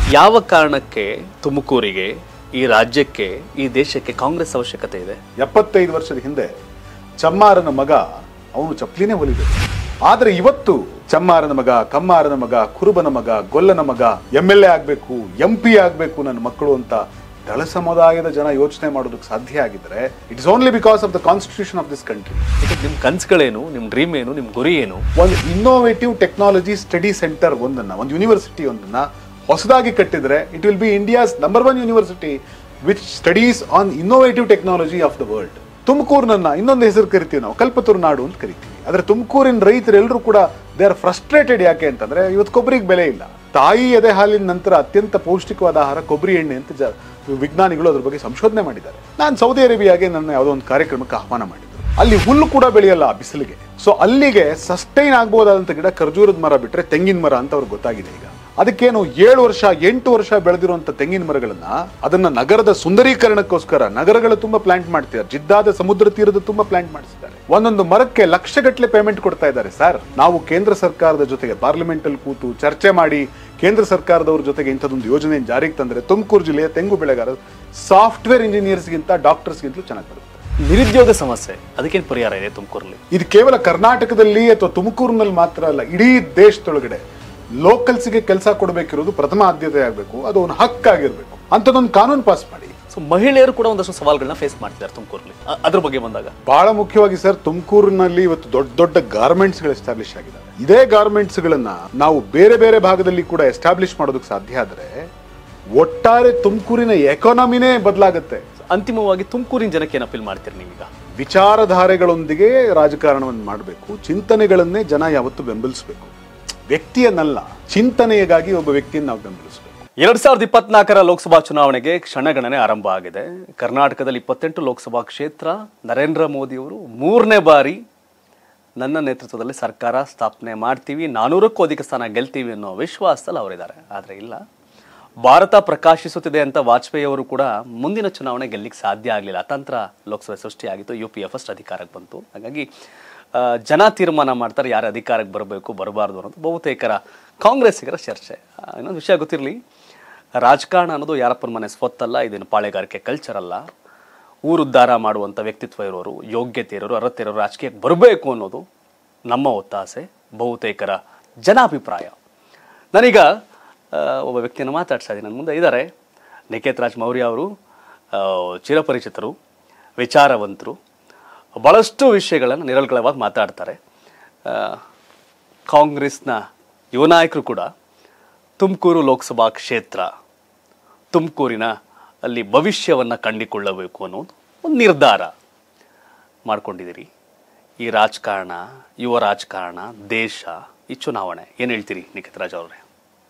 ಯಾವ ಕಾರಣಕ್ಕೆ ತುಮಕೂರಿಗೆ ಈ ರಾಜ್ಯಕ್ಕೆ ಈ ದೇಶಕ್ಕೆ ಕಾಂಗ್ರೆಸ್ ಅವಶ್ಯಕತೆ ಇದೆ ಎಪ್ಪತ್ತೈದು ವರ್ಷದ ಹಿಂದೆ ಚಮ್ಮಾರನ ಮಗ ಅವನು ಚಪ್ಲಿನೇ ಹೊಲಿಬೇಕು ಆದ್ರೆ ಇವತ್ತು ಚಮ್ಮಾರನ ಮಗ ಕಮ್ಮಾರನ ಮಗ ಕುರುಬನ ಮಗ ಗೊಲ್ಲನ ಮಗ ಎಂ ಎಲ್ ಎ ಆಗ್ಬೇಕು ಎಂ ಪಿ ಆಗ್ಬೇಕು ನನ್ನ ಮಕ್ಕಳು ಅಂತ ದಳ ಸಮುದಾಯದ ಜನ ಯೋಚನೆ ಮಾಡೋದಕ್ಕೆ ಸಾಧ್ಯ ಆಗಿದ್ರೆ it is only because of the constitution of this country ಯಾಕೆ ನಿಮ್ಮ ಕನ್ಸುಗಳೇನು ನಿಮ್ಮ ಡ್ರೀಮ್ ಏನು ನಿಮ್ಮ ಗುರಿ ಏನು ಒಂದು ಇನ್ನೋವೇಟಿವ್ ಟೆಕ್ನಾಲಜಿ ಸ್ಟಡಿ ಸೆಂಟರ್ ಒಂದನ್ನ ಒಂದು ಯೂನಿವರ್ಸಿಟಿ ಒಂದನ್ನ ಹೊಸದಾಗಿ ಕಟ್ಟಿದ್ರೆ it will be India's number one university which studies on innovative technology of the world ತುಮಕೂರಿನನ್ನ ಇನ್ನೊಂದು ಹೆಸರು ಕರಿತೀವಿ ನಾವು ಕಲ್ಪತರು ನಾಡು ಅಂತ ಕರಿತೀವಿ ಆದ್ರೆ ತುಮಕೂರಿನ ರೈತರೆಲ್ಲರೂ ಕೂಡ ದೇ ಆರ್ ಫ್ರಸ್ಟ್ರೇಟೆಡ್ ಯಾಕೆ ಅಂತಂದ್ರೆ ಇವತ್ತು ಕೊಬ್ಬರಿಗೆ ಬೆಲೆ ಇಲ್ಲ ತಾಯಿ ಎದೆ ಹಾಲಿನ ನಂತರ ಅತ್ಯಂತ ಪೌಷ್ಟಿಕವಾದ ಆಹಾರ ಕೊಬ್ಬರಿ ಎಣ್ಣೆ ಅಂತ ಜ ವಿಜ್ಞಾನಿಗಳು ಅದ್ರ ಬಗ್ಗೆ ಸಂಶೋಧನೆ ಮಾಡಿದ್ದಾರೆ ನಾನು ಸೌದಿ ಅರೇಬಿಯಾಗೆ ನನ್ನ ಯಾವುದೋ ಒಂದು ಕಾರ್ಯಕ್ರಮಕ್ಕೆ ಆಹ್ವಾನ ಮಾಡಿದ್ರು ಅಲ್ಲಿ ಹುಲ್ಲು ಕೂಡ ಬೆಳೆಯಲ್ಲ ಆ ಬಿಸಿಲಿಗೆ ಸೊ ಅಲ್ಲಿಗೆ ಸಸ್ಟೈನ್ ಆಗ್ಬೋದಾದಂತ ಗಿಡ ಖರ್ಜೂರದ ಮರ ಬಿಟ್ರೆ ತೆಂಗಿನ ಮರ ಅಂತ ಅವ್ರಿಗೆ ಗೊತ್ತಾಗಿದೆ ಈಗ ಅದಕ್ಕೇನು ಏಳು ವರ್ಷ ಎಂಟು ವರ್ಷ ಬೆಳೆದಿರುವಂತ ತೆಂಗಿನ ಮರಗಳನ್ನ ಅದನ್ನ ನಗರದ ಸುಂದರೀಕರಣಕ್ಕೋಸ್ಕರ ನಗರಗಳ ತುಂಬಾ ಪ್ಲಾಂಟ್ ಮಾಡ್ತಿದ್ದಾರೆ ಜಿದ್ದಾದ ಸಮುದ್ರ ತೀರದ ತುಂಬಾ ಪ್ಲಾಂಟ್ ಮಾಡಿಸಿದ್ದಾರೆ ಒಂದೊಂದು ಮರಕ್ಕೆ ಲಕ್ಷಗಟ್ಟಲೆ ಪೇಮೆಂಟ್ ಕೊಡ್ತಾ ಇದ್ದಾರೆ ಸರ್ ನಾವು ಕೇಂದ್ರ ಸರ್ಕಾರದ ಜೊತೆಗೆ ಪಾರ್ಲಿಮೆಂಟ್ ಅಲ್ಲಿ ಕೂತು ಚರ್ಚೆ ಮಾಡಿ ಕೇಂದ್ರ ಸರ್ಕಾರದವ್ರ ಜೊತೆಗೆ ಇಂಥದೊಂದು ಯೋಜನೆ ಜಾರಿಗೆ ತಂದ್ರೆ ತುಮಕೂರು ಜಿಲ್ಲೆಯ ತೆಂಗು ಬೆಳೆಗಾರ ಸಾಫ್ಟ್ವೇರ್ ಇಂಜಿನಿಯರ್ಸ್ಗಿಂತ ಡಾಕ್ಟರ್ಸ್ಗಿಂತಲೂ ಚೆನ್ನಾಗಿ ಬರುತ್ತೆ ನಿರುದ್ಯೋಗ ಸಮಸ್ಯೆ ಅದಕ್ಕೇನು ಪರಿಹಾರ ಇದೆ ತುಮಕೂರಲ್ಲಿ ಇದು ಕೇವಲ ಕರ್ನಾಟಕದಲ್ಲಿ ಅಥವಾ ತುಮಕೂರಿನಲ್ಲಿ ಮಾತ್ರ ಅಲ್ಲ ಇಡೀ ದೇಶದೊಳಗಡೆ ಲೋಕಲ್ಸ್ಗೆ ಕೆಲಸ ಕೊಡಬೇಕಿರೋದು ಪ್ರಥಮ ಆದ್ಯತೆ ಆಗಬೇಕು ಅದು ಒಂದು ಹಕ್ಕಾಗಿರ್ಬೇಕು ಅಂಥದ್ದೊಂದು ಕಾನೂನು ಪಾಸ್ ಮಾಡಿ ಸೊ ಮಹಿಳೆಯರು ಕೂಡ ಒಂದಷ್ಟು ಸವಾಲುಗಳನ್ನ ಫೇಸ್ ಮಾಡ್ತಿದ್ದಾರೆ ತುಮಕೂರಲ್ಲಿ ಅ- ಅದ್ರ ಬಗ್ಗೆ ಬಂದಾಗ ಬಹಳ ಮುಖ್ಯವಾಗಿ ಸರ್ ತುಮಕೂರಿನಲ್ಲಿ ಇವತ್ತು ದೊಡ್ಡ ದೊಡ್ಡ ಗಾರ್ಮೆಂಟ್ಸ್ ಗಳು ಎಸ್ಟಾಬ್ಲಿಷ್ ಆಗಿದ್ದಾವೆ ಇದೇ ಗಾರ್ಮೆಂಟ್ಸ್ ಗಳನ್ನ ನಾವು ಬೇರೆ ಬೇರೆ ಭಾಗದಲ್ಲಿ ಕೂಡ ಎಸ್ಟಾಬ್ಲಿಷ್ ಮಾಡೋದಕ್ಕೆ ಸಾಧ್ಯ ಆದ್ರೆ ಒಟ್ಟಾರೆ ತುಮಕೂರಿನ ಎಕಾನಮಿನೇ ಬದಲಾಗುತ್ತೆ ಅಂತಿಮವಾಗಿ ತುಮಕೂರಿನ ಜನಕ್ಕೆ ಏನು ಅಪೀಲ್ ಮಾಡ್ತೀರಿ ನೀವೀಗ ವಿಚಾರಧಾರೆಗಳೊಂದಿಗೆ ರಾಜಕಾರಣವನ್ನು ಮಾಡಬೇಕು ಚಿಂತನೆಗಳನ್ನೇ ಜನ ಯಾವತ್ತು ಬೆಂಬಲಿಸಬೇಕು ವ್ಯಕ್ತಿಯನ್ನಲ್ಲ ಚಿಂತನೆಗಾಗಿ ಒಬ್ಬ ವ್ಯಕ್ತಿಯನ್ನು ನಾವು ಬೆಂಬಲಿಸಬೇಕು ಎರಡ್ ಸಾವಿರದ ಇಪ್ಪತ್ನಾಲ್ಕರ ಲೋಕಸಭಾ ಚುನಾವಣೆಗೆ ಕ್ಷಣಗಣನೆ ಆರಂಭ ಆಗಿದೆ ಕರ್ನಾಟಕದಲ್ಲಿ ಇಪ್ಪತ್ತೆಂಟು ಲೋಕಸಭಾ ಕ್ಷೇತ್ರ ನರೇಂದ್ರ ಮೋದಿಯವರು ಮೂರನೇ ಬಾರಿ ನನ್ನ ನೇತೃತ್ವದಲ್ಲಿ ಸರ್ಕಾರ ಸ್ಥಾಪನೆ ಮಾಡ್ತೀವಿ ನಾನೂರಕ್ಕೂ ಅಧಿಕ ಸ್ಥಾನ ಗೆಲ್ತೀವಿ ಅನ್ನೋ ವಿಶ್ವಾಸದಲ್ಲಿ ಅವರಿದ್ದಾರೆ ಆದರೆ ಇಲ್ಲ ಭಾರತ ಪ್ರಕಾಶಿಸುತ್ತಿದೆ ಅಂತ ವಾಜಪೇಯಿ ಅವರು ಕೂಡ ಮುಂದಿನ ಚುನಾವಣೆ ಗೆಲ್ಲಿಕ್ಕೆ ಸಾಧ್ಯ ಆಗಲಿಲ್ಲ ಅತಂತ್ರ ಲೋಕಸಭೆ ಸೃಷ್ಟಿಯಾಗಿತ್ತು ಯು ಪಿ ಎ ಫಸ್ಟ್ ಅಧಿಕಾರಕ್ಕೆ ಬಂತು ಹಾಗಾಗಿ ಆ, ಜನ ತೀರ್ಮಾನ ಮಾಡ್ತಾರೆ ಯಾರು ಅಧಿಕಾರಕ್ಕೆ ಬರಬೇಕು ಬರಬಾರ್ದು ಅನ್ನೋದು ಬಹುತೇಕರ ಕಾಂಗ್ರೆಸ್ಸಿಗರ ಚರ್ಚೆ ಆ, ಇನ್ನೊಂದು ವಿಷಯ ಗೊತ್ತಿರಲಿ ರಾಜಕಾರಣ ಅನ್ನೋದು ಯಾರಪ್ಪನ ಮನೆ ಸ್ವತ್ತಲ್ಲ ಇದೇನು ಪಾಳೆಗಾರಿಕೆ ಕಲ್ಚರ್ ಅಲ್ಲ ಊರುದ್ಧಾರ ಮಾಡುವಂಥ ವ್ಯಕ್ತಿತ್ವ ಇರೋರು ಯೋಗ್ಯತೆ ಇರೋರು ಅರ್ಹತೆ ಇರೋರು ರಾಜಕೀಯಕ್ಕೆ ಬರಬೇಕು ಅನ್ನೋದು ನಮ್ಮ ಒತ್ತಾಸೆ ಬಹುತೇಕರ ಜನಾಭಿಪ್ರಾಯ ನಾನೀಗ ಆ, ಒಬ್ಬ ವ್ಯಕ್ತಿಯನ್ನು ಮಾತಾಡ್ತಾ ಇದ್ದೀನಿ ನನ್ನ ಮುಂದೆ ಇದ್ದಾರೆ ನಿಕೇತ್ ರಾಜ್ ಮೌರ್ಯ ಅವರು ಆ, ಚಿರಪರಿಚಿತರು ವಿಚಾರವಂತರು ಭಾಳಷ್ಟು ವಿಷಯಗಳನ್ನು ನಿರರ್ಗಳವಾಗಿ ಮಾತಾಡ್ತಾರೆ ಆ, ಕಾಂಗ್ರೆಸ್ನ ಯುವ ನಾಯಕರು ಕೂಡ ತುಮಕೂರು ಲೋಕಸಭಾ ಕ್ಷೇತ್ರ ತುಮಕೂರಿನ ಅಲ್ಲಿ ಭವಿಷ್ಯವನ್ನು ಕಂಡುಕೊಳ್ಳಬೇಕು ಅನ್ನೋದು ಒಂದು ನಿರ್ಧಾರ ಮಾಡ್ಕೊಂಡಿದ್ದೀರಿ ಈ ರಾಜಕಾರಣ ಯುವ ರಾಜಕಾರಣ ದೇಶ ಈ ಚುನಾವಣೆ ಏನು ಹೇಳ್ತೀರಿ ನಿಖಿತ್ ರಾಜ್ ಅವರೇ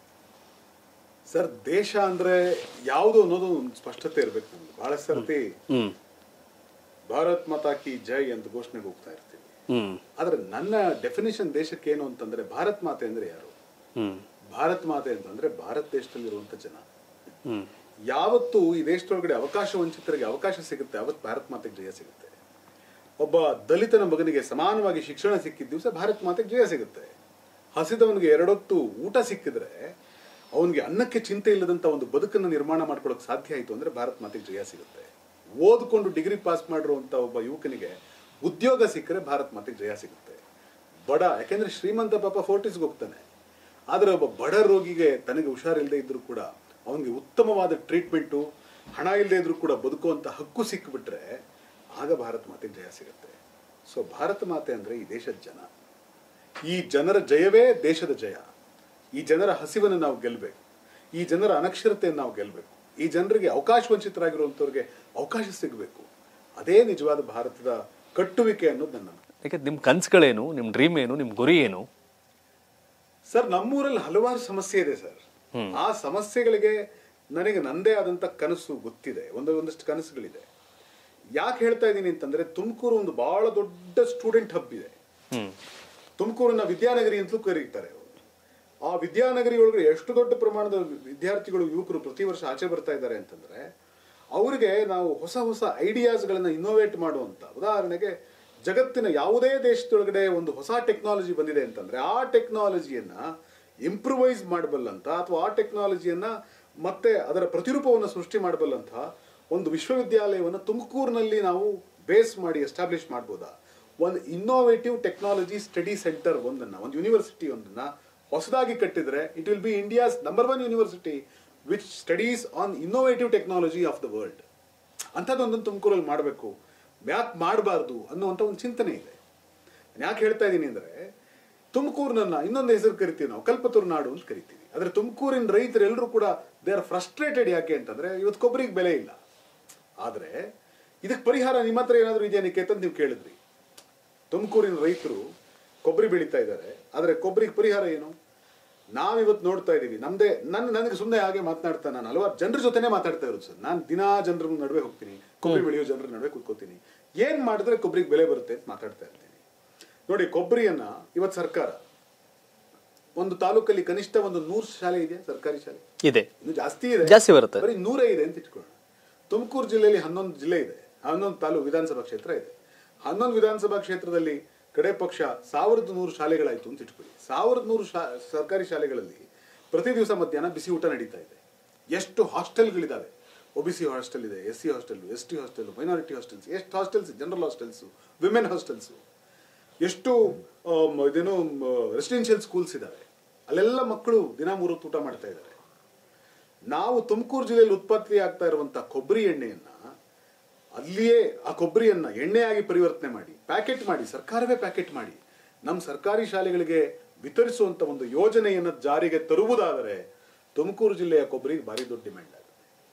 ಸರ್ ದೇಶ ಅಂದ್ರೆ ಯಾವುದು ಅನ್ನೋದು ಒಂದು ಸ್ಪಷ್ಟತೆ ಇರಬೇಕು ನಮ್ಗೆ ಬಹಳ ಸರ್ತಿ ಹ್ಮ್ ಭಾರತ್ ಮಾತಾ ಕಿ ಜೈ ಅಂತ ಘೋಷಣೆಗೆ ಹೋಗ್ತಾ ಇರ್ತೀವಿ ಹ್ಮ್ ಆದ್ರೆ ನನ್ನ ಡೆಫಿನೇಷನ್ ದೇಶಕ್ಕೆ ಏನು ಅಂತಂದ್ರೆ ಭಾರತ್ ಮಾತೆ ಅಂದ್ರೆ ಯಾರು ಹ್ಮ್ ಭಾರತ್ ಮಾತೆ ಅಂತಂದ್ರೆ ಭಾರತ ದೇಶದಲ್ಲಿರುವಂತ ಜನ ಹ್ಮ್ ಯಾವತ್ತು ಈ ದೇಶದೊಳಗಡೆ ಅವಕಾಶ ವಂಚಿತರಿಗೆ ಅವಕಾಶ ಸಿಗುತ್ತೆ ಅವತ್ತು ಭಾರತ್ ಮಾತೆಗೆ ಜಯ ಸಿಗುತ್ತೆ ಒಬ್ಬ ದಲಿತನ ಮಗನಿಗೆ ಸಮಾನವಾಗಿ ಶಿಕ್ಷಣ ಸಿಕ್ಕಿದ ದಿವಸ ಭಾರತ್ ಮಾತೆಗೆ ಜಯ ಸಿಗುತ್ತೆ ಹಸಿದವನಿಗೆ ಎರಡೊತ್ತು ಊಟ ಸಿಕ್ಕಿದ್ರೆ ಅವನಿಗೆ ಅನ್ನಕ್ಕೆ ಚಿಂತೆ ಇಲ್ಲದಂತ ಒಂದು ಬದುಕನ್ನು ನಿರ್ಮಾಣ ಮಾಡ್ಕೊಳ್ಳೋಕೆ ಸಾಧ್ಯ ಆಯಿತು ಅಂದ್ರೆ ಭಾರತ್ ಮಾತೆಗೆ ಜಯ ಸಿಗುತ್ತೆ ಓದ್ಕೊಂಡು ಡಿಗ್ರಿ ಪಾಸ್ ಮಾಡಿರುವಂತ ಒಬ್ಬ ಯುವಕನಿಗೆ ಉದ್ಯೋಗ ಸಿಕ್ಕರೆ ಭಾರತ್ ಮಾತೆಗೆ ಜಯ ಸಿಗುತ್ತೆ ಬಡ ಯಾಕೆಂದ್ರೆ ಶ್ರೀಮಂತ ಪಾಪ ಫೋರ್ಟಿಸ್ಗೆ ಹೋಗ್ತಾನೆ ಆದ್ರೆ ಒಬ್ಬ ಬಡ ರೋಗಿಗೆ ತನಗೆ ಹುಷಾರಿಲ್ಲದೆ ಇದ್ರೂ ಕೂಡ ಅವನಿಗೆ ಉತ್ತಮವಾದ ಟ್ರೀಟ್ಮೆಂಟು ಹಣ ಇಲ್ಲದೆ ಇದ್ರೂ ಕೂಡ ಬದುಕುವಂತ ಹಕ್ಕು ಸಿಕ್ಕಿಬಿಟ್ರೆ ಆಗ ಭಾರತ ಮಾತೆಗೆ ಜಯ ಸಿಗುತ್ತೆ ಸೊ ಭಾರತ ಮಾತೆ ಅಂದ್ರೆ ಈ ದೇಶದ ಜನ ಈ ಜನರ ಜಯವೇ ದೇಶದ ಜಯ ಈ ಜನರ ಹಸಿವನ್ನು ನಾವು ಗೆಲ್ಲಬೇಕು ಈ ಜನರ ಅನಕ್ಷರತೆಯನ್ನು ನಾವು ಗೆಲ್ಲಬೇಕು ಈ ಜನರಿಗೆ ಅವಕಾಶ ವಂಚಿತರಾಗಿರುವಂಥವ್ರಿಗೆ ಅವಕಾಶ ಸಿಗಬೇಕು ಅದೇ ನಿಜವಾದ ಭಾರತದ ಕಟ್ಟುವಿಕೆ ಅನ್ನೋದು ನನ್ನ ನಂಬಿಕೆ. ಯಾಕೆ ನಿಮ್ಮ ಕನಸುಗಳೇನು ನಿಮ್ಮ ಡ್ರೀಮ್ ಏನು ನಿಮ್ಮ ಗುರಿ ಏನು ಸರ್ ನಮ್ಮೂರಲ್ಲಿ ಹಲವಾರು ಸಮಸ್ಯೆ ಇದೆ ಸರ್ ಆ ಸಮಸ್ಯೆಗಳಿಗೆ ನನಗೆ ನಂದೇ ಆದಂತ ಕನಸು ಗೊತ್ತಿದೆ ಒಂದು ಒಂದಷ್ಟು ಕನಸುಗಳಿದೆ ಯಾಕೆ ಹೇಳ್ತಾ ಇದ್ದೀನಿ ಅಂತಂದ್ರೆ ತುಮಕೂರು ಒಂದು ಬಹಳ ದೊಡ್ಡ ಸ್ಟೂಡೆಂಟ್ ಹಬ್ ಇದೆ ಹ್ಮ್ ತುಮಕೂರನ್ನ ವಿದ್ಯಾನಗರಿ ಅಂತಲೂ ಕರೀತಾರೆ ಅವರು ಆ ವಿದ್ಯಾನಗರಿ ಒಳಗಡೆ ಎಷ್ಟು ದೊಡ್ಡ ಪ್ರಮಾಣದ ವಿದ್ಯಾರ್ಥಿಗಳು ಯುವಕರು ಪ್ರತಿ ವರ್ಷ ಆಚೆ ಬರ್ತಾ ಇದ್ದಾರೆ ಅಂತಂದ್ರೆ ಅವರಿಗೆ ನಾವು ಹೊಸ ಹೊಸ ಐಡಿಯಾಸ್ಗಳನ್ನ ಇನ್ನೋವೇಟ್ ಮಾಡುವಂತ ಉದಾಹರಣೆಗೆ ಜಗತ್ತಿನ ಯಾವುದೇ ದೇಶದೊಳಗಡೆ ಒಂದು ಹೊಸ ಟೆಕ್ನಾಲಜಿ ಬಂದಿದೆ ಅಂತಂದ್ರೆ ಆ ಟೆಕ್ನಾಲಜಿಯನ್ನ ಇಂಪ್ರೂವೈಸ್ ಮಾಡಬಲ್ಲಂತ ಅಥವಾ ಆ ಟೆಕ್ನಾಲಜಿಯನ್ನ ಮತ್ತೆ ಅದರ ಪ್ರತಿರೂಪವನ್ನು ಸೃಷ್ಟಿ ಮಾಡಬಲ್ಲಂತಹ ಒಂದು ವಿಶ್ವವಿದ್ಯಾಲಯವನ್ನು ತುಮಕೂರಿನಲ್ಲಿ ನಾವು ಬೇಸ್ ಮಾಡಿ ಎಸ್ಟಾಬ್ಲಿಷ್ ಮಾಡ್ಬೋದಾ ಒಂದು ಇನ್ನೋವೇಟಿವ್ ಟೆಕ್ನಾಲಜಿ ಸ್ಟಡಿ ಸೆಂಟರ್ ಒಂದನ್ನ ಒಂದು ಯೂನಿವರ್ಸಿಟಿ ಒಂದನ್ನ ಹೊಸದಾಗಿ ಕಟ್ಟಿದ್ರೆ it will be India's number one university which studies on innovative technology of the world ಅಂಥದ್ದೊಂದನ್ನು ತುಮಕೂರಲ್ಲಿ ಮಾಡಬೇಕು ಯಾಕೆ ಮಾಡಬಾರ್ದು ಅನ್ನುವಂಥ ಒಂದು ಚಿಂತನೆ ಇದೆ ನಾನು ಯಾಕೆ ಹೇಳ್ತಾ ಇದ್ದೀನಿ ಅಂದ್ರೆ ತುಮಕೂರಿನನ್ನ ಇನ್ನೊಂದು ಹೆಸರು ಕರಿತೀವಿ ನಾವು ಕಲ್ಪತರು ನಾಡು ಅಂತ ಕರಿತೀವಿ ಆದ್ರೆ ತುಮಕೂರಿನ ರೈತರೆಲ್ಲರೂ ಕೂಡ ದೇ ಆರ್ ಫ್ರಸ್ಟ್ರೇಟೆಡ್ ಯಾಕೆ ಅಂತಂದ್ರೆ ಇವತ್ತು ಕೊಬ್ಬರಿಗೆ ಬೆಲೆ ಇಲ್ಲ ಆದ್ರೆ ಇದಕ್ಕೆ ಪರಿಹಾರ ನಿಮ್ಮ ಹತ್ರ ಏನಾದರೂ ಇದೆಯಾ ನಿಕೇತ್ ಅಂತ ನೀವು ಕೇಳಿದ್ರಿ ತುಮಕೂರಿನ ರೈತರು ಕೊಬ್ಬರಿ ಬೆಳೀತಾ ಇದ್ದಾರೆ ಆದ್ರೆ ಕೊಬ್ಬರಿಗೆ ಪರಿಹಾರ ಏನು ನಾವಿವತ್ತು ನೋಡ್ತಾ ಇದೀವಿ ನಮ್ದೇ ನನ್ನ ನನಗೆ ಸುಮ್ಮನೆ ಹಾಗೆ ಮಾತನಾಡ್ತಾ ನಾನು ಹಲವಾರು ಜನರ ಜೊತೆನೇ ಮಾತಾಡ್ತಾ ಇರೋದು ಸರ್ ನಾನು ದಿನಾ ಜನರ ನಡುವೆ ಹೋಗ್ತೀನಿ ಕೊಬ್ಬರಿ ಬೆಳೆಯೋ ಜನರ ನಡುವೆ ಕೂತ್ಕೋತೀನಿ ಏನ್ ಮಾಡಿದ್ರೆ ಕೊಬ್ಬರಿಗೆ ಬೆಲೆ ಬರುತ್ತೆ ಅಂತ ಮಾತಾಡ್ತಾ ಇರ್ತೀನಿ ನೋಡಿ ಕೊಬ್ಬರಿಯನ್ನ ಇವತ್ತು ಸರ್ಕಾರ ಒಂದು ತಾಲೂಕಲ್ಲಿ ಕನಿಷ್ಠ ಒಂದು ನೂರು ಶಾಲೆ ಇದೆ ಸರ್ಕಾರಿ ಶಾಲೆ ಇದೆ ಇನ್ನು ಜಾಸ್ತಿ ಇದೆ ಜಾಸ್ತಿ ಬರುತ್ತೆ. ಬರೀ ನೂರೇ ಇದೆ ಅಂತ ಇಟ್ಕೊಳ್ಳೋಣ ತುಮಕೂರು ಜಿಲ್ಲೆಯಲ್ಲಿ ಹನ್ನೊಂದು ಜಿಲ್ಲೆ ಇದೆ ಹನ್ನೊಂದು ತಾಲೂಕು ವಿಧಾನಸಭಾ ಕ್ಷೇತ್ರ ಇದೆ ಹನ್ನೊಂದು ವಿಧಾನಸಭಾ ಕ್ಷೇತ್ರದಲ್ಲಿ ಕಡೆ ಪಕ್ಷ ಸಾವಿರದ ನೂರು ಶಾಲೆಗಳಾಯ್ತು ಅಂತ ಇಟ್ಕೊಳ್ಳಿ ಸಾವಿರದ ನೂರು ಶಾ ಸರ್ಕಾರಿ ಶಾಲೆಗಳಲ್ಲಿ ಪ್ರತಿ ದಿವಸ ಮಧ್ಯಾಹ್ನ ಬಿಸಿ ಊಟ ನಡೀತಾ ಇದೆ ಎಷ್ಟು ಹಾಸ್ಟೆಲ್ಗಳಿದಾವೆ ಒ ಬಿ ಸಿ ಹಾಸ್ಟೆಲ್ ಇದೆ S C hostel S T hostel minority hostels ಎಷ್ಟು hostels general hostels women hostels ಎಷ್ಟು ಆಮ್, ಇದೇನು ರೆಸಿಡೆನ್ಷಿಯಲ್ ಸ್ಕೂಲ್ಸ್ ಇದಾವೆ ಅಲ್ಲೆಲ್ಲ ಮಕ್ಕಳು ದಿನ ಮೂರು ಹೊತ್ತು ಊಟ ಮಾಡ್ತಾ ಇದ್ದಾರೆ ನಾವು ತುಮಕೂರು ಜಿಲ್ಲೆಯಲ್ಲಿ ಉತ್ಪತ್ತಿ ಆಗ್ತಾ ಇರುವಂತ ಕೊಬ್ಬರಿ ಎಣ್ಣೆಯನ್ನ ಅಲ್ಲಿಯೇ ಆ ಕೊಬ್ಬರಿಯನ್ನ ಎಣ್ಣೆಯಾಗಿ ಪರಿವರ್ತನೆ ಮಾಡಿ ಪ್ಯಾಕೆಟ್ ಮಾಡಿ ಸರ್ಕಾರವೇ ಪ್ಯಾಕೆಟ್ ಮಾಡಿ ನಮ್ಮ ಸರ್ಕಾರಿ ಶಾಲೆಗಳಿಗೆ ವಿತರಿಸುವಂತ ಒಂದು ಯೋಜನೆಯನ್ನ ಜಾರಿಗೆ ತರುವುದಾದರೆ ತುಮಕೂರು ಜಿಲ್ಲೆಯ ಕೊಬ್ಬರಿಗೆ ಭಾರಿ ದೊಡ್ಡ ಡಿಮ್ಯಾಂಡ್ ಆಗುತ್ತೆ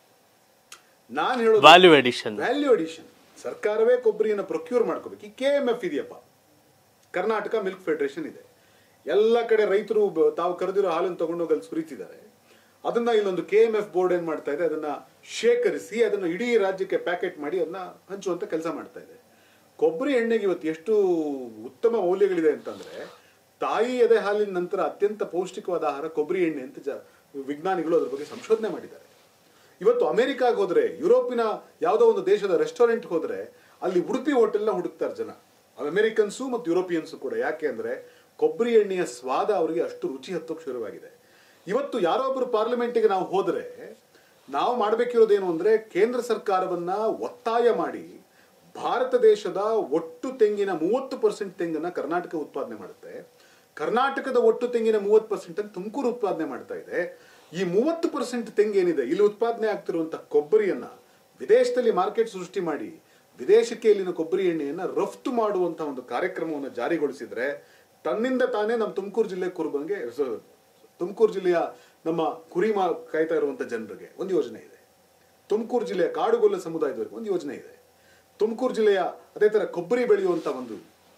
ನಾನು ಹೇಳೋದು ವ್ಯಾಲ್ಯೂ ಎಡಿಷನ್ ವ್ಯಾಲ್ಯೂ ಅಡಿಷನ್ ಸರ್ಕಾರವೇ ಕೊಬ್ಬರಿಯನ್ನು ಪ್ರೊಕ್ಯೂರ್ ಮಾಡ್ಕೋಬೇಕು ಈ ಕೆ ಎಂ ಎಫ್ ಇದೆಯಪ್ಪ ಕರ್ನಾಟಕ ಮಿಲ್ಕ್ ಫೆಡರೇಷನ್ ಇದೆ ಎಲ್ಲ ಕಡೆ ರೈತರು ಬ- ತಾವು ಕರೆದಿರೋ ಹಾಲನ್ನು ತಗೊಂಡೋಗಿ ಅಲ್ಲಿ ಸುರಿತಿದ್ದಾರೆ ಅದನ್ನ ಇಲ್ಲೊಂದು ಕೆ ಎಂ ಎಫ್ ಬೋರ್ಡ್ ಏನ್ ಮಾಡ್ತಾ ಇದೆ ಅದನ್ನ ಶೇಖರಿಸಿ ಅದನ್ನ ಇಡೀ ರಾಜ್ಯಕ್ಕೆ ಪ್ಯಾಕೆಟ್ ಮಾಡಿ ಅದನ್ನ ಹಂಚುವಂತ ಕೆಲಸ ಮಾಡ್ತಾ ಇದೆ ಕೊಬ್ಬರಿ ಎಣ್ಣೆಗೆ ಇವತ್ತು ಎಷ್ಟು ಉತ್ತಮ ಮೌಲ್ಯಗಳಿದೆ ಅಂತಂದ್ರೆ ತಾಯಿ ಎದೆ ಹಾಲಿನ ನಂತರ ಅತ್ಯಂತ ಪೌಷ್ಟಿಕವಾದ ಆಹಾರ ಕೊಬ್ಬರಿ ಎಣ್ಣೆ ಅಂತ ಜ ವಿಜ್ಞಾನಿಗಳು ಅದ್ರ ಬಗ್ಗೆ ಸಂಶೋಧನೆ ಮಾಡಿದ್ದಾರೆ ಇವತ್ತು ಅಮೆರಿಕಾಗ್ ಹೋದ್ರೆ ಯುರೋಪಿನ ಯಾವುದೋ ಒಂದು ದೇಶದ ರೆಸ್ಟೋರೆಂಟ್ ಹೋದ್ರೆ ಅಲ್ಲಿ ಉಡುಪಿ ಹೋಟೆಲ್ನ ಹುಡುಕ್ತಾರೆ ಜನ ಅಮೆರಿಕನ್ಸು ಮತ್ತು ಯುರೋಪಿಯನ್ಸು ಕೂಡ ಯಾಕೆ ಅಂದ್ರೆ ಕೊಬ್ಬರಿ ಎಣ್ಣೆಯ ಸ್ವಾದ ಅವರಿಗೆ ಅಷ್ಟು ರುಚಿ ಹತ್ತೋಕ್ ಶುರುವಾಗಿದೆ ಇವತ್ತು ಯಾರೋ ಒಬ್ರು ಪಾರ್ಲಿಮೆಂಟ್ಗೆ ನಾವು ಹೋದ್ರೆ ನಾವು ಮಾಡ್ಬೇಕಿರೋದೇನು ಅಂದ್ರೆ ಕೇಂದ್ರ ಸರ್ಕಾರವನ್ನ ಒತ್ತಾಯ ಮಾಡಿ ಭಾರತ ದೇಶದ ಒಟ್ಟು ತೆಂಗಿನ ಮೂವತ್ತು ಪರ್ಸೆಂಟ್ ತೆಂಗನ್ನ ಕರ್ನಾಟಕ ಉತ್ಪಾದನೆ ಮಾಡುತ್ತೆ ಕರ್ನಾಟಕದ ಒಟ್ಟು ತೆಂಗಿನ ಮೂವತ್ತು ಪರ್ಸೆಂಟ್ ಅನ್ನು ತುಮಕೂರು ಉತ್ಪಾದನೆ ಮಾಡ್ತಾ ಇದೆ ಈ ಮೂವತ್ತು ಪರ್ಸೆಂಟ್ ತೆಂಗೇನಿದೆ ಇಲ್ಲಿ ಉತ್ಪಾದನೆ ಆಗ್ತಿರುವಂತ ಕೊಬ್ಬರಿಯನ್ನ ವಿದೇಶದಲ್ಲಿ ಮಾರ್ಕೆಟ್ ಸೃಷ್ಟಿ ಮಾಡಿ ವಿದೇಶಕ್ಕೆ ಇಲ್ಲಿನ ಕೊಬ್ಬರಿ ಎಣ್ಣೆಯನ್ನ ರಫ್ತು ಮಾಡುವಂತ ಒಂದು ಕಾರ್ಯಕ್ರಮವನ್ನು ಜಾರಿಗೊಳಿಸಿದ್ರೆ ತನ್ನಿಂದ ತಾನೇ ನಮ್ಮ ತುಮಕೂರು ಜಿಲ್ಲೆ ಕುರುಬಂಗೆ ತುಮಕೂರು ಜಿಲ್ಲೆಯ ನಮ್ಮ ಕುರಿ ಮಾ ಕಾಯ್ತಾ ಇರುವಂತ ಜನರಿಗೆ ಒಂದು ಯೋಜನೆ ಇದೆ ತುಮಕೂರು ಜಿಲ್ಲೆಯ ಕಾಡುಗೊಲ್ಲ ಸಮುದಾಯದವರಿಗೆ ಒಂದು ಯೋಜನೆ ಇದೆ ತುಮಕೂರು ಜಿಲ್ಲೆಯ ಅದೇ ತರ ಕೊಬ್ಬರಿ ಬೆಳೆಯುವಂತ ಒಂದು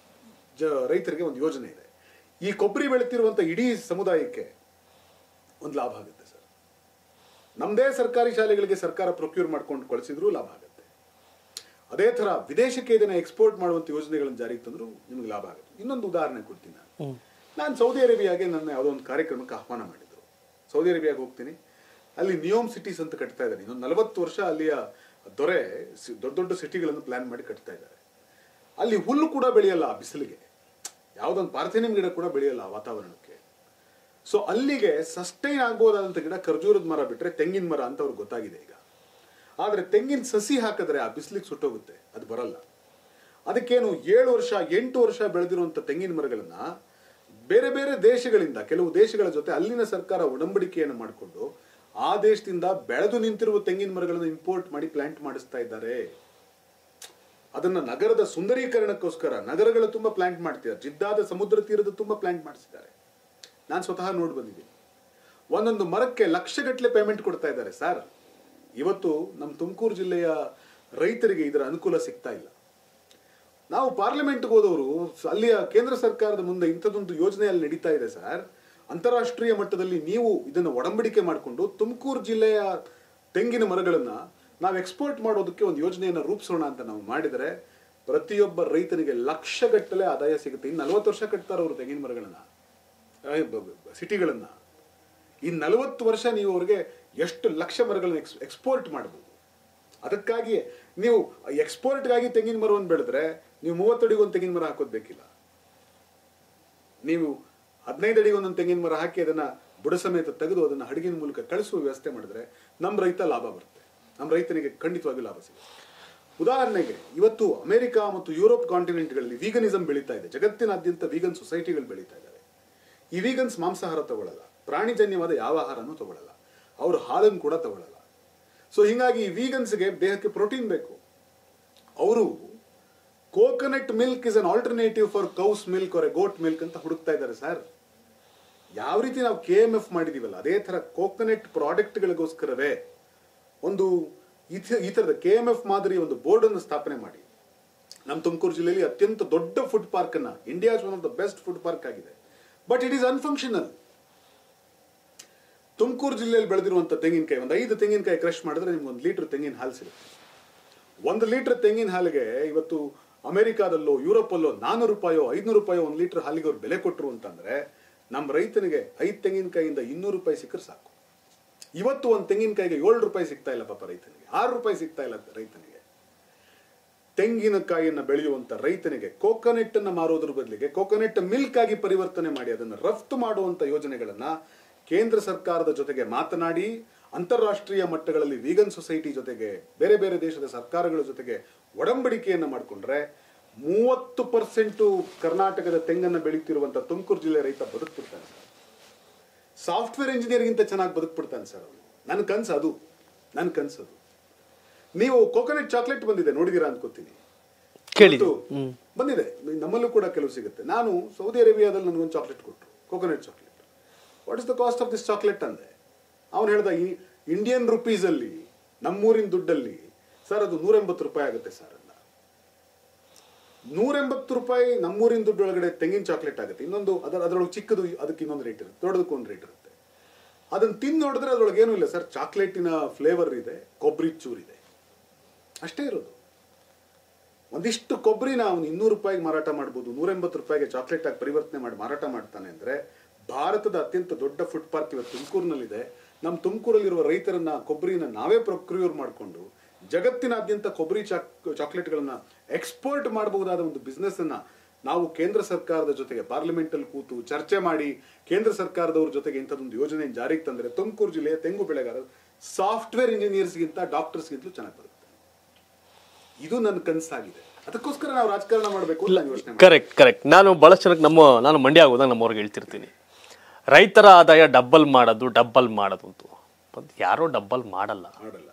ಜ ರೈತರಿಗೆ ಒಂದು ಯೋಜನೆ ಇದೆ ಈ ಕೊಬ್ಬರಿ ಬೆಳೀತಿರುವಂತ ಇಡೀ ಸಮುದಾಯಕ್ಕೆ ಒಂದು ಲಾಭ ಆಗುತ್ತೆ ಸರ್ ನಮ್ಮದೇ ಸರ್ಕಾರಿ ಶಾಲೆಗಳಿಗೆ ಸರ್ಕಾರ ಪ್ರೊಕ್ಯೂರ್ ಮಾಡ್ಕೊಂಡು ಕಳಿಸಿದ್ರು ಲಾಭ ಆಗುತ್ತೆ ಅದೇ ತರ ವಿದೇಶಕ್ಕೆ ಇದನ್ನ ಎಕ್ಸ್ಪೋರ್ಟ್ ಮಾಡುವಂತ ಯೋಜನೆಗಳನ್ನು ಜಾರಿಗೆ ತಂದ್ರು ನಿಮಗೆ ಲಾಭ ಆಗುತ್ತೆ ಇನ್ನೊಂದು ಉದಾಹರಣೆ ಕೊಡ್ತೀನಿ ನಾನು ನಾನು ಸೌದಿ ಅರೇಬಿಯಾಗೆ ನನ್ನ ಯಾವುದೋ ಒಂದು ಕಾರ್ಯಕ್ರಮಕ್ಕೆ ಆಹ್ವಾನ ಮಾಡಿದ್ರು ಸೌದಿ ಅರೇಬಿಯಾಗೆ ಹೋಗ್ತೀನಿ ಅಲ್ಲಿ ನಿಯೋಮ್ ಸಿಟೀಸ್ ಅಂತ ಕಟ್ತಾ ಇದ್ದಾರೆ ಇನ್ನೊಂದು ನಲವತ್ತು ವರ್ಷ ಅಲ್ಲಿಯ ದೊರೆ ಸಿ- ದೊಡ್ಡ ದೊಡ್ಡ ಸಿಟಿಗಳನ್ನು ಪ್ಲಾನ್ ಮಾಡಿ ಕಟ್ತಾ ಇದ್ದಾರೆ ಅಲ್ಲಿ ಹುಲ್ಲು ಕೂಡ ಬೆಳೆಯಲ್ಲ ಆ ಬಿಸಿಲಿಗೆ ಯಾವುದೊಂದು ಪಾರ್ಥೇನಿಯಂ ಗಿಡ ಕೂಡ ಬೆಳೆಯಲ್ಲ ಆ ವಾತಾವರಣಕ್ಕೆ ಸೊ ಅಲ್ಲಿಗೆ ಸಸ್ಟೈನ್ ಆಗ್ಬೋದಾದಂತ ಗಿಡ ಖರ್ಜೂರದ ಮರ ಬಿಟ್ರೆ ತೆಂಗಿನ ಮರ ಅಂತ ಅವ್ರಿಗೆ ಗೊತ್ತಾಗಿದೆ ಈಗ ಆದ್ರೆ ತೆಂಗಿನ ಸಸಿ ಹಾಕಿದ್ರೆ ಆ ಬಿಸಿಲಿಗೆ ಸುಟ್ಟೋಗುತ್ತೆ ಅದು ಬರಲ್ಲ ಅದಕ್ಕೇನು ಏಳು ವರ್ಷ ಎಂಟು ವರ್ಷ ಬೆಳೆದಿರುವಂತ ತೆಂಗಿನ ಮರಗಳನ್ನ ಬೇರೆ ಬೇರೆ ದೇಶಗಳಿಂದ ಕೆಲವು ದೇಶಗಳ ಜೊತೆ ಅಲ್ಲಿನ ಸರ್ಕಾರ ಒಡಂಬಡಿಕೆಯನ್ನು ಮಾಡಿಕೊಂಡು ಆ ದೇಶದಿಂದ ಬೆಳೆದು ನಿಂತಿರುವ ತೆಂಗಿನ ಮರಗಳನ್ನು ಇಂಪೋರ್ಟ್ ಮಾಡಿ ಪ್ಲಾಂಟ್ ಮಾಡಿಸ್ತಾ ಇದ್ದಾರೆ ಅದನ್ನ ನಗರದ ಸುಂದರೀಕರಣಕ್ಕೋಸ್ಕರ ನಗರಗಳ ತುಂಬಾ ಪ್ಲಾಂಟ್ ಮಾಡ್ತಿದ್ದಾರೆ ಜಿದ್ದಾದ ಸಮುದ್ರ ತೀರದ ತುಂಬಾ ಪ್ಲಾಂಟ್ ಮಾಡಿಸಿದ್ದಾರೆ ನಾನು ಸ್ವತಃ ನೋಡಿ ಬಂದಿದ್ದೀನಿ ಒಂದೊಂದು ಮರಕ್ಕೆ ಲಕ್ಷಗಟ್ಟಲೆ ಪೇಮೆಂಟ್ ಕೊಡ್ತಾ ಇದ್ದಾರೆ ಸರ್ ಇವತ್ತು ನಮ್ಮ ತುಮಕೂರು ಜಿಲ್ಲೆಯ ರೈತರಿಗೆ ಇದರ ಅನುಕೂಲ ಸಿಗ್ತಾ ಇಲ್ಲ ನಾವು ಪಾರ್ಲಿಮೆಂಟ್ಗೆ ಹೋದವರು ಅಲ್ಲಿಯ ಕೇಂದ್ರ ಸರ್ಕಾರದ ಮುಂದೆ ಇಂಥದ್ದೊಂದು ಯೋಜನೆ ಅಲ್ಲಿ ನಡೀತಾ ಇದೆ ಸರ್ ಅಂತಾರಾಷ್ಟ್ರೀಯ ಮಟ್ಟದಲ್ಲಿ ನೀವು ಇದನ್ನು ಒಡಂಬಡಿಕೆ ಮಾಡಿಕೊಂಡು ತುಮಕೂರು ಜಿಲ್ಲೆಯ ತೆಂಗಿನ ಮರಗಳನ್ನ ನಾವು ಎಕ್ಸ್ಪೋರ್ಟ್ ಮಾಡೋದಕ್ಕೆ ಒಂದು ಯೋಜನೆಯನ್ನು ರೂಪಿಸೋಣ ಅಂತ ನಾವು ಮಾಡಿದರೆ ಪ್ರತಿಯೊಬ್ಬ ರೈತನಿಗೆ ಲಕ್ಷಗಟ್ಟಲೆ ಆದಾಯ ಸಿಗುತ್ತೆ ಇನ್ನು ನಲವತ್ತು ವರ್ಷ ಕಟ್ತಾರೆ ಅವರು ತೆಂಗಿನ ಮರಗಳನ್ನ ಆ, ಬ- ಬ- ಸಿಟಿಗಳನ್ನ ಈ ನಲವತ್ತು ವರ್ಷ ನೀವು ಅವ್ರಿಗೆ ಎಷ್ಟು ಲಕ್ಷ ಮರಗಳನ್ನ ಎಕ್ಸ್ ಎಕ್ಸ್ಪೋರ್ಟ್ ಮಾಡಬಹುದು ಅದಕ್ಕಾಗಿ ನೀವು ಎಕ್ಸ್ಪೋರ್ಟ್ಗಾಗಿ ತೆಂಗಿನ ಮರವನ್ನು ಬೆಳೆದ್ರೆ ನೀವು ಮೂವತ್ತಡಿಗೆ ಒಂದು ತೆಂಗಿನ ಮರ ಹಾಕೋದ್ ಬೇಕಿಲ್ಲ ನೀವು ಹದಿನೈದು ಅಡಿಗೆ ಒಂದೊಂದು ತೆಂಗಿನ ಮರ ಹಾಕಿ ಅದನ್ನ ಬುಡ ಸಮೇತ ತೆಗೆದು ಅದನ್ನ ಹಡಗಿನ ಮೂಲಕ ಕಳಿಸುವ ವ್ಯವಸ್ಥೆ ಮಾಡಿದ್ರೆ ನಮ್ಮ ರೈತ ಲಾಭ ಬರುತ್ತೆ ನಮ್ಮ ರೈತನಿಗೆ ಖಂಡಿತವಾಗಿ ಲಾಭ ಸಿಗುತ್ತೆ ಉದಾಹರಣೆಗೆ ಇವತ್ತು ಅಮೆರಿಕ ಮತ್ತು ಯುರೋಪ್ ಕಾಂಟಿನೆಂಟ್ಗಳಲ್ಲಿ ವೀಗನಿಸಂ ಬೆಳೀತಾ ಇದೆ ಜಗತ್ತಿನಾದ್ಯಂತ ವೀಗನ್ ಸೊಸೈಟಿಗಳು ಬೆಳೀತಾ ಇದ್ದಾವೆ ಈ ವೀಗನ್ಸ್ ಮಾಂಸಾಹಾರ ತಗೊಳ್ಳಲ್ಲ ಪ್ರಾಣಿಜನ್ಯವಾದ ಯಾವ ಆಹಾರನೂ ತಗೊಳ್ಳಲ್ಲ ಅವರು ಹಾಲನ್ನು ಕೂಡ ತಗೊಳ್ಳಲ್ಲ ಸೊ ಹಿಂಗಾಗಿ ಈ ವೀಗನ್ಸ್ಗೆ ದೇಹಕ್ಕೆ ಪ್ರೋಟೀನ್ ಬೇಕು ಅವರು coconut milk is an alternative for cow's milk or goat milk ಅಂತ ಹುಡುಕ್ತಾ ಇದ್ದಾರೆ ಸರ್ ಯಾವ ರೀತಿ ನಾವು ಕೆ ಎಂ ಎಫ್ ಮಾಡಿದೀವಲ್ಲ ಅದೇ ತರ ಕೋಕೋನಟ್ ಪ್ರಾಡಕ್ಟ್ಗಳಿಗೋಸ್ಕರವೇ ಒಂದು ಈ ಥ- ಈ ತರದ ಕೆ ಎಂ ಎಫ್ ಮಾದರಿ ಒಂದು ಬೋರ್ಡ್ ಅನ್ನು ಸ್ಥಾಪನೆ ಮಾಡಿ ನಮ್ಮ ತುಮಕೂರು ಜಿಲ್ಲೆಯಲ್ಲಿ ಅತ್ಯಂತ ದೊಡ್ಡ ಫುಡ್ ಪಾರ್ಕ್ ಅನ್ನ India's one of the best food park ಆಗಿದೆ but it is unfunctional Tumakuru ಜಿಲ್ಲೆಯಲ್ಲಿ ಬೆಳೆದಿರುವಂತ ತೆಂಗಿನಕಾಯಿ ಒಂದು ಐದು ತೆಂಗಿನಕಾಯಿ ಕ್ರಶ್ ಮಾಡಿದ್ರೆ ನಿಮ್ಗೆ ಒಂದು ಲೀಟರ್ ತೆಂಗಿನ ಹಾಲು ಸಿಗುತ್ತೆ ಒಂದು ಲೀಟರ್ ತೆಂಗಿನ ಹಾಲಿಗೆ ಇವತ್ತು ಅಮೆರಿಕಾದಲ್ಲೋ ಯುರೋಪಲ್ಲೋ ನಾನೂರು ರೂಪಾಯೋ ಐದ್ನೂರು ರೂಪಾಯೋ ಒಂದು ಲೀಟರ್ ಹಾಲಿಗೆ ಅವ್ರು ಬೆಲೆ ಕೊಟ್ಟರು ಅಂತಂದ್ರೆ ನಮ್ಮ ರೈತನಿಗೆ ಐದು ತೆಂಗಿನಕಾಯಿಯಿಂದ ಇನ್ನೂರು ರೂಪಾಯಿ ಸಿಕ್ಕರೆ ಸಾಕು ಇವತ್ತು ಒಂದು ತೆಂಗಿನಕಾಯಿಗೆ ಏಳು ರೂಪಾಯಿ ಸಿಗ್ತಾ ಇಲ್ಲ ಪಾಪ ರೈತನಿಗೆ ಆರು ರೂಪಾಯಿ ಸಿಗ್ತಾ ಇಲ್ಲ ರೈತನಿಗೆ ತೆಂಗಿನಕಾಯಿಯನ್ನ ಬೆಳೆಯುವಂತ ರೈತನಿಗೆ ಕೋಕೋನಟ್ ಅನ್ನ ಮಾರೋದ್ರ ಬದಲಿಗೆ ಕೋಕೋನಟ್ ಮಿಲ್ಕ್ ಆಗಿ ಪರಿವರ್ತನೆ ಮಾಡಿ ಅದನ್ನು ರಫ್ತು ಮಾಡುವಂತ ಯೋಜನೆಗಳನ್ನ ಕೇಂದ್ರ ಸರ್ಕಾರದ ಜೊತೆಗೆ ಮಾತನಾಡಿ ಅಂತಾರಾಷ್ಟ್ರೀಯ ಮಟ್ಟಗಳಲ್ಲಿ ವೀಗನ್ ಸೊಸೈಟಿ ಜೊತೆಗೆ ಬೇರೆ ಬೇರೆ ದೇಶದ ಸರ್ಕಾರಗಳ ಜೊತೆಗೆ ಒಡಂಬಡಿಕೆಯನ್ನ ಮಾಡಿಕೊಂಡ್ರೆ ಮೂವತ್ತು ಪರ್ಸೆಂಟು ಕರ್ನಾಟಕದ ತೆಂಗನ್ನ ಬೆಳೀತಿರುವಂತ ತುಮಕೂರು ಜಿಲ್ಲೆ ರೈತ ಬದುಕ್ಬಿಡ್ತಾನೆ ಸರ್ ಸಾಫ್ಟ್ವೇರ್ ಇಂಜಿನಿಯರ್ಗಿಂತ ಚೆನ್ನಾಗಿ ಬದುಕ್ಬಿಡ್ತಾನೆ ಸರ್ ಅವನು ನನ್ನ ಕನ್ಸು ಅದು ನನ್ನ ಕನ್ಸು ಅದು ನೀವು ಕೋಕೋನಟ್ ಚಾಕ್ಲೇಟ್ ಬಂದಿದೆ ನೋಡಿದೀರಾ ಅನ್ಕೋತೀನಿ ಕೇಳಿ ಇವತ್ತು ಬಂದಿದೆ ನಮ್ಮಲ್ಲೂ ಕೂಡ ಕೆಲವು ಸಿಗುತ್ತೆ ನಾನು ಸೌದಿ ಅರೇಬಿಯಾದಲ್ಲಿ ನನಗೊಂದು ಚಾಕ್ಲೇಟ್ ಕೊಟ್ಟರು coconut chocolate what is the cost of this chocolate ಅಂದೆ ಅವನು ಹೇಳ್ದ ಈ ಇಂಡಿಯನ್ ರುಪೀಸ್ ಅಲ್ಲಿ ನಮ್ಮೂರಿನ ದುಡ್ಡಲ್ಲಿ ಸರ್ ಅದು ನೂರ ಎಂಬತ್ತು ರೂಪಾಯಿ ಆಗುತ್ತೆ ಸರ್ ಅಂದ ನೂರ ಎಂಬತ್ತು ರೂಪಾಯಿ ನಮ್ಮೂರಿನ ದುಡ್ಡು ಒಳಗಡೆ ತೆಂಗಿನ ಚಾಕ್ಲೇಟ್ ಆಗುತ್ತೆ ಇನ್ನೊಂದು ಅದರ ಅದರೊಳಗೆ ಚಿಕ್ಕದು ಅದಕ್ಕೆ ಇನ್ನೊಂದು ರೇಟ್ ಇರುತ್ತೆ ದೊಡ್ಡದಕ್ಕೆ ಒಂದು ರೇಟ್ ಇರುತ್ತೆ ಅದನ್ನ ತಿಂದು ನೋಡಿದ್ರೆ ಅದ್ರೊಳಗೆ ಏನೂ ಇಲ್ಲ ಸರ್ ಚಾಕ್ಲೇಟಿನ ಫ್ಲೇವರ್ ಇದೆ ಕೊಬ್ಬರಿ ಚೂರಿದೆ ಅಷ್ಟೇ ಇರೋದು ಒಂದಿಷ್ಟು ಕೊಬ್ಬರಿನ ಅವನು ಇನ್ನೂರು ರೂಪಾಯಿಗೆ ಮಾರಾಟ ಮಾಡ್ಬೋದು ನೂರ ಎಂಬತ್ತು ರೂಪಾಯಿಗೆ ಚಾಕ್ಲೇಟ್ ಆಗಿ ಪರಿವರ್ತನೆ ಮಾಡಿ ಮಾರಾಟ ಮಾಡ್ತಾನೆ ಅಂದ್ರೆ ಭಾರತದ ಅತ್ಯಂತ ದೊಡ್ಡ ಫುಡ್ ಪಾರ್ಕ್ ಇವತ್ತು ತುಮಕೂರಿನಲ್ಲಿದೆ ನಮ್ಮ ತುಮಕೂರಲ್ಲಿರುವ ರೈತರನ್ನ ಕೊಬ್ಬರಿನ ನಾವೇ ಪ್ರೊಕ್ಯೂರ್ ಮಾಡಿಕೊಂಡು ಜಗತ್ತಿನಾದ್ಯಂತ ಕೊಬ್ಬರಿ ಚಾಕ್ ಚಾಕ್ಲೇಟ್ಗಳನ್ನ ಎಕ್ಸ್ಪೋರ್ಟ್ ಮಾಡಬಹುದಾದ ಒಂದು ಬಿಸ್ನೆಸ್ ಅನ್ನ ನಾವು ಕೇಂದ್ರ ಸರ್ಕಾರದ ಜೊತೆಗೆ ಪಾರ್ಲಿಮೆಂಟ್ ಅಲ್ಲಿ ಕೂತು ಚರ್ಚೆ ಮಾಡಿ ಕೇಂದ್ರ ಸರ್ಕಾರದವ್ರ ಜೊತೆಗೆ ಇಂಥದ್ದೊಂದು ಯೋಜನೆ ಜಾರಿಗೆ ತಂದ್ರೆ ತುಮಕೂರು ಜಿಲ್ಲೆಯ ತೆಂಗು ಬೆಳೆಗಾರರು ಸಾಫ್ಟ್ವೇರ್ ಇಂಜಿನಿಯರ್ಸ್ಗಿಂತ ಡಾಕ್ಟರ್ಸ್ಗಿಂತಲೂ ಚೆನ್ನಾಗಿ ಬರುತ್ತೆ ಇದು ನನ್ನ ಕನಸಾಗಿದೆ ಅದಕ್ಕೋಸ್ಕರ ನಾವು ರಾಜಕಾರಣ ಮಾಡಬೇಕು ಅಂತ ನಾನು ಯೋಚನೆ ಕರೆಕ್ಟ್ ಕರೆಕ್ಟ್ ನಾನು ಬಹಳಷ್ಟು ಜನಕ್ಕೆ ನಮ್ಮ ನಾನು ಮಂಡ್ಯ ಆಗೋದಾಗ ನಮ್ಮವ್ರಿಗೆ ಹೇಳ್ತಿರ್ತೀನಿ ರೈತರ ಆದಾಯ ಡಬ್ಬಲ್ ಮಾಡೋದು ಡಬ್ಬಲ್ ಮಾಡೋದು ಅಂತ ಬಂದ್ ಯಾರೋ ಡಬ್ಬಲ್ ಮಾಡಲ್ಲ ಮಾಡಲ್ಲ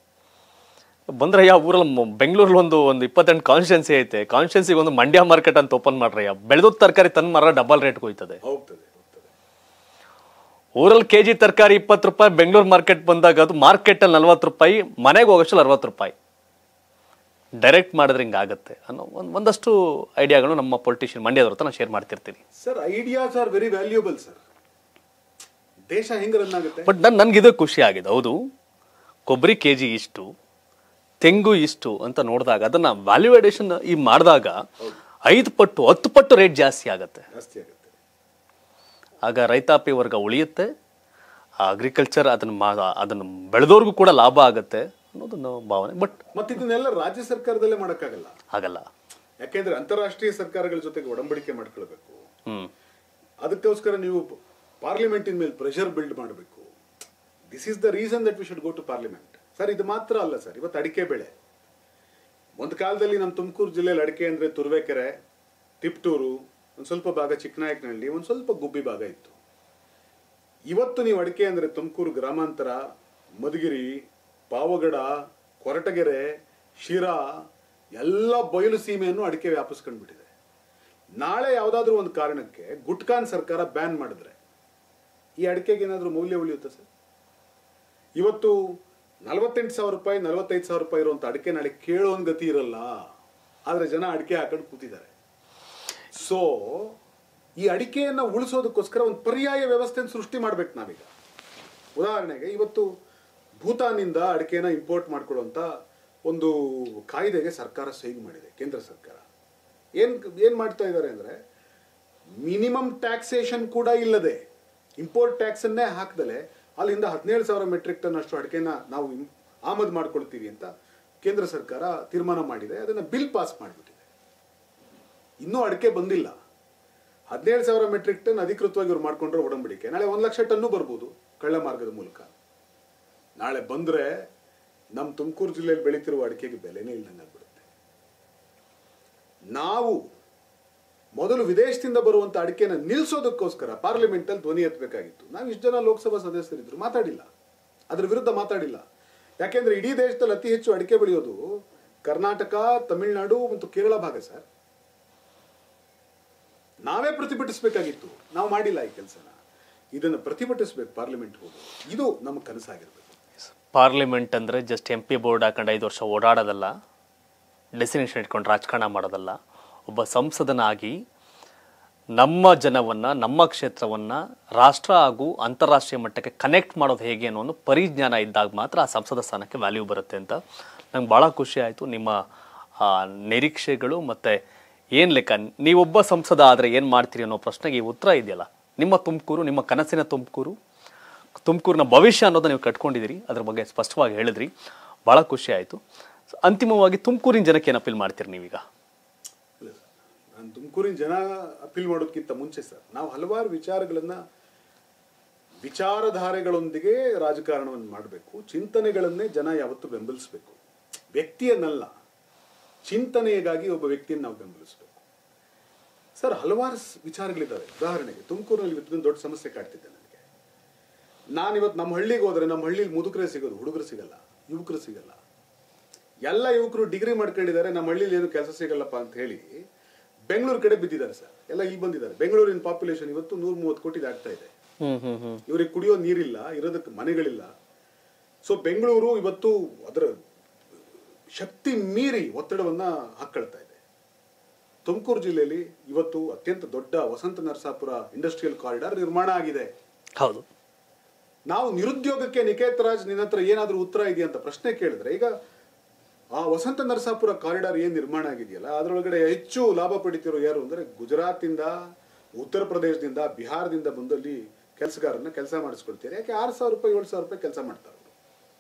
ಬಂದ್ರಯ್ಯ ಊರಲ್ಲಿ ಮ- ಬೆಂಗಳೂರಲ್ಲಿ ಒಂದು ಒಂದು ಇಪ್ಪತ್ತೆಂಟು ಕಾನ್ಸ್ಟಿಟ್ಯೂನ್ಸಿ ಐತೆ ಕಾನ್ಸ್ಟಿಟ್ಯೂನ್ಸಿಗೆ ಒಂದು ಮಂಡ್ಯ ಮಾರ್ಕೆಟ್ ಅಂತ ಓಪನ್ ಮಾಡ್ರಯ್ಯ ಬೆಳೆದ ತರಕಾರಿ ತನ್ನ ಮರ ಡಬಲ್ ರೇಟ್ಗೆ ಹೋಯ್ತದೆ ಹೋಗ್ತದೆ ಹೋಗ್ತದೆ ಊರಲ್ಲಿ ಕೆ ಜಿ ತರಕಾರಿ ಇಪ್ಪತ್ತು ರೂಪಾಯಿ ಬೆಂಗಳೂರು ಮಾರ್ಕೆಟ್ ಬಂದಾಗ ಅದು ಮಾರ್ಕೆಟಲ್ಲಿ ನಲ್ವತ್ತು ರೂಪಾಯಿ ಮನೆಗೆ ಹೋಗೋಷ್ಟಲ್ಲಿ ಅರವತ್ತು ರೂಪಾಯಿ ಡೈರೆಕ್ಟ್ ಮಾಡಿದ್ರೆ ಹಿಂಗೆ ಆಗುತ್ತೆ ಅನ್ನೋ ಒಂದು ಒಂದಷ್ಟು ಐಡಿಯಾಗಳು ನಮ್ಮ ಪೊಲಿಟಿಷಿಯನ್ ಮಂಡ್ಯದವ್ರ ಹತ್ರ ನಾನು ಶೇರ್ ಮಾಡ್ತಿರ್ತೀನಿ sir ideas are very valuable sir ದೇಶ ಹೆಂಗ್ ರನ್ ಆಗುತ್ತೆ ಬಟ್ ನನ್ ನನ್ಗೆ ಇದು ಖುಷಿ ಆಗಿದೆ ಹೌದು ಕೊಬ್ಬರಿ ಕೆ ಜಿ ಇಷ್ಟು ತೆಂಗು ಇಷ್ಟು ಅಂತ ನೋಡಿದಾಗ ಅದನ್ನ ವ್ಯಾಲ್ಯೂಡೇಷನ್ ಈ ಮಾಡಿದಾಗ ಐದು ಪಟ್ಟು ಹತ್ತು ಪಟ್ಟು ರೇಟ್ ಜಾಸ್ತಿ ಆಗುತ್ತೆ ಜಾಸ್ತಿ ಆಗುತ್ತೆ ಆಗ ರೈತಾಪಿ ವರ್ಗ ಉಳಿಯುತ್ತೆ ಅಗ್ರಿಕಲ್ಚರ್ ಅದನ್ನ ಮಾ ಅದನ್ನು ಬೆಳೆದವ್ರಿಗೂ ಕೂಡ ಲಾಭ ಆಗುತ್ತೆ ಅನ್ನೋದು ನಮ್ಮ ಭಾವನೆ ಬಟ್ ಮತ್ತೆ ಇದನ್ನೆಲ್ಲ ರಾಜ್ಯ ಸರ್ಕಾರದಲ್ಲೇ ಮಾಡಕ್ಕಾಗಲ್ಲ ಆಗಲ್ಲ ಯಾಕೆಂದ್ರೆ ಅಂತಾರಾಷ್ಟ್ರೀಯ ಸರ್ಕಾರಗಳ ಜೊತೆಗೆ ಒಡಂಬಡಿಕೆ ಮಾಡ್ಕೊಳ್ಬೇಕು ಹ್ಮ್ ಅದಕ್ಕೋಸ್ಕರ ನೀವು ಪಾರ್ಲಿಮೆಂಟಿನ ಮೇಲೆ ಪ್ರೆಷರ್ ಬಿಲ್ಡ್ ಮಾಡಬೇಕು this is the reason that we should go to parliament sir ಇದು ಮಾತ್ರ ಅಲ್ಲ ಸರ್ ಇವತ್ತು ಅಡಿಕೆ ಬೆಳೆ ಒಂದು ಕಾಲದಲ್ಲಿ ನಮ್ಮ ತುಮಕೂರು ಜಿಲ್ಲೆಯಲ್ಲಿ ಅಡಿಕೆ ಅಂದ್ರೆ ತುರುವೇಕೆರೆ ತಿಪ್ಟೂರು ಒಂದು ಸ್ವಲ್ಪ ಭಾಗ ಚಿಕ್ಕನಾಯಕನಹಳ್ಳಿ ಒಂದು ಸ್ವಲ್ಪ ಗುಬ್ಬಿ ಭಾಗ ಇತ್ತು ಇವತ್ತು ನೀವು ಅಡಿಕೆ ಅಂದ್ರೆ ತುಮಕೂರು ಗ್ರಾಮಾಂತರ ಮಧುಗಿರಿ ಪಾವಗಡ ಕೊರಟಗೆರೆ ಶಿರಾ ಎಲ್ಲ ಬಯಲು ಸೀಮೆಯನ್ನು ಅಡಿಕೆ ವ್ಯಾಪಿಸ್ಕೊಂಡ್ಬಿಟ್ಟಿದೆ ನಾಳೆ ಯಾವುದಾದ್ರೂ ಒಂದು ಕಾರಣಕ್ಕೆ ಗುಟ್ಕಾನ್ ಸರ್ಕಾರ ಬ್ಯಾನ್ ಮಾಡಿದ್ರೆ ಈ ಅಡಿಕೆಗೆ ಏನಾದರೂ ಮೌಲ್ಯ ಉಳಿಯುತ್ತೆ ಸರ್ ಇವತ್ತು ನಲವತ್ತೆಂಟು ಸಾವಿರ ರೂಪಾಯಿ ನಲವತ್ತೈದು ಸಾವಿರ ರೂಪಾಯಿ ಇರುವಂತ ಅಡಿಕೆ ನಾಳೆ ಕೇಳೋನ್ ಗತಿ ಇರಲ್ಲ ಆದ್ರೆ ಜನ ಅಡಿಕೆ ಹಾಕೊಂಡು ಕೂತಿದ್ದಾರೆ ಸೊ ಈ ಅಡಿಕೆಯನ್ನ ಉಳಿಸೋದಕ್ಕೋಸ್ಕರ ಒಂದು ಪರ್ಯಾಯ ವ್ಯವಸ್ಥೆಯನ್ನು ಸೃಷ್ಟಿ ಮಾಡ್ಬೇಕು ನಾವೀಗ ಉದಾಹರಣೆಗೆ ಇವತ್ತು ಭೂತಾನಿಂದ ಅಡಿಕೆನ ಇಂಪೋರ್ಟ್ ಮಾಡ್ಕೊಳ್ಳುವಂತ ಒಂದು ಕಾಯ್ದೆಗೆ ಸರ್ಕಾರ ಸೈನ್ ಮಾಡಿದೆ ಕೇಂದ್ರ ಸರ್ಕಾರ ಏನ್ ಏನ್ ಮಾಡ್ತಾ ಇದ್ದಾರೆ ಅಂದ್ರೆ ಮಿನಿಮಮ್ ಟ್ಯಾಕ್ಸೇಷನ್ ಕೂಡ ಇಲ್ಲದೆ ಇಂಪೋರ್ಟ್ ಟ್ಯಾಕ್ಸ್ ಅನ್ನೇ ಹಾಕದಲೆ ಅಲ್ಲಿಂದ ಹದಿನೇಳು ಸಾವಿರ ಮೆಟ್ರಿಕ್ ಟನ್ ಅಷ್ಟು ಅಡಿಕೆನ ನಾವು ಇಂ- ಆಮದು ಮಾಡ್ಕೊಳ್ತೀವಿ ಅಂತ ಕೇಂದ್ರ ಸರ್ಕಾರ ತೀರ್ಮಾನ ಮಾಡಿದೆ ಅದನ್ನ ಬಿಲ್ ಪಾಸ್ ಮಾಡಿಬಿಟ್ಟಿದೆ ಇನ್ನೂ ಅಡಿಕೆ ಬಂದಿಲ್ಲ ಹದಿನೇಳು ಸಾವಿರ ಮೆಟ್ರಿಕ್ ಟನ್ ಅಧಿಕೃತವಾಗಿ ಇವ್ರು ಮಾಡ್ಕೊಂಡ್ರೆ ಒಡಂಬಡಿಕೆ ನಾಳೆ ಒಂದು ಲಕ್ಷ ಟನ್ನು ಬರ್ಬೋದು ಕಳ್ಳ ಮಾರ್ಗದ ಮೂಲಕ ನಾಳೆ ಬಂದ್ರೆ ನಮ್ಮ ತುಮಕೂರು ಜಿಲ್ಲೆಯಲ್ಲಿ ಬೆಳೀತಿರುವ ಅಡಿಕೆಗೆ ಬೆಲೆನೇ ಇಲ್ದಂಗೆ ಆಗ್ಬಿಡುತ್ತೆ ನಾವು ಮೊದಲು ವಿದೇಶದಿಂದ ಬರುವಂತ ಅಡಿಕೆನ ನಿಲ್ಲಿಸೋದಕ್ಕೋಸ್ಕರ ಪಾರ್ಲಿಮೆಂಟ್ ಅಲ್ಲಿ ಧ್ವನಿ ಎತ್ತಬೇಕಾಗಿತ್ತು ನಾವು ಇಷ್ಟು ಜನ ಲೋಕಸಭಾ ಸದಸ್ಯರಿದ್ರು ಮಾತಾಡಿಲ್ಲ ಅದ್ರ ವಿರುದ್ಧ ಮಾತಾಡಿಲ್ಲ ಯಾಕೆಂದ್ರೆ ಇಡೀ ದೇಶದಲ್ಲಿ ಅತಿ ಹೆಚ್ಚು ಅಡಿಕೆ ಬೆಳೆಯೋದು ಕರ್ನಾಟಕ ತಮಿಳುನಾಡು ಮತ್ತು ಕೇರಳ ಭಾಗ ಸರ್ ನಾವೇ ಪ್ರತಿಭಟಿಸಬೇಕಾಗಿತ್ತು ನಾವು ಮಾಡಿಲ್ಲ ಈ ಕೆಲಸನ ಇದನ್ನು ಪ್ರತಿಭಟಿಸಬೇಕು ಪಾರ್ಲಿಮೆಂಟ್ ಹೋಗಿ ಇದು ನಮ್ಮ ಕನಸಾಗಿರ್ಬೇಕು ಪಾರ್ಲಿಮೆಂಟ್ ಅಂದರೆ ಜಸ್ಟ್ ಎಂ ಪಿ ಬೋರ್ಡ್ ಹಾಕೊಂಡು ಐದು ವರ್ಷ ಓಡಾಡೋದಲ್ಲ ಡೆಸಿನೇಷನ್ ಇಟ್ಕೊಂಡು ರಾಜಕಾರಣ ಮಾಡೋದಲ್ಲ ಒಬ್ಬ ಸಂಸದನಾಗಿ ನಮ್ಮ ಜನವನ್ನು ನಮ್ಮ ಕ್ಷೇತ್ರವನ್ನು ರಾಷ್ಟ್ರ ಹಾಗೂ ಅಂತಾರಾಷ್ಟ್ರೀಯ ಮಟ್ಟಕ್ಕೆ ಕನೆಕ್ಟ್ ಮಾಡೋದು ಹೇಗೆ ಅನ್ನೋ ಒಂದು ಪರಿಜ್ಞಾನ ಇದ್ದಾಗ ಮಾತ್ರ ಆ ಸಂಸದ ಸ್ಥಾನಕ್ಕೆ ವ್ಯಾಲ್ಯೂ ಬರುತ್ತೆ ಅಂತ ನಂಗೆ ಭಾಳ ಖುಷಿ ಆಯಿತು ನಿಮ್ಮ ಆ, ನಿರೀಕ್ಷೆಗಳು ಮತ್ತು ಏನು ಲೆಕ್ಕ ನೀವೊಬ್ಬ ಸಂಸದ ಆದರೆ ಏನು ಮಾಡ್ತೀರಿ ಅನ್ನೋ ಪ್ರಶ್ನೆಗೆ ಈ ಉತ್ತರ ಇದೆಯಲ್ಲ ನಿಮ್ಮ ತುಮಕೂರು ನಿಮ್ಮ ಕನಸಿನ ತುಮಕೂರು ತುಮಕೂರಿನ ಭವಿಷ್ಯ ಅನ್ನೋದು ನೀವು ಕಟ್ಕೊಂಡಿದ್ದೀರಿ ಅದ್ರ ಬಗ್ಗೆ ಸ್ಪಷ್ಟವಾಗಿ ಹೇಳಿದ್ರಿ ಭಾಳ ಖುಷಿ ಆಯಿತು ಅಂತಿಮವಾಗಿ ತುಮಕೂರಿನ ಜನಕ್ಕೆ ಏನು ಅಪೀಲ್ ಮಾಡ್ತೀರಿ ನೀವೀಗ ಇಲ್ಲ ಸರ್ ನಾನು ತುಮಕೂರಿನ ಜನ ಅಪೀಲ್ ಮಾಡೋದಕ್ಕಿಂತ ಮುಂಚೆ ಸರ್ ನಾವು ಹಲವಾರು ವಿಚಾರಗಳನ್ನ ವಿಚಾರಧಾರೆಗಳೊಂದಿಗೆ ರಾಜಕಾರಣವನ್ನು ಮಾಡಬೇಕು ಚಿಂತನೆಗಳನ್ನೇ ಜನ ಯಾವತ್ತೂ ಬೆಂಬಲಿಸಬೇಕು ವ್ಯಕ್ತಿಯನ್ನಲ್ಲ ಚಿಂತನೆಗಾಗಿ ಒಬ್ಬ ವ್ಯಕ್ತಿಯನ್ನು ನಾವು ಬೆಂಬಲಿಸಬೇಕು ಸರ್ ಹಲವಾರು ಸ್- ವಿಚಾರಗಳಿದ್ದಾವೆ ಉದಾಹರಣೆಗೆ ತುಮಕೂರಿನಲ್ಲಿ ಇವತ್ತು ದೊಡ್ಡ ಸಮಸ್ಯೆ ಕಾಡ್ತಿದ್ದೆ ನನಗೆ ನಾನಿವತ್ತು ನಮ್ಮ ಹಳ್ಳಿಗೆ ಹೋದ್ರೆ ನಮ್ಮ ಹಳ್ಳಿಲಿ ಮುದುಕರೇ ಸಿಗೋದು ಹುಡುಗರು ಸಿಗಲ್ಲ ಯುವಕರು ಸಿಗಲ್ಲ ಎಲ್ಲ ಯುವಕರು ಡಿಗ್ರಿ ಮಾಡ್ಕೊಂಡಿದ್ದಾರೆ ನಮ್ಮ ಹಳ್ಳಿಲಿ ಏನು ಕೆಲಸ ಸಿಗಲ್ಲಪ್ಪ ಅಂತ ಹೇಳಿ ಬೆಂಗಳೂರು ಕಡೆ ಬಿದ್ದಿದ್ದಾರೆ ಸರ್ ಎಲ್ಲ ಇಲ್ಲಿ ಬಂದಿದ್ದಾರೆ ಬೆಂಗಳೂರಿನ ಪಾಪ್ಯುಲೇಷನ್ ಇವತ್ತು ನೂರ ಮೂವತ್ತು ಕೋಟಿ ಆಗ್ತಾ ಇದೆ ಹ್ಮ್ ಹ್ಮ್ ಹ್ಮ್ ಇವರಿಗೆ ಕುಡಿಯೋ ನೀರಿಲ್ಲ ಇರೋದಕ್ಕೆ ಮನೆಗಳಿಲ್ಲ ಸೊ ಬೆಂಗಳೂರು ಇವತ್ತು ಅದರ ಶಕ್ತಿ ಮೀರಿ ಒತ್ತಡವನ್ನ ಹಾಕೊಳ್ತಾ ಇದೆ ತುಮಕೂರು ಜಿಲ್ಲೆಯಲ್ಲಿ ಇವತ್ತು ಅತ್ಯಂತ ದೊಡ್ಡ ವಸಂತ ನರಸಾಪುರ ಇಂಡಸ್ಟ್ರಿಯಲ್ ಕಾರಿಡಾರ್ ನಿರ್ಮಾಣ ಆಗಿದೆ ಹೌದು ನಾವು ನಿರುದ್ಯೋಗಕ್ಕೆ ನಿಕೇತ್ ರಾಜ್ ನಿನ್ನ ಹತ್ರ ಏನಾದ್ರೂ ಉತ್ತರ ಇದೆಯಾ ಅಂತ ಪ್ರಶ್ನೆ ಕೇಳಿದ್ರೆ ಈಗ ಆ ವಸಂತ ನರಸಾಪುರ ಕಾರಿಡಾರ್ ಏನ್ ನಿರ್ಮಾಣ ಆಗಿದೆಯಲ್ಲ ಅದರೊಳಗಡೆ ಹೆಚ್ಚು ಲಾಭ ಪಡಿತಿರೋ ಯಾರು ಅಂದ್ರೆ ಗುಜರಾತಿಂದ ಉತ್ತರ ಪ್ರದೇಶದಿಂದ ಬಿಹಾರದಿಂದ ಬಂದಲ್ಲಿ ಕೆಲಸಗಾರನ್ನ ಕೆಲಸ ಮಾಡಿಸ್ಕೊಳ್ತಾರೆ ಯಾಕೆ ಆರು ಸಾವಿರ ರೂಪಾಯಿ ಏಳು ಸಾವಿರ ರೂಪಾಯಿ ಕೆಲಸ ಮಾಡ್ತಾರೆ ಅವ್ರು.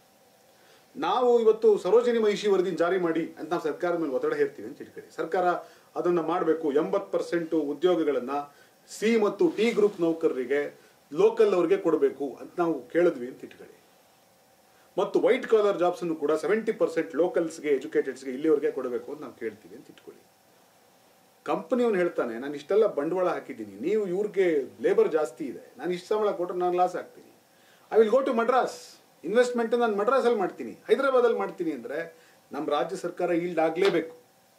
ನಾವು ಇವತ್ತು ಸರೋಜಿನಿ ಮಹಿಷಿ ವರದಿ ಜಾರಿ ಮಾಡಿ ಅಂತ ನಾವು ಸರ್ಕಾರದ ಮೇಲೆ ಒತ್ತಡ ಹೇರ್ತೀವಿ ಅಂತ ಇಟ್ಕೊಳ್ಳಿ ಸರ್ಕಾರ ಅದನ್ನ ಮಾಡಬೇಕು ಎಂಬತ್ ಪರ್ಸೆಂಟ್ ಉದ್ಯೋಗಗಳನ್ನ ಸಿ ಮತ್ತು ಡಿ ಗ್ರೂಪ್ ನೌಕರರಿಗೆ ಲೋಕಲ್ ಅವ್ರಿಗೆ ಕೊಡಬೇಕು ಅಂತ ನಾವು ಕೇಳಿದ್ವಿ ಅಂತ ಇಟ್ಕೊಳ್ಳಿ ಮತ್ತು ವೈಟ್ ಕಾಲರ್ ಜಾಬ್ಸ್ ಅನ್ನು ಕೂಡ ಸೆವೆಂಟಿ ಪರ್ಸೆಂಟ್ ಲೋಕಲ್ಸ್ಗೆ ಎಜುಕೇಟೆಡ್ಸ್ಗೆ ಇಲ್ಲಿವರೆಗೆ ಕೊಡಬೇಕು ಅಂತ ನಾವು ಕೇಳ್ತೀವಿ ಅಂತ ಇಟ್ಕೊಳ್ಳಿ ಕಂಪನಿಯವನು ಹೇಳ್ತಾನೆ ನಾನು ಇಷ್ಟೆಲ್ಲ ಬಂಡವಾಳ ಹಾಕಿದ್ದೀನಿ ನೀವು ಇವ್ರಿಗೆ ಲೇಬರ್ ಜಾಸ್ತಿ ಇದೆ ನಾನು ಇಷ್ಟು ಸಂಬಳ ಕೊಟ್ಟರೆ ನಾನು ಲಾಸ್ ಆಗ್ತೀನಿ I will go to Madras investment ನಾನು ಮಡ್ರಾಸಲ್ಲಿ ಮಾಡ್ತೀನಿ ಹೈದರಾಬಾದಲ್ಲಿ ಮಾಡ್ತೀನಿ ಅಂದ್ರೆ ನಮ್ಮ ರಾಜ್ಯ ಸರ್ಕಾರ ಈಲ್ಡ್ ಆಗಲೇಬೇಕು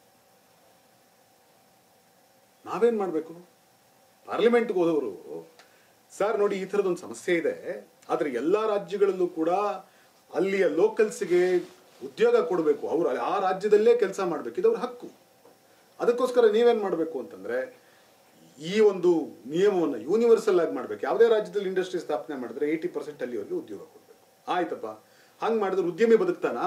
ನಾವೇನ್ ಮಾಡಬೇಕು ಪಾರ್ಲಿಮೆಂಟ್ಗೆ ಹೋದವರು ಸರ್ ನೋಡಿ ಈ ಥರದೊಂದು ಸಮಸ್ಯೆ ಇದೆ ಆದ್ರೆ ಎಲ್ಲಾ ರಾಜ್ಯಗಳಲ್ಲೂ ಕೂಡ ಅಲ್ಲಿಯ ಲೋಕಲ್ಸ್ಗೆ ಉದ್ಯೋಗ ಕೊಡಬೇಕು ಅವರು ಆ ರಾಜ್ಯದಲ್ಲೇ ಕೆಲಸ ಮಾಡಬೇಕು ಇದು ಅವ್ರ ಹಕ್ಕು ಅದಕ್ಕೋಸ್ಕರ ನೀವೇನ್ ಮಾಡಬೇಕು ಅಂತಂದ್ರೆ ಈ ಒಂದು ನಿಯಮವನ್ನು ಯೂನಿವರ್ಸಲ್ ಆಗಿ ಮಾಡ್ಬೇಕು ಯಾವುದೇ ರಾಜ್ಯದಲ್ಲಿ ಇಂಡಸ್ಟ್ರಿ ಸ್ಥಾಪನೆ ಮಾಡಿದ್ರೆ ಏಯ್ಟಿ ಪರ್ಸೆಂಟ್ ಅಲ್ಲಿವರೆಗೆ ಉದ್ಯೋಗ ಕೊಡಬೇಕು ಆಯ್ತಪ್ಪ ಹಂಗ್ ಮಾಡಿದ್ರೆ ಉದ್ಯಮಿ ಬದುಕ್ತಾನಾ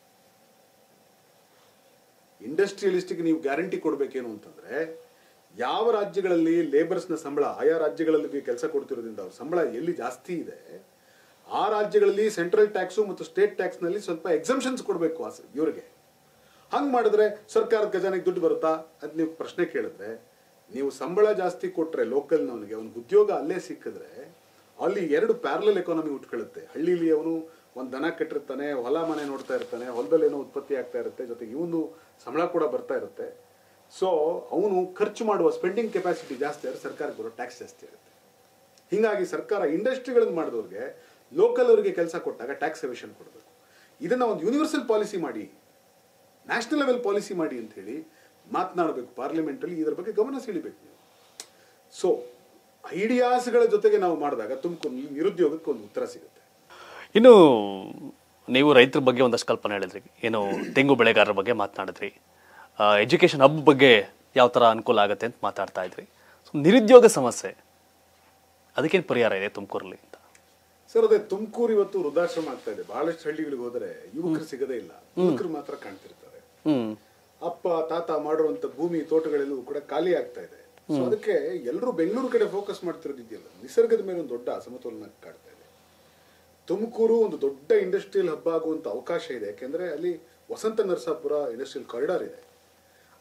ಇಂಡಸ್ಟ್ರಿಯಲಿಸ್ಟಿಗೆ ನೀವು ಗ್ಯಾರಂಟಿ ಕೊಡ್ಬೇಕೇನು ಅಂತಂದ್ರೆ ಯಾವ ರಾಜ್ಯಗಳಲ್ಲಿ ಲೇಬರ್ಸ್ನ ಸಂಬಳ ಆಯಾ ರಾಜ್ಯಗಳಲ್ಲಿ ಕೆಲಸ ಕೊಡ್ತಿರೋದ್ರಿಂದ ಅವ್ರ ಸಂಬಳ ಎಲ್ಲಿ ಜಾಸ್ತಿ ಇದೆ ಆ ರಾಜ್ಯಗಳಲ್ಲಿ ಸೆಂಟ್ರಲ್ ಟ್ಯಾಕ್ಸು ಮತ್ತು ಸ್ಟೇಟ್ ಟ್ಯಾಕ್ಸ್ ನಲ್ಲಿ ಸ್ವಲ್ಪ ಎಕ್ಸಮ್ಷನ್ಸ್ ಕೊಡಬೇಕು ಆ ಸ- ಇವ್ರಿಗೆ ಹಂಗ್ ಮಾಡಿದ್ರೆ ಸರ್ಕಾರದ ಖಜಾನೆಗೆ ದುಡ್ಡು ಬರುತ್ತಾ ಅಂತ ನೀವು ಪ್ರಶ್ನೆ ಕೇಳಿದ್ರೆ ನೀವು ಸಂಬಳ ಜಾಸ್ತಿ ಕೊಟ್ರೆ ಲೋಕಲ್ನವನಿಗೆ ಅವನಿಗೆ ಉದ್ಯೋಗ ಅಲ್ಲೇ ಸಿಕ್ಕಿದ್ರೆ ಅಲ್ಲಿ ಎರಡು ಪ್ಯಾರಲಲ್ ಎಕಾನಮಿ ಉಟ್ಕೊಳ್ಳುತ್ತೆ ಹಳ್ಳಿಲಿ ಅವನು ಒಂದು ದನ ಕಟ್ಟಿರ್ತಾನೆ ಹೊಲ ಮನೆ ನೋಡ್ತಾ ಇರ್ತಾನೆ ಹೊಲದಲ್ಲಿ ಏನೋ ಉತ್ಪತ್ತಿ ಆಗ್ತಾ ಇರುತ್ತೆ ಜೊತೆಗೆ ಇವನು ಸಂಬಳ ಕೂಡ ಬರ್ತಾ ಇರುತ್ತೆ ಸೊ ಅವನು ಖರ್ಚು ಮಾಡುವ ಸ್ಪೆಂಡಿಂಗ್ ಕೆಪಾಸಿಟಿ ಜಾಸ್ತಿ ಆದ್ರೆ ಸರ್ಕಾರಕ್ಕೆ ಬರೋ ಟ್ಯಾಕ್ಸ್ ಜಾಸ್ತಿ ಇರುತ್ತೆ ಹಿಂಗಾಗಿ ಸರ್ಕಾರ ಇಂಡಸ್ಟ್ರಿಗಳನ್ನು ಮಾಡಿದವ್ರಿಗೆ ಲೋಕಲ್ ಅವರಿಗೆ ಕೆಲಸ ಕೊಟ್ಟಾಗ ಟ್ಯಾಕ್ಸ್ ಎವಿಷನ್ ಕೊಡಬೇಕು ಇದನ್ನ ಒಂದು ಯೂನಿವರ್ಸಲ್ ಪಾಲಿಸಿ ಮಾಡಿ ನ್ಯಾಷನಲ್ ಲೆವೆಲ್ ಪಾಲಿಸಿ ಮಾಡಿ ಅಂತ ಹೇಳಿ ಮಾತನಾಡಬೇಕು ಪಾರ್ಲಿಮೆಂಟ್ ಅಲ್ಲಿ ಇದರ ಬಗ್ಗೆ ಗಮನ ಸೆಳಿಬೇಕು ನೀವು ಸೊ ಐಡಿಯಾಸ್ಗಳ ಜೊತೆಗೆ ನಾವು ಮಾಡಿದಾಗ ತುಮಕೂರು ನಿರುದ್ಯೋಗಕ್ಕೆ ಒಂದು ಉತ್ತರ ಸಿಗುತ್ತೆ ಇನ್ನು ನೀವು ರೈತರ ಬಗ್ಗೆ ಒಂದಷ್ಟು ಕಲ್ಪನೆ ಹೇಳಿದ್ರಿ ಏನು ತೆಂಗು ಬೆಳೆಗಾರರ ಬಗ್ಗೆ ಮಾತನಾಡಿದ್ರಿ ಎಜುಕೇಷನ್ ಹಬ್ ಬಗ್ಗೆ ಯಾವ ಥರ ಅನುಕೂಲ ಆಗುತ್ತೆ ಅಂತ ಮಾತಾಡ್ತಾ ಇದ್ರಿ ಸೊ ನಿರುದ್ಯೋಗ ಸಮಸ್ಯೆ ಅದಕ್ಕೇನು ಪರಿಹಾರ ಇದೆ ತುಮಕೂರಲ್ಲಿ ಅಂತ ಸರ್ ಅದೇ ತುಮಕೂರು ಇವತ್ತು ವೃದ್ಧಾಶ್ರಮ ಆಗ್ತಾ ಇದೆ ಬಹಳಷ್ಟು ಹಳ್ಳಿಗಳಿಗೆ ಹೋದರೆ ಯುವಕರು ಸಿಗದೇ ಇಲ್ಲ ಯುವಕರು ಮಾತ್ರ ಕಾಣ್ತಿರ್ತಾರೆ ಹ್ಮ್ ಅಪ್ಪ ತಾತ ಮಾಡಿರುವಂತ ಭೂಮಿ ತೋಟಗಳೆಲ್ಲವೂ ಕೂಡ ಖಾಲಿ ಆಗ್ತಾ ಇದೆ ಸೊ ಅದಕ್ಕೆ ಎಲ್ಲರೂ ಬೆಂಗಳೂರು ಕಡೆ ಫೋಕಸ್ ಮಾಡ್ತಿರೋದಿದೆಯಲ್ಲ ನಿಸರ್ಗದ ಮೇಲೆ ಒಂದು ದೊಡ್ಡ ಅಸಮತೋಲನ ಕಾಡ್ತಾ ಇದೆ ತುಮಕೂರು ಒಂದು ದೊಡ್ಡ ಇಂಡಸ್ಟ್ರಿಯಲ್ ಹಬ್ ಆಗುವಂತ ಅವಕಾಶ ಇದೆ ಯಾಕೆಂದ್ರೆ ಅಲ್ಲಿ ವಸಂತ ನರಸಾಪುರ ಇಂಡಸ್ಟ್ರಿಯಲ್ ಕಾರಿಡಾರ್ ಇದೆ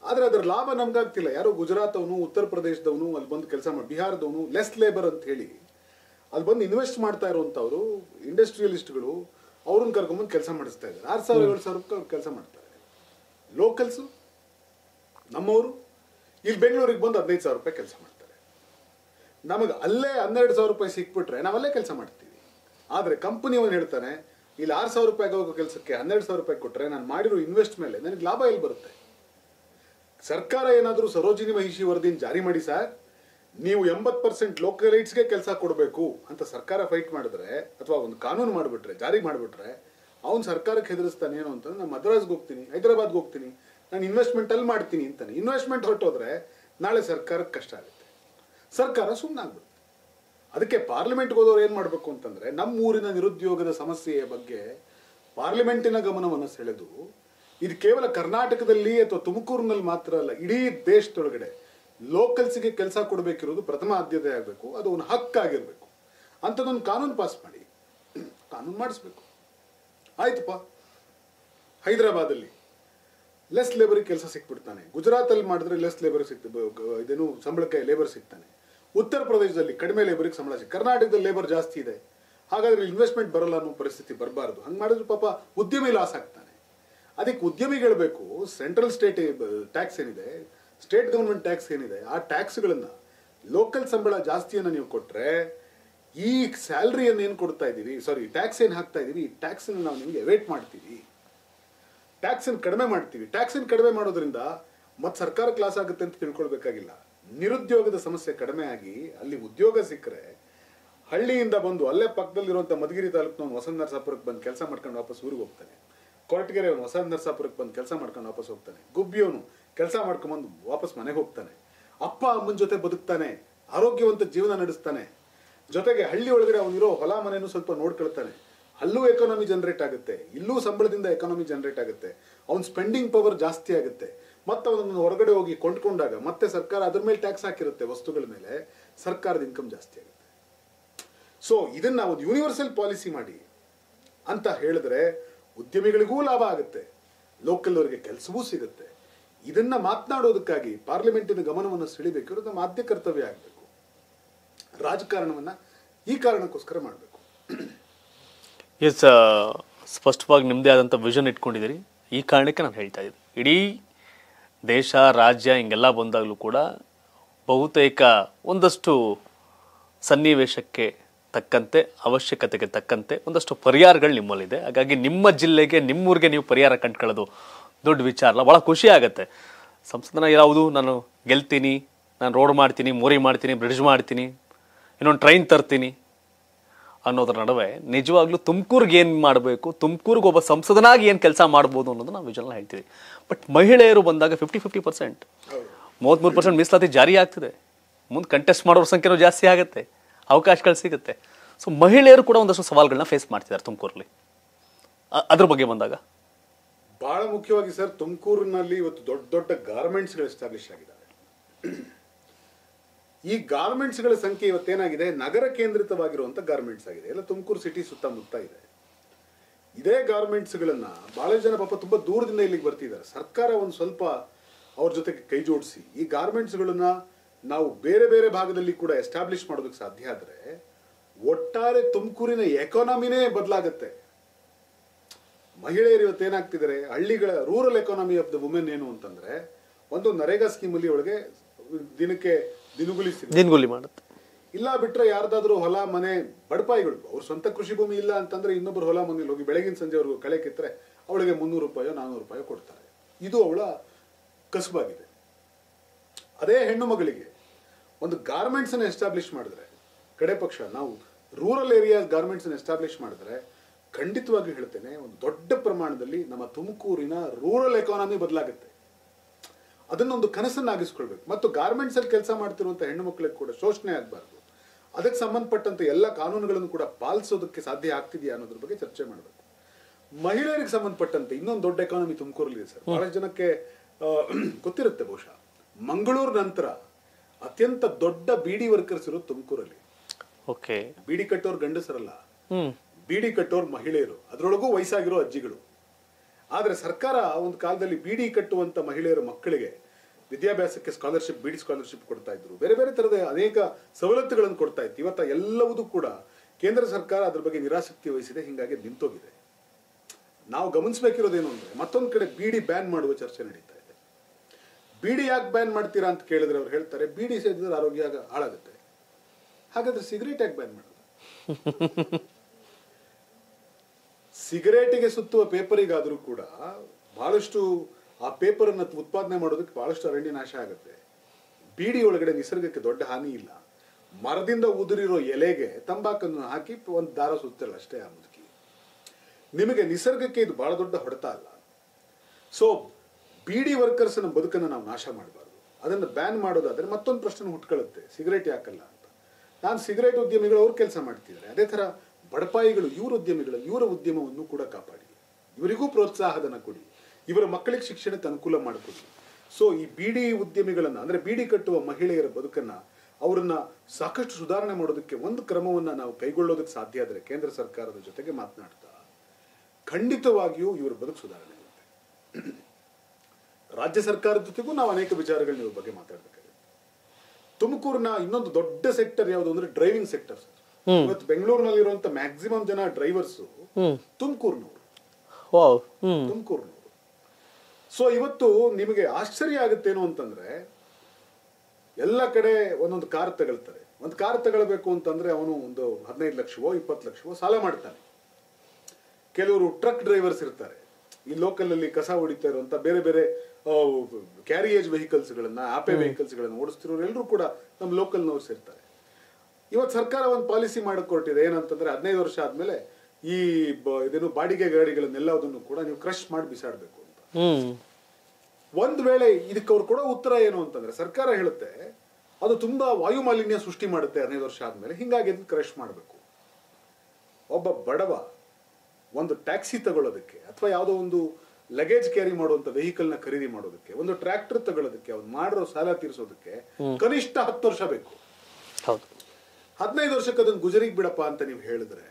ಆದ್ರೆ ಅದರ ಲಾಭ ನಮ್ಗಾಗ್ತಿಲ್ಲ ಯಾರೋ ಗುಜರಾತ್ ಅವನು ಉತ್ತರ ಪ್ರದೇಶದವನು ಅಲ್ಲಿ ಬಂದು ಕೆಲಸ ಮಾಡಿ ಬಿಹಾರದವನು ಲೆಸ್ ಲೇಬರ್ ಅಂತ ಹೇಳಿ ಅಲ್ಲಿ ಬಂದು ಇನ್ವೆಸ್ಟ್ ಮಾಡ್ತಾ ಇರುವಂತವ್ರು ಇಂಡಸ್ಟ್ರಿಯಲಿಸ್ಟ್ಗಳು ಅವ್ರನ್ನ ಕರ್ಕೊಂಬಂದು ಕೆಲಸ ಮಾಡಿಸ್ತಾ ಇದ್ದಾರೆ ಆರು ಸಾವಿರ ಏಳು ಸಾವಿರ ರೂಪಾಯಿ ಕೆಲಸ ಮಾಡ್ತಾರೆ ಲೋಕಲ್ಸು ನಮ್ಮವರು ಇಲ್ಲಿ ಬೆಂಗಳೂರಿಗೆ ಬಂದು ಹದಿನೈದು ಸಾವಿರ ರೂಪಾಯಿ ಕೆಲಸ ಮಾಡ್ತಾರೆ ನಮಗೆ ಅಲ್ಲೇ ಹನ್ನೆರಡು ಸಾವಿರ ರೂಪಾಯಿ ಸಿಕ್ಬಿಟ್ರೆ ನಾವಲ್ಲೇ ಕೆಲಸ ಮಾಡ್ತೀವಿ ಆದರೆ ಕಂಪನಿಯವನು ಹೇಳ್ತಾನೆ ಇಲ್ಲಿ ಆರು ಸಾವಿರ ರೂಪಾಯಿ ಹೋಗೋ ಕೆಲಸಕ್ಕೆ ಹನ್ನೆರಡು ಸಾವಿರ ರೂಪಾಯಿ ಕೊಟ್ಟರೆ ನಾನು ಮಾಡಿರೋ ಇನ್ವೆಸ್ಟ್ ಮೇಲೆ ನನಗೆ ಲಾಭ ಎಲ್ಲಿ ಬರುತ್ತೆ ಸರ್ಕಾರ ಏನಾದರೂ ಸರೋಜಿನಿ ಮಹಿಷಿ ವರದಿನ ಜಾರಿ ಮಾಡಿ ಸರ್ ನೀವು ಎಂಬತ್ತು ಪರ್ಸೆಂಟ್ ಲೋಕಲೈಟ್ಸ್ಗೆ ಕೆಲಸ ಕೊಡಬೇಕು ಅಂತ ಸರ್ಕಾರ ಫೈಟ್ ಮಾಡಿದ್ರೆ ಅಥವಾ ಒಂದು ಕಾನೂನು ಮಾಡಿಬಿಟ್ರೆ ಜಾರಿ ಮಾಡಿಬಿಟ್ರೆ ಅವ್ನು ಸರ್ಕಾರಕ್ಕೆ ಹೆದರಿಸ್ತಾನೆ ಏನು ಅಂತಂದ್ರೆ ನಾನು ಮದ್ರಾಸ್ಗೆ ಹೋಗ್ತೀನಿ ಹೈದರಾಬಾದ್ಗೆ ಹೋಗ್ತೀನಿ ನಾನು ಇನ್ವೆಸ್ಟ್ಮೆಂಟ್ ಅಲ್ಲಿ ಮಾಡ್ತೀನಿ ಅಂತಾನೆ ಇನ್ವೆಸ್ಟ್ಮೆಂಟ್ ಹೊರಟೋದ್ರೆ ನಾಳೆ ಸರ್ಕಾರಕ್ಕೆ ಕಷ್ಟ ಆಗುತ್ತೆ ಸರ್ಕಾರ ಸುಮ್ಮನಾಗ್ಬಿಡುತ್ತೆ ಅದಕ್ಕೆ ಪಾರ್ಲಿಮೆಂಟ್ಗೆ ಹೋದವ್ರು ಏನು ಮಾಡಬೇಕು ಅಂತಂದ್ರೆ ನಮ್ಮ ಊರಿನ ನಿರುದ್ಯೋಗದ ಸಮಸ್ಯೆಯ ಬಗ್ಗೆ ಪಾರ್ಲಿಮೆಂಟಿನ ಗಮನವನ್ನು ಸೆಳೆದು ಇದು ಕೇವಲ ಕರ್ನಾಟಕದಲ್ಲಿ ಅಥವಾ ತುಮಕೂರಿನಲ್ಲಿ ಮಾತ್ರ ಅಲ್ಲ ಇಡೀ ದೇಶದೊಳಗಡೆ ಲೋಕಲ್ಸ್ಗೆ ಕೆಲಸ ಕೊಡಬೇಕಿರೋದು ಪ್ರಥಮ ಆದ್ಯತೆ ಆಗಬೇಕು ಅದು ಒಂದು ಹಕ್ಕಾಗಿರ್ಬೇಕು ಅಂಥದ್ದೊಂದು ಕಾನೂನು ಪಾಸ್ ಮಾಡಿ ಕಾನೂನು ಮಾಡಿಸ್ಬೇಕು ಆಯ್ತಪ್ಪ ಹೈದರಾಬಾದಲ್ಲಿ ಲೆಸ್ ಲೇಬರಿಗೆ ಕೆಲಸ ಸಿಕ್ಬಿಡ್ತಾನೆ ಗುಜರಾತಲ್ಲಿ ಮಾಡಿದ್ರೆ ಲೆಸ್ ಲೇಬರ್ ಸಿಕ್ತ ಬ- ಇದೇನು ಸಂಬಳಕ್ಕೆ ಲೇಬರ್ ಸಿಗ್ತಾನೆ ಉತ್ತರ ಪ್ರದೇಶದಲ್ಲಿ ಕಡಿಮೆ ಲೇಬರಿಗೆ ಸಂಬಳ ಸಿಗ್ ಕರ್ನಾಟಕದಲ್ಲಿ ಲೇಬರ್ ಜಾಸ್ತಿ ಇದೆ ಹಾಗಾದ್ರೆ ಇನ್ವೆಸ್ಟ್ಮೆಂಟ್ ಬರಲ್ಲ ಅನ್ನೋ ಪರಿಸ್ಥಿತಿ ಬರಬಾರ್ದು ಹಂಗೆ ಮಾಡಿದ್ರೆ ಪಾಪ ಉದ್ಯಮಿ ಲಾಸ್ ಆಗ್ತಾನೆ ಅದಕ್ಕೆ ಉದ್ಯಮಿಗಳು ಬೇಕು ಸೆಂಟ್ರಲ್ ಸ್ಟೇಟ್ ಟ್ಯಾಕ್ಸ್ ಏನಿದೆ ಸ್ಟೇಟ್ ಗವರ್ಮೆಂಟ್ ಟ್ಯಾಕ್ಸ್ ಏನಿದೆ ಆ ಟ್ಯಾಕ್ಸ್ಗಳನ್ನ ಲೋಕಲ್ ಸಂಬಳ ಜಾಸ್ತಿಯನ್ನು ನೀವು ಕೊಟ್ರೆ ಈ ಸ್ಯಾಲ್ರಿಯನ್ನು ಏನು ಕೊಡ್ತಾ ಇದ್ದೀವಿ ಸಾರಿ ಟ್ಯಾಕ್ಸ್ ಏನು ಹಾಕ್ತಾ ಇದ್ದೀವಿ ಈ ಟ್ಯಾಕ್ಸನ್ನು ನಾವು ನಿಮಗೆ ಎವೇಟ್ ಮಾಡ್ತೀವಿ ಟ್ಯಾಕ್ಸನ್ನು ಕಡಿಮೆ ಮಾಡ್ತೀವಿ ಟ್ಯಾಕ್ಸನ್ನು ಕಡಿಮೆ ಮಾಡೋದ್ರಿಂದ ಮತ್ತೆ ಸರ್ಕಾರಕ್ಕೆ ಲಾಸ್ ಆಗುತ್ತೆ ಅಂತ ತಿಳ್ಕೊಳ್ಬೇಕಾಗಿಲ್ಲ ನಿರುದ್ಯೋಗದ ಸಮಸ್ಯೆ ಕಡಿಮೆ ಆಗಿ ಅಲ್ಲಿ ಉದ್ಯೋಗ ಸಿಕ್ಕರೆ ಹಳ್ಳಿಯಿಂದ ಬಂದು ಅಲ್ಲೇ ಪಕ್ಕದಲ್ಲಿರುವಂಥ ಮಧುಗಿರಿ ತಾಲೂಕಿನ ಹೊಸ ನರಸಾಪುರಕ್ಕೆ ಬಂದು ಕೆಲಸ ಮಾಡ್ಕೊಂಡು ವಾಪಸ್ ಊರಿಗೆ ಹೋಗ್ತಾನೆ ಕೊರಟಗೆರೆ ಹೊಸ ನರಸಾಪುರಕ್ಕೆ ಬಂದು ಕೆಲಸ ಮಾಡ್ಕೊಂಡು ವಾಪಸ್ ಹೋಗ್ತಾನೆ ಗುಬ್ಬಿಯವನು ಕೆಲಸ ಮಾಡ್ಕೊಂಬಂದು ವಾಪಸ್ ಮನೆಗೆ ಹೋಗ್ತಾನೆ ಅಪ್ಪ ಅಮ್ಮನ ಜೊತೆ ಬದುಕ್ತಾನೆ ಆರೋಗ್ಯವಂತ ಜೀವನ ನಡೆಸ್ತಾನೆ ಜೊತೆಗೆ ಹಳ್ಳಿ ಒಳಗಡೆ ಅವನಿರೋ ಹೊಲ ಮನೆನೂ ಸ್ವಲ್ಪ ನೋಡ್ಕೊಳ್ತಾನೆ ಅಲ್ಲೂ ಎಕಾನಮಿ ಜನರೇಟ್ ಆಗುತ್ತೆ ಇಲ್ಲೂ ಸಂಬಳದಿಂದ ಎಕಾನಮಿ ಜನರೇಟ್ ಆಗುತ್ತೆ ಅವ್ನ ಸ್ಪೆಂಡಿಂಗ್ ಪವರ್ ಜಾಸ್ತಿ ಆಗುತ್ತೆ ಮತ್ತೆ ಅವನನ್ನು ಹೊರಗಡೆ ಹೋಗಿ ಕೊಂಡ್ಕೊಂಡಾಗ ಮತ್ತೆ ಸರ್ಕಾರ ಅದ್ರ ಮೇಲೆ ಟ್ಯಾಕ್ಸ್ ಹಾಕಿರುತ್ತೆ ವಸ್ತುಗಳ ಮೇಲೆ ಸರ್ಕಾರದ ಇನ್ಕಮ್ ಜಾಸ್ತಿ ಆಗುತ್ತೆ ಸೊ ಇದನ್ನ ಒಂದು ಯೂನಿವರ್ಸಲ್ ಪಾಲಿಸಿ ಮಾಡಿ ಅಂತ ಹೇಳಿದ್ರೆ ಉದ್ಯಮಿಗಳಿಗೂ ಲಾಭ ಆಗುತ್ತೆ ಲೋಕಲ್ ಅವರಿಗೆ ಕೆಲಸವೂ ಸಿಗುತ್ತೆ ಇದನ್ನ ಮಾತನಾಡೋದಕ್ಕಾಗಿ ಪಾರ್ಲಿಮೆಂಟಿನ ಗಮನವನ್ನು ಸೆಳಿಬೇಕಿರೋದು ನಮ್ಮ ಆದ್ಯ ಕರ್ತವ್ಯ ಆಗಬೇಕು ರಾಜಕಾರಣವನ್ನ ಈ ಕಾರಣಕ್ಕೋಸ್ಕರ ಮಾಡಬೇಕು ಎಸ್ ಸ್ಪಷ್ಟವಾಗಿ ನಿಮ್ಮದೇ ಆದಂಥ ವಿಷನ್ ಇಟ್ಕೊಂಡಿದ್ದೀರಿ ಈ ಕಾರಣಕ್ಕೆ ನಾನು ಹೇಳ್ತಾ ಇದ್ದೀನಿ ಇಡೀ ದೇಶ ರಾಜ್ಯ ಹಿಂಗೆಲ್ಲ ಬಂದಾಗಲೂ ಕೂಡ ಬಹುತೇಕ ಒಂದಷ್ಟು ಸನ್ನಿವೇಶಕ್ಕೆ ತಕ್ಕಂತೆ ಅವಶ್ಯಕತೆಗೆ ತಕ್ಕಂತೆ ಒಂದಷ್ಟು ಪರಿಹಾರಗಳು ನಿಮ್ಮಲ್ಲಿದೆ ಹಾಗಾಗಿ ನಿಮ್ಮ ಜಿಲ್ಲೆಗೆ ನಿಮ್ಮೂರಿಗೆ ನೀವು ಪರಿಹಾರ ಕಂಡ್ಕೊಳ್ಳೋದು ದೊಡ್ಡ ವಿಚಾರ ಅಲ್ಲ ಭಾಳ ಖುಷಿ ಆಗುತ್ತೆ ಸಂಸದನ ಯಾವುದು ನಾನು ಗೆಲ್ತೀನಿ ನಾನು ರೋಡ್ ಮಾಡ್ತೀನಿ ಮೋರಿ ಮಾಡ್ತೀನಿ ಬ್ರಿಡ್ಜ್ ಮಾಡ್ತೀನಿ ಇನ್ನೊಂದು ಟ್ರೈನ್ ತರ್ತೀನಿ ಅನ್ನೋದ್ರ ನಡುವೆ ನಿಜವಾಗ್ಲೂ ತುಮಕೂರ್ಗೆ ಏನು ಮಾಡಬೇಕು ತುಮಕೂರ್ಗೆ ಒಬ್ಬ ಸಂಸದನಾಗಿ ಏನು ಕೆಲಸ ಮಾಡ್ಬೋದು ಅನ್ನೋದು ನಾವು ವಿಜಯನ ಹೇಳ್ತೀವಿ ಬಟ್ ಮಹಿಳೆಯರು ಬಂದಾಗ ಫಿಫ್ಟಿ ಫಿಫ್ಟಿ ಪರ್ಸೆಂಟ್ ಮೂವತ್ತ್ಮೂರು ಪರ್ಸೆಂಟ್ ಮೀಸಲಾತಿ ಜಾರಿ ಆಗ್ತಿದೆ ಮುಂದೆ ಕಂಟೆಸ್ಟ್ ಮಾಡೋರ ಸಂಖ್ಯೆನೂ ಜಾಸ್ತಿ ಆಗುತ್ತೆ ಅವಕಾಶಗಳು ಸಿಗುತ್ತೆ ಸೊ ಮಹಿಳೆಯರು ಕೂಡ ಒಂದಷ್ಟು ಸವಾಲುಗಳನ್ನ ಫೇಸ್ ಮಾಡ್ತಿದ್ದಾರೆ ತುಮಕೂರಲ್ಲಿ ಅ- ಅದ್ರ ಬಗ್ಗೆ ಬಂದಾಗ ಬಹಳ ಮುಖ್ಯವಾಗಿ ಸರ್ ತುಮಕೂರಿನಲ್ಲಿ ಇವತ್ತು ದೊಡ್ಡ ದೊಡ್ಡ ಗಾರ್ಮೆಂಟ್ಸ್ಗಳು ಎಸ್ಟಾಬ್ಲಿಷ್ ಆಗಿದ್ದಾವೆ ಈ ಗಾರ್ಮೆಂಟ್ಸ್ಗಳ ಸಂಖ್ಯೆ ಇವತ್ತೇನಾಗಿದೆ ನಗರ ಕೇಂದ್ರಿತವಾಗಿರುವಂತ ಗಾರ್ಮೆಂಟ್ಸ್ ಆಗಿದೆ ಎಲ್ಲ ತುಮಕೂರು ಸಿಟಿ ಸುತ್ತಮುತ್ತ ಇದೆ ಇದೇ ಗಾರ್ಮೆಂಟ್ಸ್ಗಳನ್ನ ಬಹಳ ಜನ ಪಾಪ ತುಂಬಾ ದೂರದಿಂದ ಇಲ್ಲಿಗೆ ಬರ್ತಿದ್ದಾರೆ ಸರ್ಕಾರ ಒಂದು ಸ್ವಲ್ಪ ಅವ್ರ ಜೊತೆಗೆ ಕೈ ಜೋಡಿಸಿ ಈ ಗಾರ್ಮೆಂಟ್ಸ್ಗಳನ್ನ ನಾವು ಬೇರೆ ಬೇರೆ ಭಾಗದಲ್ಲಿ ಕೂಡ ಎಸ್ಟಾಬ್ಲಿಷ್ ಮಾಡೋದಕ್ಕೆ ಸಾಧ್ಯ ಆದ್ರೆ ಒಟ್ಟಾರೆ ತುಮಕೂರಿನ ಎಕಾನಮಿನೇ ಬದಲಾಗುತ್ತೆ ಮಹಿಳೆಯರು ಇವತ್ತು ಏನಾಗ್ತಿದ್ದಾರೆ ಹಳ್ಳಿಗಳ rural economy of the women ಏನು ಅಂತಂದ್ರೆ ಒಂದು ನರೇಗಾ ಸ್ಕೀಮ್ ಅಲ್ಲಿ ಒಳಗೆ ದಿನಕ್ಕೆ ದಿನಗೂಲಿ ಸಿಗುತ್ತೆ ದಿನಗೂಲಿ ಮಾಡುತ್ತೆ ಇಲ್ಲ ಬಿಟ್ರೆ ಯಾರ್ದಾದ್ರೂ ಹೊಲ ಮನೆ ಬಡಪಾಯಿಗಳು ಅವ್ರ ಸ್ವಂತ ಕೃಷಿ ಭೂಮಿ ಇಲ್ಲ ಅಂತಂದ್ರೆ ಇನ್ನೊಬ್ರು ಹೊಲ ಮನೇಲಿ ಹೋಗಿ ಬೆಳಗಿನ ಸಂಜೆವರೆಗೂ ಕಳೆ ಕಿತ್ತರೆ ಅವಳಿಗೆ ಮುನ್ನೂರು ರೂಪಾಯೋ ನಾನ್ನೂರು ರೂಪಾಯೋ ಕೊಡ್ತಾರೆ ಇದು ಅವಳ ಕಸುಬಾಗಿದೆ ಅದೇ ಹೆಣ್ಣು ಮಗಳಿಗೆ ಒಂದು ಗಾರ್ಮೆಂಟ್ಸ್ ಅನ್ನು ಎಸ್ಟಾಬ್ಲಿಷ್ ಮಾಡಿದ್ರೆ ಕಡೆ ಪಕ್ಷ ನಾವು ರೂರಲ್ ಏರಿಯಾ ಗಾರ್ಮೆಂಟ್ಸ್ ಅನ್ನು ಎಸ್ಟಾಬ್ಲಿಷ್ ಮಾಡಿದ್ರೆ ಖಂಡಿತವಾಗಿ ಹೇಳ್ತೇನೆ ಒಂದು ದೊಡ್ಡ ಪ್ರಮಾಣದಲ್ಲಿ ನಮ್ಮ ತುಮಕೂರಿನ ರೂರಲ್ ಎಕಾನಮಿ ಬದಲಾಗುತ್ತೆ ಅದನ್ನೊಂದು ಕನಸನ್ನಾಗಿಸ್ಕೊಳ್ಬೇಕು ಮತ್ತು ಗಾರ್ಮೆಂಟ್ಸ್ ಅಲ್ಲಿ ಕೆಲಸ ಮಾಡ್ತಿರುವಂತ ಹೆಣ್ಣು ಮಕ್ಕಳಿಗೆ ಕೂಡ ಶೋಷಣೆ ಆಗಬಾರ್ದು ಅದಕ್ಕೆ ಸಂಬಂಧಪಟ್ಟಂತೆ ಎಲ್ಲ ಕಾನೂನುಗಳನ್ನು ಕೂಡ ಪಾಲಿಸೋದಕ್ಕೆ ಸಾಧ್ಯ ಆಗ್ತಿದೆಯಾ ಅನ್ನೋದ್ರ ಬಗ್ಗೆ ಚರ್ಚೆ ಮಾಡಬೇಕು ಮಹಿಳೆಯರಿಗೆ ಸಂಬಂಧಪಟ್ಟಂತೆ ಇನ್ನೊಂದು ದೊಡ್ಡ ಎಕಾನಮಿ ತುಮಕೂರಲ್ಲಿ ಸರ್ ಬಹಳಷ್ಟು ಜನಕ್ಕೆ ಆ, ಗೊತ್ತಿರುತ್ತೆ ಬಹುಶಃ ಮಂಗಳೂರು ನಂತರ ಅತ್ಯಂತ ದೊಡ್ಡ ಬಿಡಿ ವರ್ಕರ್ಸ್ ಇರೋದು ತುಮಕೂರಲ್ಲಿ ಓಕೆ ಬಿಡಿ ಕಟ್ಟೋರು ಗಂಡಸರಲ್ಲ ಹ್ಮ್ ಬೀಡಿ ಕಟ್ಟೋರು ಮಹಿಳೆಯರು ಅದರೊಳಗೂ ವಯಸ್ಸಾಗಿರೋ ಅಜ್ಜಿಗಳು ಆದ್ರೆ ಸರ್ಕಾರ ಒಂದು ಕಾಲದಲ್ಲಿ ಬೀಡಿ ಕಟ್ಟುವಂತ ಮಹಿಳೆಯರ ಮಕ್ಕಳಿಗೆ ವಿದ್ಯಾಭ್ಯಾಸಕ್ಕೆ ಸ್ಕಾಲರ್ಶಿಪ್ ಬಿಡಿ ಸ್ಕಾಲರ್ಶಿಪ್ ಕೊಡ್ತಾ ಇದ್ರು ಬೇರೆ ಬೇರೆ ತರದ ಅನೇಕ ಸವಲತ್ತುಗಳನ್ನು ಕೊಡ್ತಾ ಇತ್ತು ಇವತ್ತ ಎಲ್ಲವೂ ಕೂಡ ಕೇಂದ್ರ ಸರ್ಕಾರ ಅದ್ರ ಬಗ್ಗೆ ನಿರಾಸಕ್ತಿ ವಹಿಸಿದೆ ಹಿಂಗಾಗಿ ನಿಂತೋಗಿದೆ ನಾವು ಗಮನಿಸಬೇಕಿರೋದೇನು ಅಂದ್ರೆ ಮತ್ತೊಂದು ಕಡೆ ಬಿಡಿ ಬ್ಯಾನ್ ಮಾಡುವ ಚರ್ಚೆ ನಡೀತಾ ಇದೆ ಬಿಡಿ ಯಾಕೆ ಬ್ಯಾನ್ ಮಾಡ್ತೀರಾ ಅಂತ ಕೇಳಿದ್ರೆ ಅವ್ರು ಹೇಳ್ತಾರೆ ಬಿಡಿ ಸೇದಿದ್ರೆ ಆರೋಗ್ಯ ಆಗ- ಹಾಳಾಗುತ್ತೆ ಹಾಗಾದ್ರೆ ಸಿಗರೇಟ್ ಯಾಕೆ ಬ್ಯಾನ್ ಮಾಡೋದು ಸಿಗರೇಟಿಗೆ ಸುತ್ತುವ ಪೇಪರಿಗಾದ್ರೂ ಕೂಡ ಬಹಳಷ್ಟು ಆ ಪೇಪರ್ ಅನ್ನ ಉತ್ಪಾದನೆ ಮಾಡೋದಕ್ಕೆ ಬಹಳಷ್ಟು ಅರಣ್ಯ ನಾಶ ಆಗುತ್ತೆ ಬೀಡಿ ಒಳಗಡೆ ನಿಸರ್ಗಕ್ಕೆ ದೊಡ್ಡ ಹಾನಿ ಇಲ್ಲ ಮರದಿಂದ ಉದುರಿರೋ ಎಲೆಗೆ ತಂಬಾಕನ್ನು ಹಾಕಿ ಒಂದು ದಾರ ಸುತ್ತಲ್ಲ ಅಷ್ಟೇ ಆ ಮುದುಕಿ ನಿಮಗೆ ನಿಸರ್ಗಕ್ಕೆ ಇದು ಬಹಳ ದೊಡ್ಡ ಹೊಡೆತ ಅಲ್ಲ ಸೊ ಬಿಡಿ ವರ್ಕರ್ಸ್ನ ಬದುಕನ್ನು ನಾವು ನಾಶ ಮಾಡಬಾರ್ದು ಅದನ್ನು ಬ್ಯಾನ್ ಮಾಡೋದಾದ್ರೆ ಮತ್ತೊಂದು ಪ್ರಶ್ನೆ ಹುಟ್ಕೊಳ್ಳುತ್ತೆ ಸಿಗರೇಟ್ ಯಾಕಲ್ಲ ಅಂತ ನಾನು ಸಿಗರೇಟ್ ಉದ್ಯಮಿಗಳು ಅವ್ರು ಕೆಲಸ ಮಾಡ್ತಿದ್ದಾರೆ ಅದೇ ಥರ ಬಡಪಾಯಿಗಳು ಇವ್ರ ಉದ್ಯಮಿಗಳು ಇವರ ಉದ್ಯಮವನ್ನು ಕೂಡ ಕಾಪಾಡಿ ಇವರಿಗೂ ಪ್ರೋತ್ಸಾಹಧನ ಕೊಡಿ ಇವರ ಮಕ್ಕಳಿಗೆ ಶಿಕ್ಷಣಕ್ಕೆ ಅನುಕೂಲ ಮಾಡಿಕೊಡಿ ಸೊ ಈ ಬಿಡಿ ಉದ್ಯಮಿಗಳನ್ನ ಅಂದ್ರೆ ಬೀಡಿ ಕಟ್ಟುವ ಮಹಿಳೆಯರ ಬದುಕನ್ನ ಅವರನ್ನ ಸಾಕಷ್ಟು ಸುಧಾರಣೆ ಮಾಡೋದಕ್ಕೆ ಒಂದು ಕ್ರಮವನ್ನ ನಾವು ಕೈಗೊಳ್ಳೋದಕ್ಕೆ ಸಾಧ್ಯ ಆದರೆ ಕೇಂದ್ರ ಸರ್ಕಾರದ ಜೊತೆಗೆ ಮಾತನಾಡ್ತಾ ಖಂಡಿತವಾಗಿಯೂ ಇವರ ಬದುಕು ಸುಧಾರಣೆ ಆಗುತ್ತೆ ರಾಜ್ಯ ಸರ್ಕಾರದ ಜೊತೆಗೂ ನಾವು ಅನೇಕ ವಿಚಾರಗಳನ್ನ ಇವ್ರ ಬಗ್ಗೆ ಮಾತಾಡಬೇಕಾಗುತ್ತೆ ತುಮಕೂರಿನ ಇನ್ನೊಂದು ದೊಡ್ಡ ಸೆಕ್ಟರ್ ಯಾವುದು ಅಂದ್ರೆ ಡ್ರೈವಿಂಗ್ ಸೆಕ್ಟರ್ ಸರ್ ಇವತ್ತು ಬೆಂಗಳೂರಿನಲ್ಲಿರುವಂತ ಮ್ಯಾಕ್ಸಿಮಮ್ ಜನ ಡ್ರೈವರ್ಸ್ ತುಮಕೂರಿನವರು ವಾವ್ ಹ್ಮ್ ತುಮಕೂರಿನವರು ಸೊ ಇವತ್ತು ನಿಮಗೆ ಆಶ್ಚರ್ಯ ಆಗುತ್ತೇನು ಅಂತಂದ್ರೆ ಎಲ್ಲ ಕಡೆ ಒಂದೊಂದು ಕಾರ್ ತಗೊಳ್ತಾರೆ ಒಂದು ಕಾರ್ ತಗೊಳ್ಬೇಕು ಅಂತಂದ್ರೆ ಅವನು ಒಂದು ಹದಿನೈದು ಲಕ್ಷವೋ ಇಪ್ಪತ್ತು ಲಕ್ಷವೋ ಸಾಲ ಮಾಡ್ತಾನೆ ಕೆಲವರು ಟ್ರಕ್ ಡ್ರೈವರ್ಸ್ ಇರ್ತಾರೆ ಈ ಲೋಕಲ್ ಅಲ್ಲಿ ಕಸ ಹೊಡಿತಾ ಇರುವಂತ ಬೇರೆ ಬೇರೆ ಕ್ಯಾರಿಯೇಜ್ ವೆಹಿಕಲ್ಸ್ ಗಳನ್ನ ಆಪೆ ವೆಹಿಕಲ್ಸ್ ಗಳನ್ನ ಓಡಿಸ್ತಿರೋರು ಎಲ್ಲರೂ ಕೂಡ ನಮ್ಮ ಲೋಕಲ್ನವ್ರು ಸೇರ್ತಾರೆ ಇವತ್ತು ಸರ್ಕಾರ ಒಂದು ಪಾಲಿಸಿ ಮಾಡಿಕೊಟ್ಟಿದೆ ಏನಂತಂದ್ರೆ ಹದಿನೈದು ವರ್ಷ ಆದ್ಮೇಲೆ ಈ ಬ- ಇದೇನು ಬಾಡಿಗೆ ಗಾಡಿಗಳನ್ನೆಲ್ಲದನ್ನು ಕೂಡ ನೀವು ಕ್ರಶ್ ಮಾಡಿ ಬಿಸಾಡಬೇಕು ಅಂತ ಹ್ಮ್ ಒಂದ್ ವೇಳೆ ಇದಕ್ಕೆ ಅವ್ರು ಕೊಡೋ ಉತ್ತರ ಏನು ಅಂತಂದ್ರೆ ಸರ್ಕಾರ ಹೇಳುತ್ತೆ ಅದು ತುಂಬಾ ವಾಯು ಮಾಲಿನ್ಯ ಸೃಷ್ಟಿ ಮಾಡುತ್ತೆ ಹದಿನೈದು ವರ್ಷ ಆದ್ಮೇಲೆ ಹಿಂಗಾಗಿ ಅದನ್ನ ಕ್ರಶ್ ಮಾಡಬೇಕು ಒಬ್ಬ ಬಡವ ಒಂದು ಟ್ಯಾಕ್ಸಿ ತಗೊಳ್ಳೋದಕ್ಕೆ ಅಥವಾ ಯಾವುದೋ ಒಂದು ಲಗೇಜ್ ಕ್ಯಾರಿ ಮಾಡುವಂತ ವೆಹಿಕಲ್ ನ ಖರೀದಿ ಮಾಡೋದಕ್ಕೆ ಒಂದು ಟ್ರ್ಯಾಕ್ಟರ್ ತಗೊಳ್ಳೋದಕ್ಕೆ ಅವ್ನು ಮಾಡಿರೋ ಸಾಲ ತೀರಿಸೋದಕ್ಕೆ ಕನಿಷ್ಠ ಹತ್ತು ವರ್ಷ ಬೇಕು ಹೌದು ಹದಿನೈದು ವರ್ಷಕ್ಕೆ ಅದನ್ನ ಗುಜರಿಗೆ ಬಿಡಪ್ಪ ಅಂತ ನೀವು ಹೇಳಿದ್ರೆ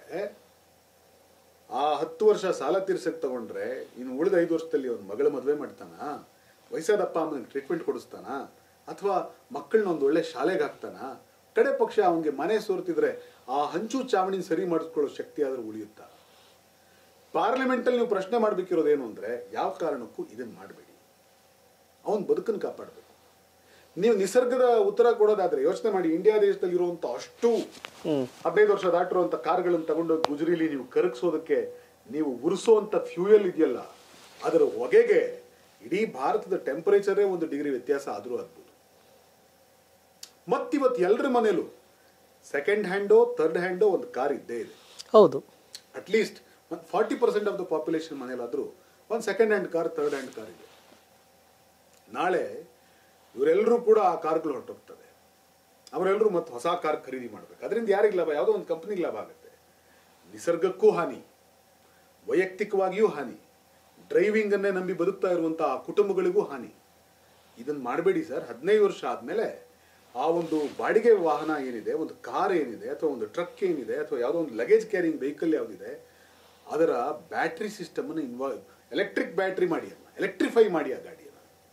ಆ ಹತ್ತು ವರ್ಷ ಸಾಲ ತೀರ್ಸಕ್ ತಗೊಂಡ್ರೆ ಇನ್ನು ಉಳಿದ ಐದು ವರ್ಷದಲ್ಲಿ ಅವ್ನ ಮಗಳ ಮದುವೆ ಮಾಡ್ತಾನ ವಯಸ್ಸಾದಪ್ಪ ಅಮ್ಮನಿಗೆ ಟ್ರೀಟ್ಮೆಂಟ್ ಕೊಡಿಸ್ತಾನ ಅಥವಾ ಮಕ್ಕಳನ್ನ ಒಂದು ಒಳ್ಳೆ ಶಾಲೆಗೆ ಹಾಕ್ತಾನ ಕಡೆ ಪಕ್ಷ ಅವನಿಗೆ ಮನೆ ಸೋರ್ತಿದ್ರೆ ಆ ಹಂಚು ಚಾವಣಿನ ಸರಿ ಮಾಡಿಸ್ಕೊಳ್ಳೋ ಶಕ್ತಿ ಆದ್ರೂ ಉಳಿಯುತ್ತಾ ಪಾರ್ಲಿಮೆಂಟ್ ಅಲ್ಲಿ ನೀವು ಪ್ರಶ್ನೆ ಮಾಡ್ಬೇಕಿರೋದೇನು ಅಂದ್ರೆ ಯಾವ ಕಾರಣಕ್ಕೂ ಇದನ್ನ ಮಾಡಬೇಡಿ ಅವನ್ ಬದುಕನ್ನು ಕಾಪಾಡಬೇಕು ನೀವು ನಿಸರ್ಗದ ಉತ್ತರ ಕೊಡೋದಾದ್ರೆ ಯೋಚನೆ ಮಾಡಿ ಇಂಡಿಯಾ ದೇಶದಲ್ಲಿ ಇರುವಂತ ಅಷ್ಟು ಹದಿನೈದು ವರ್ಷ ದಾಟಿರುವಂತ ಕಾರ್ಗಳನ್ನು ತಗೊಂಡೋಗಿ ಗುಜರಿಲಿ ನೀವು ಕರಗಿಸೋದಕ್ಕೆ ನೀವು ಉರಿಸುವಂತ ಫ್ಯೂಯಲ್ ಇದೆಯಲ್ಲ ಅದರ ಹೊಗೆಗೆ ಇಡೀ ಭಾರತದ ಟೆಂಪರೇಚರೇ ಒಂದು ಡಿಗ್ರಿ ವ್ಯತ್ಯಾಸ ಆದ್ರೂ ಆಗ್ಬೋದು ಮತ್ತಿವತ್ತು ಎಲ್ಲರ ಮನೇಲೂ ಸೆಕೆಂಡ್ ಹ್ಯಾಂಡೋ ಥರ್ಡ್ ಹ್ಯಾಂಡೋ ಒಂದು ಕಾರ್ ಇದ್ದೇ ಇದೆ ಹೌದು at least forty percent of the population ಮನೇಲಾದ್ರೂ ಒಂದು second hand car third hand car ಇದೆ ನಾಳೆ ಇವರೆಲ್ಲರೂ ಕೂಡ ಆ ಕಾರ್ಗಳು ಹೊರಟೋಗ್ತವೆ ಅವರೆಲ್ಲರೂ ಮತ್ತೆ ಹೊಸ ಕಾರ್ ಖರೀದಿ ಮಾಡ್ಬೇಕು ಅದರಿಂದ ಯಾರಿಗೆ ಲಾಭ ಯಾವುದೋ ಒಂದು ಕಂಪ್ನಿಗೆ ಲಾಭ ಆಗುತ್ತೆ ನಿಸರ್ಗಕ್ಕೂ ಹಾನಿ ವೈಯಕ್ತಿಕವಾಗಿಯೂ ಹಾನಿ ಡ್ರೈವಿಂಗ್ ಅನ್ನೇ ನಂಬಿ ಬದುಕ್ತಾ ಇರುವಂತಹ ಆ ಕುಟುಂಬಗಳಿಗೂ ಹಾನಿ ಇದನ್ನ ಮಾಡಬೇಡಿ ಸರ್ ಹದಿನೈದು ವರ್ಷ ಆದ್ಮೇಲೆ ಆ ಒಂದು ಬಾಡಿಗೆ ವಾಹನ ಏನಿದೆ ಒಂದು ಕಾರ್ ಏನಿದೆ ಅಥವಾ ಒಂದು ಟ್ರಕ್ ಏನಿದೆ ಅಥವಾ ಯಾವುದೋ ಒಂದು ಲಗೇಜ್ ಕ್ಯಾರಿಂಗ್ ವೆಹಿಕಲ್ ಯಾವುದಿದೆ ಅದರ ಬ್ಯಾಟ್ರಿ ಸಿಸ್ಟಮ್ ಅನ್ನು ಇನ್ವಾಲ್ವ್ ಎಲೆಕ್ಟ್ರಿಕ್ ಬ್ಯಾಟ್ರಿ ಮಾಡಿ ಅಲ್ಲ ಎಲೆಕ್ಟ್ರಿಫೈ ಮಾಡಿ ಆ ಗಾಡಿಯನ್ನು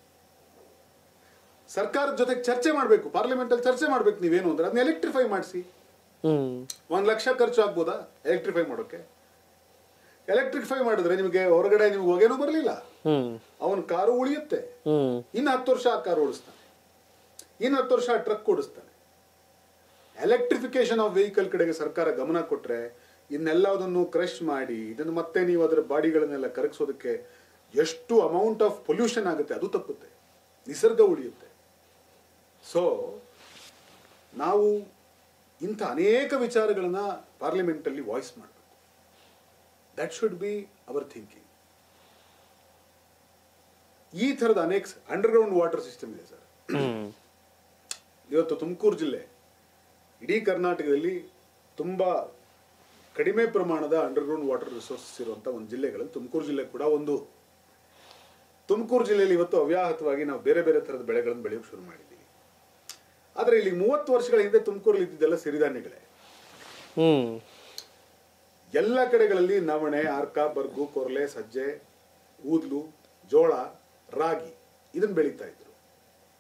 ಸರ್ಕಾರದ ಜೊತೆಗೆ ಚರ್ಚೆ ಮಾಡಬೇಕು ಪಾರ್ಲಿಮೆಂಟ್ ಅಲ್ಲಿ ಚರ್ಚೆ ಮಾಡ್ಬೇಕು ನೀವೇನು ಅಂದ್ರೆ ಅದನ್ನ ಎಲೆಕ್ಟ್ರಿಫೈ ಮಾಡಿಸಿ ಹ್ಮ್ ಒಂದ್ ಲಕ್ಷ ಖರ್ಚು ಆಗ್ಬೋದಾ ಎಲೆಕ್ಟ್ರಿಫೈ ಮಾಡೋಕೆ ಎಲೆಕ್ಟ್ರಿಫೈ ಮಾಡಿದ್ರೆ ನಿಮಗೆ ಹೊರಗಡೆ ನಿಮ್ಗೆ ಹೊಗೆನೂ ಬರಲಿಲ್ಲ ಹ್ಮ್ ಅವನ ಕಾರು ಉಳಿಯುತ್ತೆ ಹ್ಮ್ ಇನ್ನು ಹತ್ತು ವರ್ಷ ಆ ಕಾರು ಓಡಿಸ್ತಾನೆ ಇನ್ನು ಹತ್ತು ವರ್ಷ ಆ ಟ್ರಕ್ ಓಡಿಸ್ತಾನೆ ಎಲೆಕ್ಟ್ರಿಫಿಕೇಶನ್ ಆಫ್ ವೆಹಿಕಲ್ ಕಡೆಗೆ ಸರ್ಕಾರ ಗಮನ ಕೊಟ್ರೆ ಇನ್ನೆಲ್ಲದನ್ನು ಕ್ರಶ್ ಮಾಡಿ ಇದನ್ನು ಮತ್ತೆ ನೀವು ಅದರ ಬಾಡಿಗಳನ್ನೆಲ್ಲ ಕರಗಿಸೋದಕ್ಕೆ ಎಷ್ಟು ಅಮೌಂಟ್ ಆಫ್ ಪೊಲ್ಯೂಷನ್ ಆಗುತ್ತೆ ಅದು ತಪ್ಪುತ್ತೆ ನಿಸರ್ಗ ಉಳಿಯುತ್ತೆ ಸೊ ನಾವು ಇಂಥ ಅನೇಕ ವಿಚಾರಗಳನ್ನ ಪಾರ್ಲಿಮೆಂಟಲ್ಲಿ ವಾಯ್ಸ್ ಮಾಡಬೇಕು that should be our thinking ಈ ಥರದ ಅನೇಕ ಅಂಡರ್ಗ್ರೌಂಡ್ ವಾಟರ್ ಸಿಸ್ಟಮ್ ಇದೆ ಸರ್ ಹ್ಮ್ ಇವತ್ತು ತುಮಕೂರು ಜಿಲ್ಲೆ ಇಡೀ ಕರ್ನಾಟಕದಲ್ಲಿ ತುಂಬಾ ಕಡಿಮೆ ಪ್ರಮಾಣದ ಅಂಡರ್ಗ್ರೌಂಡ್ ವಾಟರ್ ರಿಸೋರ್ಸಸ್ ಇರುವಂತ ಒಂದು ಜಿಲ್ಲೆಗಳಲ್ಲಿ ತುಮಕೂರು ಜಿಲ್ಲೆ ಕೂಡ ಒಂದು ತುಮಕೂರು ಜಿಲ್ಲೆಯಲ್ಲಿ ಇವತ್ತು ಅವ್ಯಾಹತವಾಗಿ ನಾವು ಬೇರೆ ಬೇರೆ ಥರದ ಬೆಳೆಗಳನ್ನು ಬೆಳೆಯೋಕೆ ಶುರು ಮಾಡಿದ್ದೀವಿ ಆದರೆ ಇಲ್ಲಿ ಮೂವತ್ತು ವರ್ಷಗಳ ಹಿಂದೆ ತುಮಕೂರಲ್ಲಿ ಇದ್ದಿದ್ದೆಲ್ಲ ಸಿರಿಧಾನ್ಯಗಳೇ ಹ್ಮ್ ಎಲ್ಲ ಕಡೆಗಳಲ್ಲಿ ನವಣೆ ಅರ್ಕ ಬರ್ಗು ಕೊರ್ಲೆ ಸಜ್ಜೆ ಊದ್ಲು ಜೋಳ ರಾಗಿ ಇದನ್ನ ಬೆಳೀತಾ ಇದ್ರು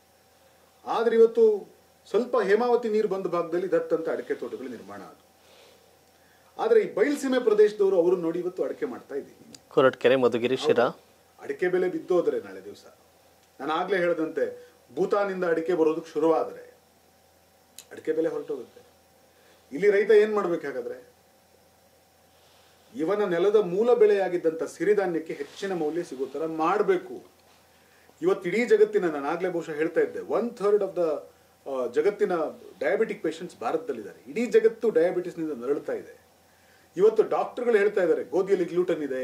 ಆದ್ರೆ ಇವತ್ತು ಸ್ವಲ್ಪ ಹೇಮಾವತಿ ನೀರು ಬಂದ ಭಾಗದಲ್ಲಿ ದತ್ತಂತ ಅಡಿಕೆ ತೋಟಗಳು ನಿರ್ಮಾಣ ಆದವು ಆದ್ರೆ ಈ ಬಯಲ್ಸೀಮೆ ಪ್ರದೇಶದವರು ಅವರು ನೋಡಿ ಇವತ್ತು ಅಡಿಕೆ ಮಾಡ್ತಾ ಇದ್ದೀವಿ ಕೊರಟಗೆರೆ ಮಧುಗಿರಿ ಶಿರಾ ಅಡಿಕೆ ಬೆಲೆ ಬಿದ್ದೋದ್ರೆ ನಾಳೆ ದಿವಸ ನಾನು ಆಗ್ಲೇ ಹೇಳದಂತೆ ಭೂತಾನಿಂದ ಅಡಿಕೆ ಬರೋದಕ್ಕೆ ಶುರುವಾದ್ರೆ ಅಡಿಕೆ ಬೆಲೆ ಹೊರಟೋಗುತ್ತೆ ಇಲ್ಲಿ ರೈತ ಏನ್ ಮಾಡ್ಬೇಕಾಗಾದ್ರೆ ಇವನ ನೆಲದ ಮೂಲ ಬೆಳೆಯಾಗಿದ್ದಂತ ಸಿರಿಧಾನ್ಯಕ್ಕೆ ಹೆಚ್ಚಿನ ಮೌಲ್ಯ ಸಿಗೋ ತರ ಮಾಡಬೇಕು ಇವತ್ತು ಇಡೀ ಜಗತ್ತಿನ ನಾನು ಆಗ್ಲೇ ಬಹುಶಃ ಹೇಳ್ತಾ ಇದ್ದೆ ಒನ್ ಥರ್ಡ್ ಆಫ್ ದ ಜಗತ್ತಿನ ಡಯಾಬಿಟಿಕ್ ಪೇಷಂಟ್ಸ್ ಭಾರತದಲ್ಲಿದ್ದಾರೆ ಇಡೀ ಜಗತ್ತು ಡಯಾಬಿಟಿಸ್ ನಿಂದ ನರಳುತ್ತಾ ಇದೆ ಇವತ್ತು ಡಾಕ್ಟರ್ಗಳು ಹೇಳ್ತಾ ಇದ್ದಾರೆ ಗೋಧಿಯಲ್ಲಿ ಗ್ಲೂಟನ್ ಇದೆ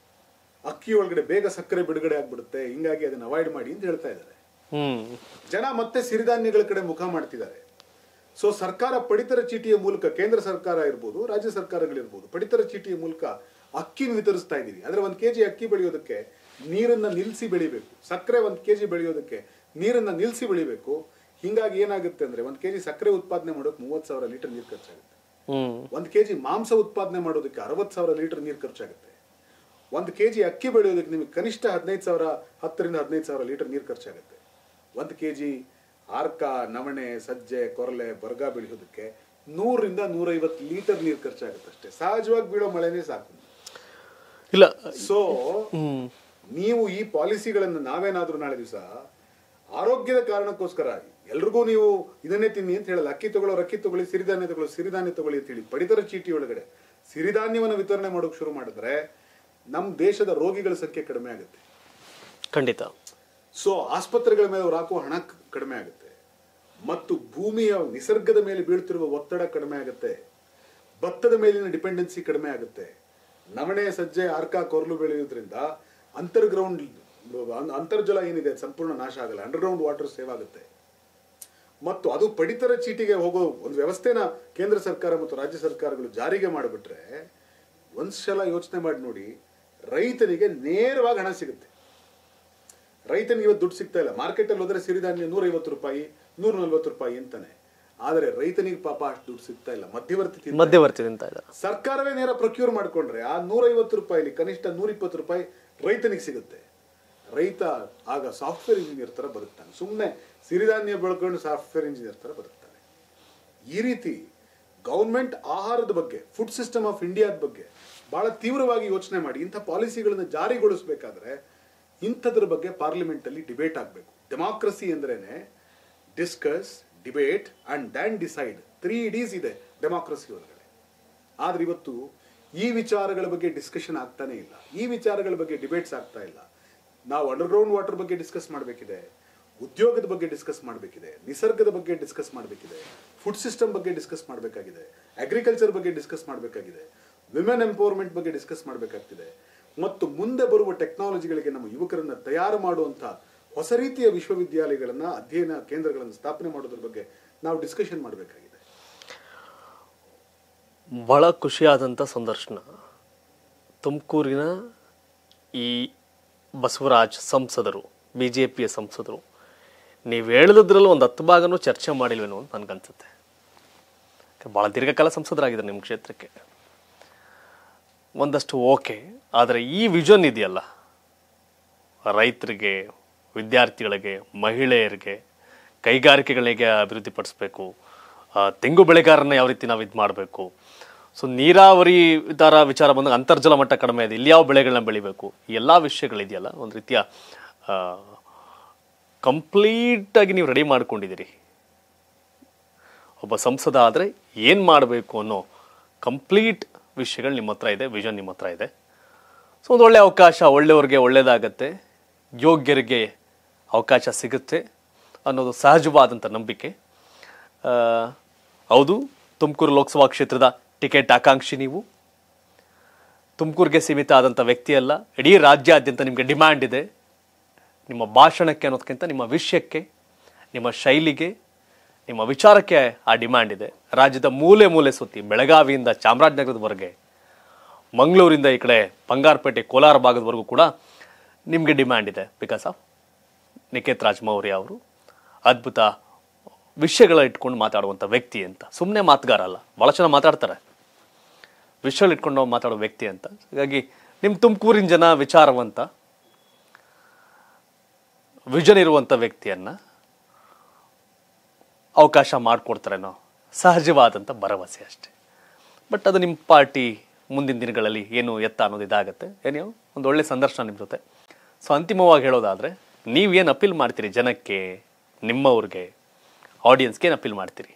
ಅಕ್ಕಿ ಒಳಗಡೆ ಬೇಗ ಸಕ್ಕರೆ ಬಿಡುಗಡೆ ಆಗ್ಬಿಡುತ್ತೆ ಹಿಂಗಾಗಿ ಅದನ್ನ ಅವಾಯ್ಡ್ ಮಾಡಿ ಅಂತ ಹೇಳ್ತಾ ಇದ್ದಾರೆ ಹ್ಮ್ ಜನ ಮತ್ತೆ ಸಿರಿಧಾನ್ಯಗಳ ಕಡೆ ಮುಖ ಮಾಡ್ತಿದ್ದಾರೆ ಸೊ ಸರ್ಕಾರ ಪಡಿತರ ಚೀಟಿಯ ಮೂಲಕ ಕೇಂದ್ರ ಸರ್ಕಾರ ಇರ್ಬೋದು ರಾಜ್ಯ ಸರ್ಕಾರಗಳಿರ್ಬೋದು ಪಡಿತರ ಚೀಟಿಯ ಮೂಲಕ ಅಕ್ಕಿನ ವಿತರಿಸ್ತಾ ಇದೀವಿ ಅಂದ್ರೆ ಒಂದ್ ಕೆಜಿ ಅಕ್ಕಿ ಬೆಳೆಯೋದಕ್ಕೆ ನೀರನ್ನ ನಿಲ್ಸಿ ಬೆಳಿಬೇಕು ಸಕ್ಕರೆ ಒಂದ್ ಕೆಜಿ ಬೆಳೆಯೋದಕ್ಕೆ ನೀರನ್ನ ನಿಲ್ಸಿ ಬೆಳಿಬೇಕು ಹಿಂಗಾಗಿ ಏನಾಗುತ್ತೆ ಅಂದ್ರೆ ಒಂದ್ ಕೆಜಿ ಸಕ್ಕರೆ ಉತ್ಪಾದನೆ ಮಾಡೋಕೆ ಮೂವತ್ ಸಾವಿರ ಲೀಟರ್ ನೀರು ಖರ್ಚಾಗುತ್ತೆ ಹ್ಮ್ ಒಂದು ಕೆಜಿ ಮಾಂಸ ಉತ್ಪಾದನೆ ಮಾಡೋದಕ್ಕೆ ಅರವತ್ತು ಸಾವಿರ ಲೀಟರ್ ನೀರು ಖರ್ಚಾಗುತ್ತೆ ಒಂದು ಕೆಜಿ ಅಕ್ಕಿ ಬೆಳೆಯೋದಕ್ಕೆ ನಿಮಗೆ ಕನಿಷ್ಠ ಹದಿನೈದು ಸಾವಿರ ಹತ್ತರಿಂದ ಹದಿನೈದು ಸಾವಿರ ಲೀಟರ್ ನೀರು ಖರ್ಚಾಗುತ್ತೆ ಒಂದು ಕೆಜಿ ಆರ್ಕ ನವಣೆ ಸಜ್ಜೆ ಕೊರಲೆ ಬರ್ಗ ಬೆಳೆಯೋದಕ್ಕೆ ನೂರರಿಂದ ನೂರೈವತ್ತು ಲೀಟರ್ ನೀರು ಖರ್ಚಾಗುತ್ತೆ ಅಷ್ಟೇ ಸಹಜವಾಗಿ ಬೀಳೋ ಮಳೆನೇ ಸಾಕು ಇಲ್ಲ ಸೊ ಹ್ಮ್ ನೀವು ಈ ಪಾಲಿಸಿಗಳನ್ನು ನಾವೇನಾದ್ರೂ ನಾಳೆ ದಿವಸ ಆರೋಗ್ಯದ ಕಾರಣಕ್ಕೋಸ್ಕರ ಎಲ್ರಿಗೂ ನೀವು ಇದನ್ನೇ ತಿನ್ನಿ ಅಂತ ಹೇಳಲ್ಲ ಅಕ್ಕಿ ತಗೊಳ್ಳೋರು ಅಕ್ಕಿ ತಗೊಳ್ಳಿ ಸಿರಿಧಾನ್ಯ ತಗೊಳ್ಳಿ ಸಿರಿಧಾನ್ಯ ತಗೊಳ್ಳಿ ಅಂತ ಹೇಳಿ ಪಡಿತರ ಚೀಟಿ ಒಳಗಡೆ ಸಿರಿಧಾನ್ಯವನ್ನು ವಿತರಣೆ ಮಾಡೋಕೆ ಶುರು ಮಾಡಿದ್ರೆ ನಮ್ಮ ದೇಶದ ರೋಗಿಗಳ ಸಂಖ್ಯೆ ಕಡಿಮೆ ಆಗುತ್ತೆ ಖಂಡಿತ ಸೊ ಆಸ್ಪತ್ರೆಗಳ ಮೇಲೆ ಅವ್ರು ಹಾಕುವ ಹಣ ಕ- ಕಡಿಮೆ ಆಗುತ್ತೆ ಮತ್ತು ಭೂಮಿಯ ನಿಸರ್ಗದ ಮೇಲೆ ಬೀಳ್ತಿರುವ ಒತ್ತಡ ಕಡಿಮೆ ಆಗುತ್ತೆ ಭತ್ತದ ಮೇಲಿನ ಡಿಪೆಂಡೆನ್ಸಿ ಕಡಿಮೆ ಆಗುತ್ತೆ ನವಣೆ ಸಜ್ಜೆ ಆರ್ಕ ಕೊರಲು ಬೆಳೆಯೋದ್ರಿಂದ ಅಂತರ್ಗ್ರೌಂಡ್ ಅಂತರ್ಜಲ ಏನಿದೆ ಅದು ಸಂಪೂರ್ಣ ನಾಶ ಆಗಲ್ಲ ಅಂಡರ್ಗ್ರೌಂಡ್ ವಾಟರ್ ಸೇವ್ ಆಗುತ್ತೆ ಮತ್ತು ಅದು ಪಡಿತರ ಚೀಟಿಗೆ ಹೋಗೋ ಒಂದು ವ್ಯವಸ್ಥೆನ ಕೇಂದ್ರ ಸರ್ಕಾರ ಮತ್ತು ರಾಜ್ಯ ಸರ್ಕಾರಗಳು ಜಾರಿಗೆ ಮಾಡಿಬಿಟ್ರೆ ಒಂದ್ಸಲ ಯೋಚನೆ ಮಾಡಿ ನೋಡಿ ರೈತನಿಗೆ ನೇರವಾಗಿ ಹಣ ಸಿಗುತ್ತೆ ರೈತನಿಗೆ ಇವತ್ತು ದುಡ್ಡು ಸಿಗ್ತಾ ಇಲ್ಲ ಮಾರ್ಕೆಟ್ ಅಲ್ಲಿ ಹೋದ್ರೆ ಸಿರಿಧಾನ್ಯ ನೂರೈವತ್ತು ರೂಪಾಯಿ ನೂರ ನಲ್ವತ್ತು ರೂಪಾಯಿ ಅಂತಾನೆ ಆದ್ರೆ ರೈತನಿಗೆ ಪಾಪ ಅಷ್ಟು ದುಡ್ಡು ಸಿಗ್ತಾ ಇಲ್ಲ ಮಧ್ಯವರ್ತಿ ತಿಂತಾ ಮಧ್ಯವರ್ತಿ ತಿಂತ ಇದ್ದಾರೆ ಸರ್ಕಾರವೇ ನೇರ ಪ್ರೊಕ್ಯೂರ್ ಮಾಡ್ಕೊಂಡ್ರೆ ಆ ನೂರೈವತ್ತು ರೂಪಾಯಿಲಿ ಕನಿಷ್ಠ ನೂರಿಪ್ಪತ್ತು ರೂಪಾಯಿ ರೈತನಿಗೆ ಸಿಗುತ್ತೆ ರೈತ ಆಗ ಸಾಫ್ಟ್ವೇರ್ ಇಂಜಿನಿಯರ್ ತರ ಬದುಕ್ತಾನೆ ಸುಮ್ಮನೆ ಸಿರಿಧಾನ್ಯ ಬೆಳ್ಕೊಂಡು ಸಾಫ್ಟ್ವೇರ್ ಇಂಜಿನಿಯರ್ ತರ ಬದುಕ್ತಾನೆ ಈ ರೀತಿ ಗೌರ್ಮೆಂಟ್ ಆಹಾರದ ಬಗ್ಗೆ ಫುಡ್ ಸಿಸ್ಟಮ್ ಆಫ್ ಇಂಡಿಯಾದ ಬಗ್ಗೆ ಬಹಳ ತೀವ್ರವಾಗಿ ಯೋಚನೆ ಮಾಡಿ ಇಂಥ ಪಾಲಿಸಿಗಳನ್ನ ಜಾರಿಗೊಳಿಸಬೇಕಾದ್ರೆ ಇಂಥದ್ರ ಬಗ್ಗೆ ಪಾರ್ಲಿಮೆಂಟ್ ಅಲ್ಲಿ ಡಿಬೇಟ್ ಆಗಬೇಕು ಡೆಮಾಕ್ರಸಿ ಅಂದ್ರೇನೆ discuss debate and then decide three Ds ಇದೆ ಡೆಮಾಕ್ರಸಿ ಒಳಗಡೆ ಆದ್ರೆ ಇವತ್ತು ಈ ವಿಚಾರಗಳ ಬಗ್ಗೆ ಡಿಸ್ಕಷನ್ ಆಗ್ತಾನೆ ಇಲ್ಲ ಈ ವಿಚಾರಗಳ ಬಗ್ಗೆ ಡಿಬೇಟ್ಸ್ ಆಗ್ತಾ ಇಲ್ಲ ನಾವು ಅಂಡರ್ಗ್ರೌಂಡ್ ವಾಟರ್ ಬಗ್ಗೆ ಡಿಸ್ಕಸ್ ಮಾಡಬೇಕಿದೆ ಉದ್ಯೋಗದ ಬಗ್ಗೆ ಡಿಸ್ಕಸ್ ಮಾಡಬೇಕಿದೆ ನಿಸರ್ಗದ ಬಗ್ಗೆ ಡಿಸ್ಕಸ್ ಮಾಡಬೇಕಿದೆ ಫುಡ್ ಸಿಸ್ಟಮ್ ಬಗ್ಗೆ ಡಿಸ್ಕಸ್ ಮಾಡಬೇಕಾಗಿದೆ ಅಗ್ರಿಕಲ್ಚರ್ ಬಗ್ಗೆ ಡಿಸ್ಕಸ್ ಮಾಡಬೇಕಾಗಿದೆ ವಿಮೆನ್ ಎಂಪವರ್ಮೆಂಟ್ ಬಗ್ಗೆ ಡಿಸ್ಕಸ್ ಮಾಡಬೇಕಾಗ್ತಿದೆ ಮತ್ತು ಮುಂದೆ ಬರುವ ಟೆಕ್ನಾಲಜಿಗಳಿಗೆ ನಮ್ಮ ಯುವಕರನ್ನ ತಯಾರು ಮಾಡುವಂತ ಹೊಸ ರೀತಿಯ ವಿಶ್ವವಿದ್ಯಾಲಯಗಳನ್ನ ಅಧ್ಯಯನ ಕೇಂದ್ರಗಳನ್ನು ಸ್ಥಾಪನೆ ಮಾಡೋದ್ರ ಬಗ್ಗೆ ನಾವು ಡಿಸ್ಕಷನ್ ಮಾಡಬೇಕಾಗಿದೆ ಬಹಳ ಖುಷಿಯಾದಂಥ ಸಂದರ್ಶನ ತುಮಕೂರಿನ ಈ ಬಸವರಾಜ್ ಸಂಸದರು ಬಿ ಜೆ ಪಿಯ ಸಂಸದರು ನೀವು ಹೇಳಿದ್ರಲ್ಲಿ ಒಂದು ಹತ್ತು ಭಾಗನೂ ಚರ್ಚೆ ಮಾಡಿಲ್ವೇನೋ ಅಂತ ನನಗನ್ಸುತ್ತೆ ಭಾಳ ದೀರ್ಘಕಾಲ ಸಂಸದರಾಗಿದ್ದಾರೆ ನಿಮ್ಮ ಕ್ಷೇತ್ರಕ್ಕೆ ಒಂದಷ್ಟು ಓಕೆ ಆದರೆ ಈ ವಿಷನ್ ಇದೆಯಲ್ಲ ರೈತರಿಗೆ ವಿದ್ಯಾರ್ಥಿಗಳಿಗೆ ಮಹಿಳೆಯರಿಗೆ ಕೈಗಾರಿಕೆಗಳಿಗೆ ಅಭಿವೃದ್ಧಿಪಡಿಸ್ಬೇಕು ಆ, ತೆಂಗು ಬೆಳೆಗಾರನ್ನ ಯಾವ ರೀತಿ ನಾವು ಇದು ಮಾಡಬೇಕು ಸೊ ನೀರಾವರಿ ಥರ ವಿಚಾರ ಬಂದಾಗ ಅಂತರ್ಜಲ ಮಟ್ಟ ಕಡಿಮೆ ಇದೆ ಇಲ್ಲಿ ಯಾವ ಬೆಳೆಗಳನ್ನ ಬೆಳಿಬೇಕು ಈ ಎಲ್ಲ ವಿಷಯಗಳಿದೆಯಲ್ಲ ಒಂದು ರೀತಿಯ ಕಂಪ್ಲೀಟಾಗಿ ನೀವು ರೆಡಿ ಮಾಡ್ಕೊಂಡಿದ್ದೀರಿ ಒಬ್ಬ ಸಂಸದ ಆದರೆ ಏನು ಮಾಡಬೇಕು ಅನ್ನೋ ಕಂಪ್ಲೀಟ್ ವಿಷಯಗಳು ನಿಮ್ಮ ಹತ್ರ ಇದೆ ವಿಷನ್ ನಿಮ್ಮ ಹತ್ರ ಇದೆ ಸೊ ಒಂದು ಒಳ್ಳೆ ಅವಕಾಶ ಒಳ್ಳೆಯವ್ರಿಗೆ ಒಳ್ಳೆಯದಾಗತ್ತೆ ಯೋಗ್ಯರಿಗೆ ಅವಕಾಶ ಸಿಗುತ್ತೆ ಅನ್ನೋದು ಸಹಜವಾದಂಥ ನಂಬಿಕೆ ಆ, ಹೌದು ತುಮಕೂರು ಲೋಕಸಭಾ ಕ್ಷೇತ್ರದ ಟಿಕೆಟ್ ಆಕಾಂಕ್ಷಿ ನೀವು ತುಮಕೂರಿಗೆ ಸೀಮಿತ ಆದಂಥ ವ್ಯಕ್ತಿ ಅಲ್ಲ ಇಡೀ ರಾಜ್ಯಾದ್ಯಂತ ನಿಮಗೆ ಡಿಮ್ಯಾಂಡ್ ಇದೆ ನಿಮ್ಮ ಭಾಷಣಕ್ಕೆ ಅನ್ನೋದಕ್ಕಿಂತ ನಿಮ್ಮ ವಿಷಯಕ್ಕೆ ನಿಮ್ಮ ಶೈಲಿಗೆ ನಿಮ್ಮ ವಿಚಾರಕ್ಕೆ ಆ ಡಿಮ್ಯಾಂಡ್ ಇದೆ ರಾಜ್ಯದ ಮೂಲೆ ಮೂಲೆ ಸುತ್ತಿ ಬೆಳಗಾವಿಯಿಂದ ಚಾಮರಾಜನಗರದವರೆಗೆ ಮಂಗಳೂರಿಂದ ಈ ಕಡೆ ಬಂಗಾರಪೇಟೆ ಕೋಲಾರ ಭಾಗದವರೆಗೂ ಕೂಡ ನಿಮಗೆ ಡಿಮ್ಯಾಂಡ್ ಇದೆ ಬಿಕಾಸ್ ಆಫ್ ನಿಖೇತ್ ರಾಜ್ ಮೌರ್ಯ ಅವರು ಅದ್ಭುತ ವಿಷಯಗಳ ಇಟ್ಕೊಂಡು ಮಾತಾಡುವಂಥ ವ್ಯಕ್ತಿ ಅಂತ ಸುಮ್ಮನೆ ಮಾತುಗಾರ ಅಲ್ಲ ಭಾಳ ಚೆನ್ನಾಗಿ ಮಾತಾಡ್ತಾರೆ ವಿಷಯಗಳು ಇಟ್ಕೊಂಡು ಮಾತಾಡೋ ವ್ಯಕ್ತಿ ಅಂತ ಹಾಗಾಗಿ ನಿಮ್ಮ ತುಮಕೂರಿನ ಜನ ವಿಚಾರವಂತ ವಿಷನ್ ಇರುವಂಥ ವ್ಯಕ್ತಿಯನ್ನ ಅವಕಾಶ ಮಾಡಿಕೊಡ್ತಾರೇನೋ ಸಹಜವಾದಂಥ ಭರವಸೆ ಅಷ್ಟೇ ಬಟ್ ಅದು ನಿಮ್ಮ ಪಾರ್ಟಿ ಮುಂದಿನ ದಿನಗಳಲ್ಲಿ ಏನು ಎತ್ತ ಅನ್ನೋದು ಇದಾಗತ್ತೆ ಏನೋ ಒಂದು ಒಳ್ಳೆ ಸಂದರ್ಶನ ನಿಮ್ಮ ಜೊತೆ ಸೊ ಅಂತಿಮವಾಗಿ ಹೇಳೋದಾದರೆ ನೀವೇನು ಅಪೀಲ್ ಮಾಡ್ತೀರಿ ಜನಕ್ಕೆ ನಿಮ್ಮವ್ರಿಗೆ ಆಡಿಯನ್ಸ್ಗೆ ಏನು ಅಪೀಲ್ ಮಾಡ್ತೀರಿ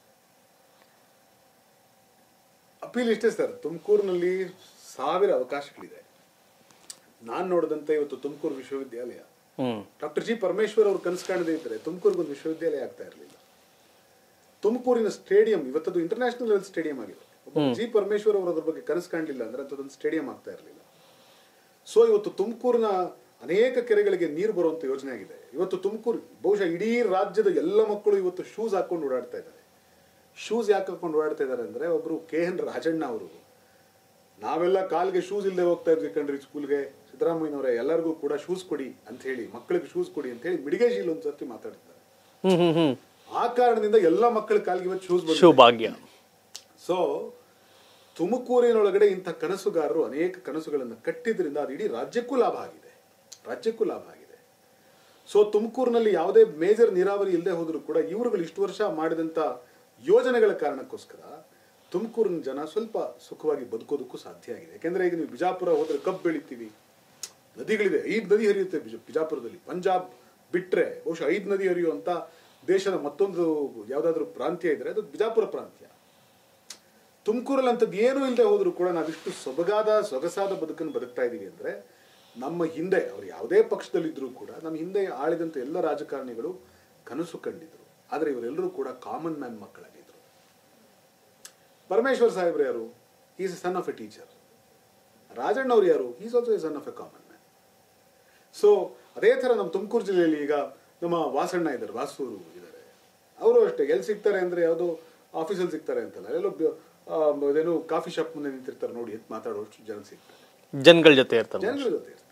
ಅಪೀಲ್ ಇಷ್ಟೇ ಸರ್ ತುಮಕೂರಿನಲ್ಲಿ ಸಾವಿರ ಅವಕಾಶಗಳಿದೆ ನಾನು ನೋಡಿದಂತೆ ಇವತ್ತು ತುಮಕೂರು ವಿಶ್ವವಿದ್ಯಾಲಯ ಹ್ಞೂ ಡಾಕ್ಟರ್ ಜಿ ಪರಮೇಶ್ವರ್ ಅವರು ಕನಸು ಕಾಣದೇ ಇದ್ರೆ ತುಮಕೂರಿಗೊಂದು ವಿಶ್ವವಿದ್ಯಾಲಯ ಆಗ್ತಾ ಇರಲಿಲ್ಲ ತುಮಕೂರಿನ ಸ್ಟೇಡಿಯಂ ಇವತ್ತದು ಇಂಟರ್ನ್ಯಾಷನಲ್ ಲೆವೆಲ್ ಸ್ಟೇಡಿಯಂ ಆಗಿದೆ ಒಬ್ಬ ಜಿ ಪರಮೇಶ್ವರ್ ಅವರು ಅದ್ರ ಬಗ್ಗೆ ಕನಸು ಕಾಣಲಿಲ್ಲ ಅಂದ್ರೆ ಅಂಥದ್ದೊಂದು ಸ್ಟೇಡಿಯಂ ಆಗ್ತಾ ಇರಲಿಲ್ಲ ಸೊ ಇವತ್ತು ತುಮಕೂರಿನ ಅನೇಕ ಕೆರೆಗಳಿಗೆ ನೀರು ಬರುವಂತ ಯೋಜನೆ ಆಗಿದೆ ಇವತ್ತು ತುಮಕೂರು ಬಹುಶಃ ಇಡೀ ರಾಜ್ಯದ ಎಲ್ಲ ಮಕ್ಕಳು ಇವತ್ತು ಶೂಸ್ ಹಾಕೊಂಡು ಓಡಾಡ್ತಾ ಇದ್ದಾರೆ ಶೂಸ್ ಯಾಕೆ ಹಾಕೊಂಡು ಓಡಾಡ್ತಾ ಇದ್ದಾರೆ ಅಂದ್ರೆ ಒಬ್ರು ಕೆ ಎನ್ ರಾಜಣ್ಣ ಅವರು ನಾವೆಲ್ಲ ಕಾಲ್ಗೆ ಶೂಸ್ ಇಲ್ಲದೆ ಹೋಗ್ತಾ ಇದ್ವಿ ಕಣ್ರಿ ಸ್ಕೂಲ್ಗೆ ಸಿದ್ದರಾಮಯ್ಯನವರೇ ಎಲ್ಲರಿಗೂ ಕೂಡ ಶೂಸ್ ಕೊಡಿ ಅಂತ ಹೇಳಿ ಮಕ್ಕಳಿಗೆ ಶೂಸ್ ಕೊಡಿ ಅಂತ ಹೇಳಿ ಮಿಡಿಗೇಶಿಲ್ ಒಂದ್ಸರ್ತಿ ಮಾತಾಡ್ತಾರೆ ಹ್ಞೂ ಹ್ಞೂ ಹ್ಞೂ ಆ ಕಾರಣದಿಂದ ಎಲ್ಲ ಮಕ್ಕಳ ಕಾಲ್ಗೆ ಇವತ್ತು ಶೂಸ್ ಬಂದಿದೆ ಶುಭಾಗ್ಯ ಸೊ ತುಮಕೂರಿನೊಳಗಡೆ ಇಂಥ ಕನಸುಗಾರರು ಅನೇಕ ಕನಸುಗಳನ್ನು ಕಟ್ಟಿದ್ರಿಂದ ಅದು ಇಡೀ ರಾಜ್ಯಕ್ಕೂ ಲಾಭ ಆಗಿದೆ ರಾಜ್ಯಕ್ಕೂ ಲಾಭ ಆಗಿದೆ ಸೊ ತುಮಕೂರಿನಲ್ಲಿ ಯಾವುದೇ ಮೇಜರ್ ನೀರಾವರಿ ಇಲ್ಲದೆ ಹೋದರೂ ಕೂಡ ಇವರುಗಳು ಇಷ್ಟು ವರ್ಷ ಮಾಡಿದಂಥ ಯೋಜನೆಗಳ ಕಾರಣಕ್ಕೋಸ್ಕರ ತುಮಕೂರಿನ ಜನ ಸ್ವಲ್ಪ ಸುಖವಾಗಿ ಬದುಕೋದಕ್ಕೂ ಸಾಧ್ಯ ಆಗಿದೆ ಯಾಕೆಂದ್ರೆ ಈಗ ನೀವು ಬಿಜಾಪುರ ಹೋದ್ರೆ ಕಬ್ಬು ಬೆಳಿತೀವಿ ನದಿಗಳಿದೆ ಐದು ನದಿ ಹರಿಯುತ್ತೆ ಬಿಜ- ಬಿಜಾಪುರದಲ್ಲಿ ಪಂಜಾಬ್ ಬಿಟ್ರೆ ಬಹುಶಃ ಐದು ನದಿ ಹರಿಯುವಂತ ದೇಶದ ಮತ್ತೊಂದು ಯಾವ್ದಾದ್ರು ಪ್ರಾಂತ್ಯ ಇದ್ರೆ ಅದು ಬಿಜಾಪುರ ಪ್ರಾಂತ್ಯ ತುಮಕೂರಲ್ಲಿ ಅಂಥದ್ದು ಏನೂ ಇಲ್ಲದೆ ಹೋದ್ರು ಕೂಡ ನಾವಿಷ್ಟು ಸೊಬಗಾದ ಸೊಗಸಾದ ಬದುಕನ್ನು ಬದುಕ್ತಾ ಇದೀವಿ ಅಂದ್ರೆ ನಮ್ಮ ಹಿಂದೆ ಅವ್ರು ಯಾವುದೇ ಪಕ್ಷದಲ್ಲಿದ್ದರೂ ಕೂಡ ನಮ್ಮ ಹಿಂದೆ ಆಳಿದಂಥ ಎಲ್ಲ ರಾಜಕಾರಣಿಗಳು ಕನಸು ಕಂಡಿದ್ರು ಆದರೆ ಇವರೆಲ್ಲರೂ ಕೂಡ ಕಾಮನ್ ಮ್ಯಾನ್ ಮಕ್ಕಳಾಗಿದ್ರು ಪರಮೇಶ್ವರ್ ಸಾಹೇಬ್ರು ಯಾರು is a son of a teacher Rajanna ಅವ್ರು ಯಾರು is also a son of a common man so ಅದೇ ಥರ ನಮ್ಮ ತುಮಕೂರು ಜಿಲ್ಲೆಯಲ್ಲಿ ಈಗ ನಮ್ಮ ವಾಸಣ್ಣ ಇದ್ದಾರೆ ವಾಸೂರು ಇದ್ದಾರೆ ಅವರು ಅಷ್ಟೇ ಎಲ್ಲಿ ಸಿಗ್ತಾರೆ ಅಂದ್ರೆ ಯಾವುದೋ ಆಫೀಸಲ್ಲಿ ಸಿಗ್ತಾರೆ ಅಂತಲ್ಲ ಎಲ್ಲೋ ಬ- ಆ, ಅದೇನು ಕಾಫಿ ಶಾಪ್ ಮುಂದೆ ನಿಂತಿರ್ತಾರೆ ನೋಡಿ ಎತ್ ಮಾತಾಡೋಷ್ಟು ಜನ ಸಿಗ್ತಾರೆ ಜನಗಳ ಜೊತೆ ಇರ್ತಾರೆ ಜನಗಳ ಜೊತೆ ಇರ್ತಾರೆ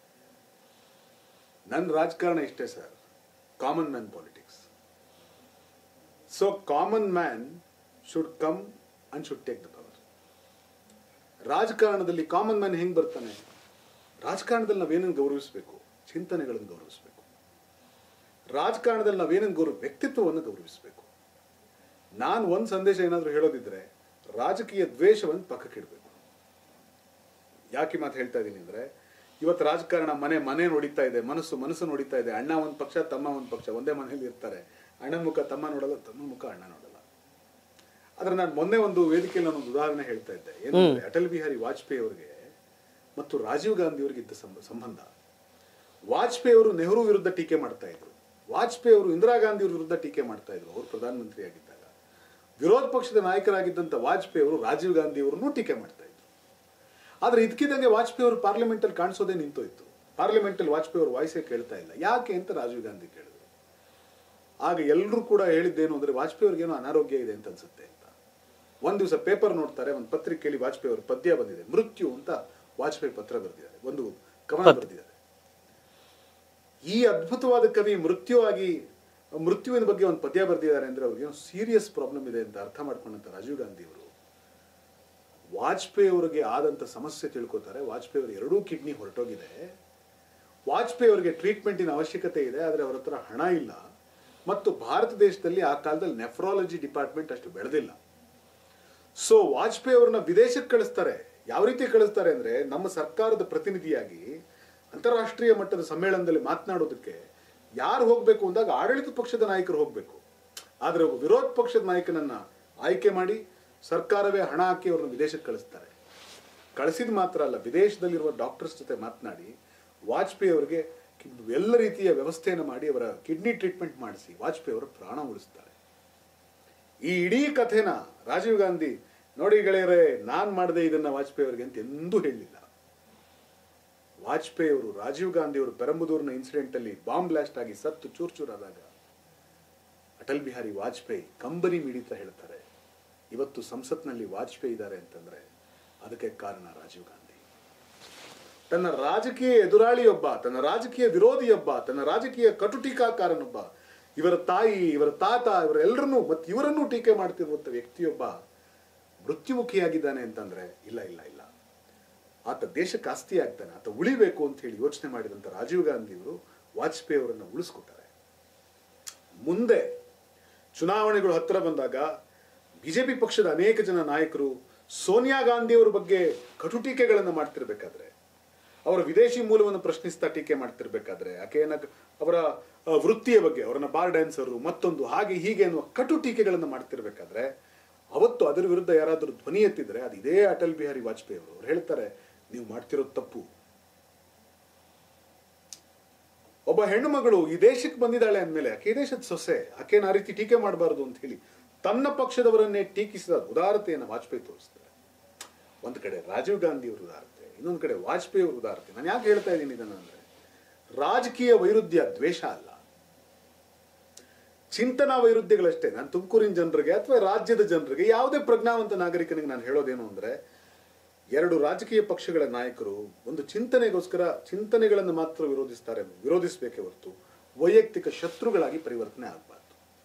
ನನ್ನ ರಾಜಕಾರಣ ಇಷ್ಟೇ sir common man politics so common man should come and should take the power ರಾಜಕಾರಣದಲ್ಲಿ ಕಾಮನ್ ಮ್ಯಾನ್ ಹೆಂಗ್ ಬರ್ತಾನೆ ರಾಜಕಾರಣದಲ್ಲಿ ನಾವೇನನ್ನು ಗೌರವಿಸಬೇಕು ಚಿಂತನೆಗಳನ್ನು ಗೌರವಿಸಬೇಕು ರಾಜಕಾರಣದಲ್ಲಿ ನಾವೇನನ್ನು ಗೌರವ ವ್ಯಕ್ತಿತ್ವವನ್ನು ಗೌರವಿಸಬೇಕು ನಾನು ಒಂದು ಸಂದೇಶ ಏನಾದರೂ ಹೇಳೋದಿದ್ರೆ ರಾಜಕೀಯ ದ್ವೇಷವನ್ನು ಪಕ್ಕಕ್ಕಿಡಬೇಕು ಯಾಕೆ ಮಾತು ಹೇಳ್ತಾ ಇದ್ದೀನಿ ಅಂದ್ರೆ ಇವತ್ತು ರಾಜಕಾರಣ ಮನೆ ಮನೆ ನೋಡಿತಾ ಇದೆ ಮನಸ್ಸು ಮನಸ್ಸು ನೋಡಿತಾ ಇದೆ ಅಣ್ಣ ಒಂದು ಪಕ್ಷ ತಮ್ಮ ಒಂದು ಪಕ್ಷ ಒಂದೇ ಮನೆಯಲ್ಲಿ ಇರ್ತಾರೆ ಅಣ್ಣನ ಮುಖ ತಮ್ಮ ನೋಡಲ್ಲ ತಮ್ಮ ಮುಖ ಅಣ್ಣ ನೋಡಲ್ಲ ಆದ್ರೆ ನಾನು ಮೊನ್ನೆ ಒಂದು ವೇದಿಕೆಯಲ್ಲಿ ನಾನು ಒಂದು ಉದಾಹರಣೆ ಹೇಳ್ತಾ ಇದ್ದೆ ಏನಂದ್ರೆ ಅಟಲ್ ಬಿಹಾರಿ ವಾಜಪೇಯಿ ಅವರಿಗೆ ಮತ್ತು ರಾಜೀವ್ ಗಾಂಧಿ ಅವರಿಗೆ ಇದ್ದ ಸಂಬ- ಸಂಬಂಧ ವಾಜಪೇಯಿ ಅವರು ನೆಹರು ವಿರುದ್ಧ ಟೀಕೆ ಮಾಡ್ತಾ ಇದ್ರು ವಾಜಪೇಯಿ ಅವರು ಇಂದಿರಾ ಗಾಂಧಿ ಅವ್ರ ವಿರುದ್ಧ ಟೀಕೆ ಮಾಡ್ತಾ ಇದ್ರು ಅವರು ಪ್ರಧಾನಮಂತ್ರಿ ಆಗಿದ್ದಾಗ ವಿರೋಧ ಪಕ್ಷದ ನಾಯಕರಾಗಿದ್ದಂಥ ವಾಜಪೇಯಿ ಅವರು ರಾಜೀವ್ ಗಾಂಧಿ ಅವರನ್ನು ಟೀಕೆ ಮಾಡ್ತಾ ಇದ್ರು ಆದ್ರೆ ಇದಕ್ಕಿದ್ದಂಗೆ ವಾಜಪೇಯಿ ಅವರು ಪಾರ್ಲಿಮೆಂಟ್ ಅಲ್ಲಿ ಕಾಣಿಸೋದೇ ನಿಂತೋಯ್ತು ಪಾರ್ಲಿಮೆಂಟ್ ಅಲ್ಲಿ ವಾಜಪೇಯಿ ಅವರು ವಾಯ್ಸೇ ಕೇಳ್ತಾ ಇಲ್ಲ ಯಾಕೆ ಅಂತ ರಾಜೀವ್ ಗಾಂಧಿ ಕೇಳಿದ್ರು ಆಗ ಎಲ್ಲರೂ ಕೂಡ ಹೇಳಿದ್ದೇನು ಅಂದ್ರೆ ವಾಜಪೇಯಿ ಅವ್ರಿಗೇನೋ ಅನಾರೋಗ್ಯ ಇದೆ ಅಂತ ಅನ್ಸುತ್ತೆ ಅಂತ ಒಂದ್ ದಿವಸ ಪೇಪರ್ ನೋಡ್ತಾರೆ ಒಂದು ಪತ್ರಿಕೆಯಲ್ಲಿ ವಾಜಪೇಯಿ ಅವ್ರ ಪದ್ಯ ಬಂದಿದೆ ಮೃತ್ಯು ಅಂತ ವಾಜಪೇಯಿ ಪತ್ರ ಬರೆದಿದ್ದಾರೆ ಒಂದು ಕವನ ಬರೆದಿದ್ದಾರೆ ಈ ಅದ್ಭುತವಾದ ಕವಿ ಮೃತ್ಯು ಆಗಿ ಮೃತ್ಯುವಿನ ಬಗ್ಗೆ ಒಂದು ಪದ್ಯ ಬರೆದಿದ್ದಾರೆ ಅಂದ್ರೆ ಅವ್ರಿಗೇನೋ ಸೀರಿಯಸ್ ಪ್ರಾಬ್ಲಮ್ ಇದೆ ಅಂತ ಅರ್ಥ ಮಾಡ್ಕೊಂಡಂತ ರಾಜೀವ್ ಗಾಂಧಿ ಅವರು ವಾಜಪೇಯಿ ಅವರಿಗೆ ಆದಂತ ಸಮಸ್ಯೆ ತಿಳ್ಕೊತಾರೆ ವಾಜಪೇಯಿ ಅವರು ಎರಡೂ ಕಿಡ್ನಿ ಹೊರಟೋಗಿದೆ ವಾಜಪೇಯಿ ಅವರಿಗೆ ಟ್ರೀಟ್ಮೆಂಟಿನ ಅವಶ್ಯಕತೆ ಇದೆ ಆದರೆ ಅವ್ರ ಹತ್ರ ಹಣ ಇಲ್ಲ ಮತ್ತು ಭಾರತ ದೇಶದಲ್ಲಿ ಆ ಕಾಲದಲ್ಲಿ ನೆಫ್ರಾಲಜಿ ಡಿಪಾರ್ಟ್ಮೆಂಟ್ ಅಷ್ಟು ಬೆಳೆದಿಲ್ಲ ಸೊ ವಾಜಪೇಯಿ ಅವ್ರನ್ನ ವಿದೇಶಕ್ಕೆ ಕಳಿಸ್ತಾರೆ ಯಾವ ರೀತಿ ಕಳಿಸ್ತಾರೆ ಅಂದ್ರೆ ನಮ್ಮ ಸರ್ಕಾರದ ಪ್ರತಿನಿಧಿಯಾಗಿ ಅಂತಾರಾಷ್ಟ್ರೀಯ ಮಟ್ಟದ ಸಮ್ಮೇಳನದಲ್ಲಿ ಮಾತನಾಡೋದಕ್ಕೆ ಯಾರು ಹೋಗ್ಬೇಕು ಅಂದಾಗ ಆಡಳಿತ ಪಕ್ಷದ ನಾಯಕರು ಹೋಗ್ಬೇಕು ಆದ್ರೆ ಒಬ್ಬ ವಿರೋಧ ಪಕ್ಷದ ನಾಯಕನನ್ನ ಆಯ್ಕೆ ಮಾಡಿ ಸರ್ಕಾರವೇ ಹಣ ಹಾಕಿ ಅವ್ರನ್ನ ವಿದೇಶಕ್ಕೆ ಕಳಿಸ್ತಾರೆ ಕಳಿಸಿದ ಮಾತ್ರ ಅಲ್ಲ ವಿದೇಶದಲ್ಲಿರುವ ಡಾಕ್ಟರ್ಸ್ ಜೊತೆ ಮಾತನಾಡಿ ವಾಜಪೇಯಿ ಅವರಿಗೆ ಎಲ್ಲ ರೀತಿಯ ವ್ಯವಸ್ಥೆಯನ್ನು ಮಾಡಿ ಅವರ ಕಿಡ್ನಿ ಟ್ರೀಟ್ಮೆಂಟ್ ಮಾಡಿಸಿ ವಾಜಪೇಯಿ ಅವರ ಪ್ರಾಣ ಉಳಿಸ್ತಾರೆ ಈ ಇಡೀ ಕಥೆನ ರಾಜೀವ್ ಗಾಂಧಿ ನೋಡಿ ಗೆಳೆಯರೇ ನಾನ್ ಮಾಡದೆ ಇದನ್ನ ವಾಜಪೇಯಿ ಅವರಿಗೆ ಅಂತ ಎಂದೂ ಹೇಳಲಿಲ್ಲ ವಾಜಪೇಯಿ ಅವರು ರಾಜೀವ್ ಗಾಂಧಿ ಅವರು ಪೆರಂಬುದೂರಿನ ಇನ್ಸಿಡೆಂಟ್ ಅಲ್ಲಿ ಬಾಂಬ್ ಬ್ಲಾಸ್ಟ್ ಆಗಿ ಸತ್ತು ಚೂರ್ ಚೂರಾದಾಗ ಅಟಲ್ ಬಿಹಾರಿ ವಾಜಪೇಯಿ ಕಂಬನಿ ಮಿಡಿತ ಹೇಳ್ತಾರೆ ಇವತ್ತು ಸಂಸತ್ನಲ್ಲಿ ವಾಜಪೇಯಿ ಇದ್ದಾರೆ ಅಂತಂದ್ರೆ ಅದಕ್ಕೆ ಕಾರಣ ರಾಜೀವ್ ಗಾಂಧಿ ತನ್ನ ರಾಜಕೀಯ ಎದುರಾಳಿಯೊಬ್ಬ ತನ್ನ ರಾಜಕೀಯ ವಿರೋಧಿಯೊಬ್ಬ ತನ್ನ ರಾಜಕೀಯ ಕಟುಟೀಕಾಕಾರನೊಬ್ಬ ಇವರ ತಾಯಿ ಇವರ ತಾತ ಇವರೆಲ್ಲರನ್ನೂ ಮತ್ತು ಇವರನ್ನೂ ಟೀಕೆ ಮಾಡ್ತಿರುವಂತ ವ್ಯಕ್ತಿಯೊಬ್ಬ ಮೃತ್ಯುಮುಖಿಯಾಗಿದ್ದಾನೆ ಅಂತಂದ್ರೆ ಇಲ್ಲ ಇಲ್ಲ ಇಲ್ಲ ಆತ ದೇಶಕ್ಕೆ ಆಸ್ತಿ ಆಗ್ತಾನೆ ಆತ ಉಳಿಬೇಕು ಅಂತ ಹೇಳಿ ಯೋಚನೆ ಮಾಡಿದಂತ ರಾಜೀವ್ ಗಾಂಧಿ ಅವರು ವಾಜಪೇಯಿ ಅವರನ್ನ ಉಳಿಸ್ಕೊತಾರೆ ಮುಂದೆ ಚುನಾವಣೆಗಳು ಹತ್ತಿರ ಬಂದಾಗ ಬಿಜೆಪಿ ಪಕ್ಷದ ಅನೇಕ ಜನ ನಾಯಕರು ಸೋನಿಯಾ ಗಾಂಧಿಯವರ ಬಗ್ಗೆ ಕಟು ಟೀಕೆಗಳನ್ನು ಮಾಡ್ತಿರ್ಬೇಕಾದ್ರೆ ಅವರ ವಿದೇಶಿ ಮೂಲವನ್ನು ಪ್ರಶ್ನಿಸ್ತಾ ಟೀಕೆ ಮಾಡ್ತಿರ್ಬೇಕಾದ್ರೆ ಆಕೆಯನ್ನ ಅವರ ಆ, ವೃತ್ತಿಯ ಬಗ್ಗೆ ಅವರನ್ನ ಬಾರ್ ಡ್ಯಾನ್ಸರು ಮತ್ತೊಂದು ಹಾಗೆ ಹೀಗೆ ಅನ್ನುವ ಕಟು ಟೀಕೆಗಳನ್ನು ಮಾಡ್ತಿರ್ಬೇಕಾದ್ರೆ ಅವತ್ತು ಅದರ ವಿರುದ್ಧ ಯಾರಾದರೂ ಧ್ವನಿ ಎತ್ತಿದ್ರೆ ಅದು ಇದೇ ಅಟಲ್ ಬಿಹಾರಿ ವಾಜಪೇಯಿ ಅವರು ಅವ್ರು ಹೇಳ್ತಾರೆ ನೀವು ಮಾಡ್ತಿರೋದು ತಪ್ಪು ಒಬ್ಬ ಹೆಣ್ಣು ಮಗಳು ಈ ದೇಶಕ್ಕೆ ಬಂದಿದ್ದಾಳೆ ಅಂದಮೇಲೆ ಆಕೆ ಈ ದೇಶದ ಸೊಸೆ ಆಕೆನ ಆ ರೀತಿ ಟೀಕೆ ಮಾಡಬಾರದು ಅಂತ ಹೇಳಿ ತನ್ನ ಪಕ್ಷದವರನ್ನೇ ಟೀಕಿಸಿದ ಉದಾರತೆಯನ್ನು ವಾಜಪೇಯಿ ತೋರಿಸ್ತಾರೆ ಒಂದು ಕಡೆ ರಾಜೀವ್ ಗಾಂಧಿ ಅವರ ಉದಾರತೆ ಇನ್ನೊಂದು ಕಡೆ ವಾಜಪೇಯಿ ಅವರ ಉದಾರತೆ ನಾನು ಯಾಕೆ ಹೇಳ್ತಾ ಇದ್ದೀನಿ ಇದನ್ನ ಅಂದ್ರೆ ರಾಜಕೀಯ ವೈರುಧ್ಯ ದ್ವೇಷ ಅಲ್ಲ ಚಿಂತನಾ ವೈರುಧ್ಯಗಳಷ್ಟೇ ನಾನು ತುಮಕೂರಿನ ಜನರಿಗೆ ಅಥವಾ ರಾಜ್ಯದ ಜನರಿಗೆ ಯಾವುದೇ ಪ್ರಜ್ಞಾವಂತ ನಾಗರಿಕನಿಗೆ ನಾನು ಹೇಳೋದೇನು ಅಂದ್ರೆ ಎರಡು ರಾಜಕೀಯ ಪಕ್ಷಗಳ ನಾಯಕರು ಒಂದು ಚಿಂತನೆಗೋಸ್ಕರ ಚಿಂತನೆಗಳನ್ನು ಮಾತ್ರ ವಿರೋಧಿಸ್ತಾರೆ ವಿರೋಧಿಸಬೇಕೇ ಹೊರತು ವೈಯಕ್ತಿಕ ಶತ್ರುಗಳಾಗಿ ಪರಿವರ್ತನೆ ಆಗಬಾರ್ದು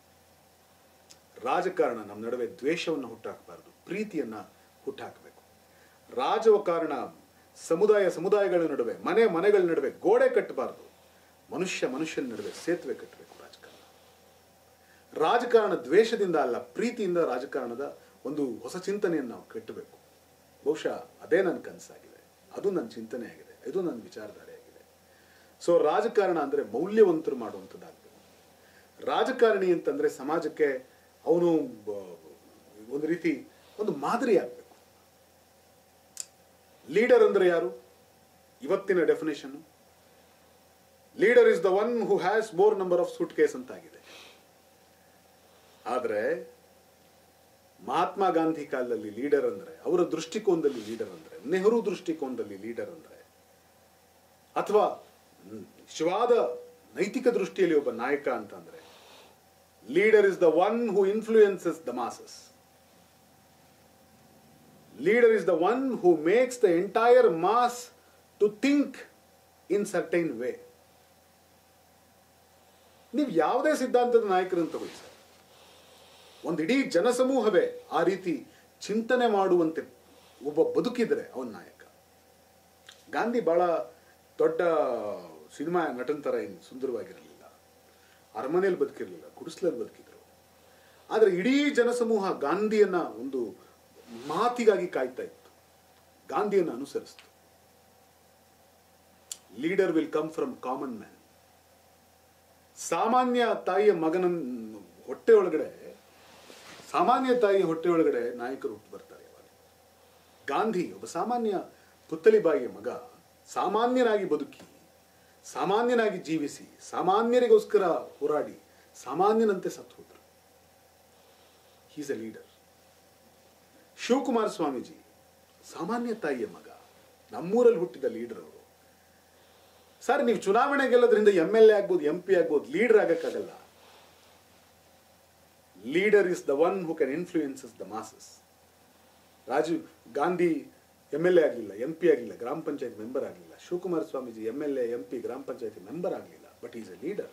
ರಾಜಕಾರಣ ನಮ್ಮ ನಡುವೆ ದ್ವೇಷವನ್ನು ಹುಟ್ಟಾಕಬಾರ್ದು ಪ್ರೀತಿಯನ್ನ ಹುಟ್ಟಾಕಬೇಕು ರಾಜಕಾರಣ ಸಮುದಾಯ ಸಮುದಾಯಗಳ ನಡುವೆ ಮನೆ ಮನೆಗಳ ನಡುವೆ ಗೋಡೆ ಕಟ್ಟಬಾರ್ದು ಮನುಷ್ಯ ಮನುಷ್ಯನ ನಡುವೆ ಸೇತುವೆ ಕಟ್ಟಬೇಕು ರಾಜಕಾರಣ ರಾಜಕಾರಣ ದ್ವೇಷದಿಂದ ಅಲ್ಲ ಪ್ರೀತಿಯಿಂದ ರಾಜಕಾರಣದ ಒಂದು ಹೊಸ ಚಿಂತನೆಯನ್ನು ನಾವು ಕಟ್ಟಬೇಕು ಬಹುಶಃ ಅದೇ ನನ್ನ ಕನಸಾಗಿದೆ ಅದು ನನ್ನ ಚಿಂತನೆ ಆಗಿದೆ ಇದು ನನ್ನ ವಿಚಾರಧಾರೆ ಆಗಿದೆ ಸೊ ರಾಜಕಾರಣ ಅಂದ್ರೆ ಮೌಲ್ಯವಂತರು ಮಾಡುವಂಥದ್ದಾಗಬೇಕು ರಾಜಕಾರಣಿ ಅಂತಂದ್ರೆ ಸಮಾಜಕ್ಕೆ ಅವನು ಒಂದು ರೀತಿ ಒಂದು ಮಾದರಿ ಆಗಬೇಕು ಲೀಡರ್ ಅಂದ್ರೆ ಯಾರು ಇವತ್ತಿನ definition leader is the one who has more number of suitcase ಅಂತಾಗಿದೆ ಆದ್ರೆ ಮಹಾತ್ಮ ಗಾಂಧಿ ಕಾಲದಲ್ಲಿ ಲೀಡರ್ ಅಂದ್ರೆ ಅವರ ದೃಷ್ಟಿಕೋನದಲ್ಲಿ ಲೀಡರ್ ಅಂದ್ರೆ ನೆಹರು ದೃಷ್ಟಿಕೋನದಲ್ಲಿ ಲೀಡರ್ ಅಂದ್ರೆ ಅಥವಾ ಮ್, ನಿಜವಾದ ನೈತಿಕ ದೃಷ್ಟಿಯಲ್ಲಿ ಒಬ್ಬ ನಾಯಕ ಅಂತಂದ್ರೆ leader is the one who influences the masses leader is the one who makes the entire mass to think in certain way ನೀವು ಯಾವುದೇ ಸಿದ್ಧಾಂತದ ನಾಯಕರನ್ನು ತಗೊಳ್ಳಿ ಸರ್ ಒಂದು ಇಡೀ ಜನಸಮೂಹವೇ ಆ ರೀತಿ ಚಿಂತನೆ ಮಾಡುವಂತೆ ಒಬ್ಬ ಬದುಕಿದರೆ ಅವನ ನಾಯಕ ಗಾಂಧಿ ಬಹಳ ದೊಡ್ಡ ಸಿನಿಮಾ ನಟನ ಥರ ಏನು ಸುಂದರವಾಗಿರಲಿಲ್ಲ ಅರಮನೆಯಲ್ಲಿ ಬದುಕಿರಲಿಲ್ಲ ಗುಡಿಸ್ಲಲ್ಲಿ ಬದುಕಿದ್ರು ಆದರೆ ಇಡೀ ಜನಸಮೂಹ ಗಾಂಧಿಯನ್ನ ಒಂದು ಮಾತಿಗಾಗಿ ಕಾಯ್ತಾ ಇತ್ತು ಗಾಂಧಿಯನ್ನು ಅನುಸರಿಸ್ತು leader will come from common man ಸಾಮಾನ್ಯ ತಾಯಿಯ ಮಗನ ಹೊಟ್ಟೆ ಒಳಗಡೆ ಸಾಮಾನ್ಯ ತಾಯಿಯ ಹೊಟ್ಟೆ ಒಳಗಡೆ ನಾಯಕರು ಹುಟ್ಟು ಬರ್ತಾರೆ ಯಾವಾಗ ಗಾಂಧಿ ಒಬ್ಬ ಸಾಮಾನ್ಯ ಪುತ್ತಲಿ ಬಾಯಿಯ ಮಗ ಸಾಮಾನ್ಯನಾಗಿ ಬದುಕಿ ಸಾಮಾನ್ಯನಾಗಿ ಜೀವಿಸಿ ಸಾಮಾನ್ಯರಿಗೋಸ್ಕರ ಹೋರಾಡಿ ಸಾಮಾನ್ಯನಂತೆ ಸತ್ತು ಹೋದ್ರು is a leader Shivakumara Swamiji ಸಾಮಾನ್ಯ ತಾಯಿಯ ಮಗ ನಮ್ಮೂರಲ್ಲಿ ಹುಟ್ಟಿದ ಲೀಡರ್ ಅವರು ಸರ್ ನೀವು ಚುನಾವಣೆ ಗೆಲ್ಲೋದ್ರಿಂದ ಎಂ ಎಲ್ ಎ ಆಗ್ಬೋದು ಎಂ ಪಿ ಆಗ್ಬೋದು ಲೀಡರ್ ಆಗಕ್ಕಾಗಲ್ಲ leader is the one who can influences the masses Rajiv Gandhi M L A ಆಗಲಿಲ್ಲ ಎಂ ಪಿ ಆಗಲಿಲ್ಲ ಗ್ರಾಮ ಪಂಚಾಯತ್ ಮೆಂಬರ್ ಆಗಲಿಲ್ಲ Shivakumara Swamiji M L A M P ಗ್ರಾಮ ಪಂಚಾಯತಿ ಮೆಂಬರ್ ಆಗಲಿಲ್ಲ ಬಟ್ ಈಸ್ ಎ ಲೀಡರ್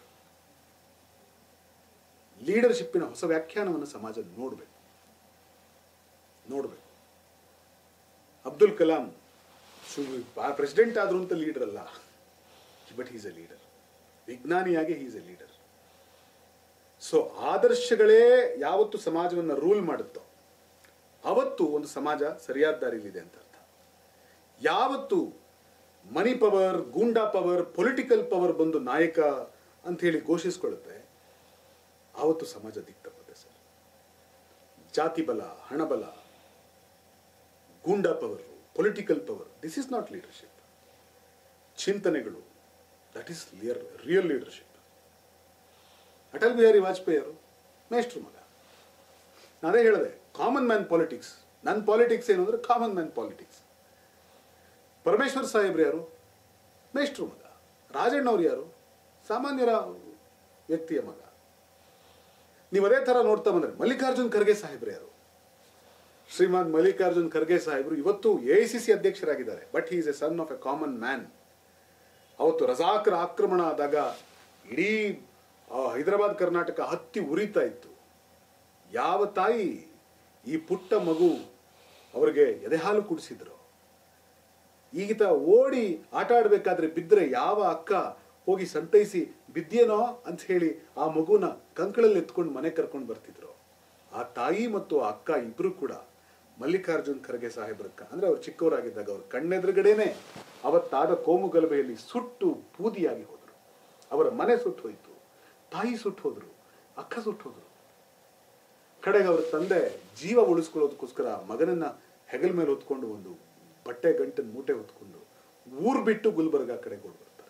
ಲೀಡರ್ಶಿಪ್ಪಿನ ಹೊಸ ವ್ಯಾಖ್ಯಾನವನ್ನು ಸಮಾಜ ನೋಡಬೇಕು ನೋಡಬೇಕು ಅಬ್ದುಲ್ ಕಲಾಂ ಪ್ರೆಸಿಡೆಂಟ್ ಆದ್ರು ಅಂತ ಲೀಡರ್ ಅಲ್ಲ ಬಟ್ ಈಸ್ ಎ ಲೀಡರ್ ವಿಜ್ಞಾನಿಯಾಗಿ ಈಸ್ ಎ ಲೀಡರ್ ಸೊ ಆದರ್ಶಗಳೇ ಯಾವತ್ತು ಸಮಾಜವನ್ನು ರೂಲ್ ಮಾಡುತ್ತೋ ಅವತ್ತು ಒಂದು ಸಮಾಜ ಸರಿಯಾದ ದಾರಿಲಿದೆ ಅಂತ ಅರ್ಥ ಯಾವತ್ತು money power goonda power political power ಬಂದು ನಾಯಕ ಅಂತ ಹೇಳಿ ಘೋಷಿಸ್ಕೊಳ್ಳುತ್ತೆ ಆವತ್ತು ಸಮಾಜ ದಿಕ್ತಪ್ಪತ್ತೆ ಸರ್ ಜಾತಿ ಬಲ ಹಣಬಲ goonda power political power this is not leadership ಚಿಂತನೆಗಳು that is clear real leadership Atal Bihari Vajpayee ಅವರು ಮೇಷ್ಟ್ರು ಮಗ ನಾನೇ ಹೇಳಿದೆ ಕಾಮನ್ ಮ್ಯಾನ್ ಪಾಲಿಟಿಕ್ಸ್ ನನ್ನ ಪಾಲಿಟಿಕ್ಸ್ ಏನು ಅಂದ್ರೆ ಕಾಮನ್ ಮ್ಯಾನ್ ಪಾಲಿಟಿಕ್ಸ್ ಪರಮೇಶ್ವರ್ ಸಾಹೇಬ್ರು ಯಾರು ಮೇಷ್ಟ್ರು ಮಗ ರಾಜಣ್ಣವ್ರು ಯಾರು ಸಾಮಾನ್ಯರ ವ್ಯಕ್ತಿಯ ಮಗ ನೀವು ಅದೇ ಥರ ನೋಡ್ತಾ ಬಂದ್ರೆ ಮಲ್ಲಿಕಾರ್ಜುನ್ ಖರ್ಗೆ ಸಾಹೇಬ್ರು ಯಾರು ಶ್ರೀಮಾನ್ ಮಲ್ಲಿಕಾರ್ಜುನ್ ಖರ್ಗೆ ಸಾಹೇಬರು ಇವತ್ತು ಎ ಸಿ ಸಿ ಅಧ್ಯಕ್ಷರಾಗಿದ್ದಾರೆ but he is a son of a common man ಅವತ್ತು ರಜಾಕರ ಆಕ್ರಮಣ ಆದಾಗ ಇಡೀ ಆ, ಹೈದರಾಬಾದ್ ಕರ್ನಾಟಕ ಹತ್ತಿ ಉರಿತಾ ಇತ್ತು ಯಾವ ತಾಯಿ ಈ ಪುಟ್ಟ ಮಗು ಅವರಿಗೆ ಎದೆಹಾಲು ಕುಡಿಸಿದ್ರು ಈಗಿತ ಓಡಿ ಆಟ ಆಡ್ಬೇಕಾದ್ರೆ ಬಿದ್ದರೆ ಯಾವ ಅಕ್ಕ ಹೋಗಿ ಸಂತೈಸಿ ಬಿದ್ದೇನೋ ಅಂತ ಹೇಳಿ ಆ ಮಗುನ ಕಂಕಳಲ್ಲಿ ಎತ್ಕೊಂಡು ಮನೆ ಕರ್ಕೊಂಡು ಬರ್ತಿದ್ರು ಆ ತಾಯಿ ಮತ್ತು ಆ ಅಕ್ಕ ಇಬ್ರು ಕೂಡ ಮಲ್ಲಿಕಾರ್ಜುನ್ ಖರ್ಗೆ ಸಾಹೇಬ್ರಕ್ಕ ಅಂದ್ರೆ ಅವ್ರು ಚಿಕ್ಕವರಾಗಿದ್ದಾಗ ಅವ್ರ ಕಣ್ಣೆದುರುಗಡೆನೆ ಅವತ್ತಾದ ಕೋಮು ಗಲಭೆಯಲ್ಲಿ ಸುಟ್ಟು ಬೂದಿಯಾಗಿ ಹೋದ್ರು ಅವರ ಮನೆ ಸುಟ್ಟು ಹೋಯ್ತು ತಾಯಿ ಸುಟ್ಟು ಹೋದ್ರು ಅಕ್ಕ ಸುಟ್ಟು ಹೋದ್ರು ಕಡೆಗೆ ಅವ್ರ ತಂದೆ ಜೀವ ಉಳಿಸ್ಕೊಳ್ಳೋದಕ್ಕೋಸ್ಕರ ಮಗನನ್ನ ಹೆಗಲ ಮೇಲೆ ಹೊತ್ಕೊಂಡು ಒಂದು ಬಟ್ಟೆ ಗಂಟನ್ ಮೂಟೆ ಹೊತ್ಕೊಂಡು ಊರ್ ಬಿಟ್ಟು ಗುಲ್ಬರ್ಗ ಕಡೆ ಓಡ್ ಬರ್ತಾರೆ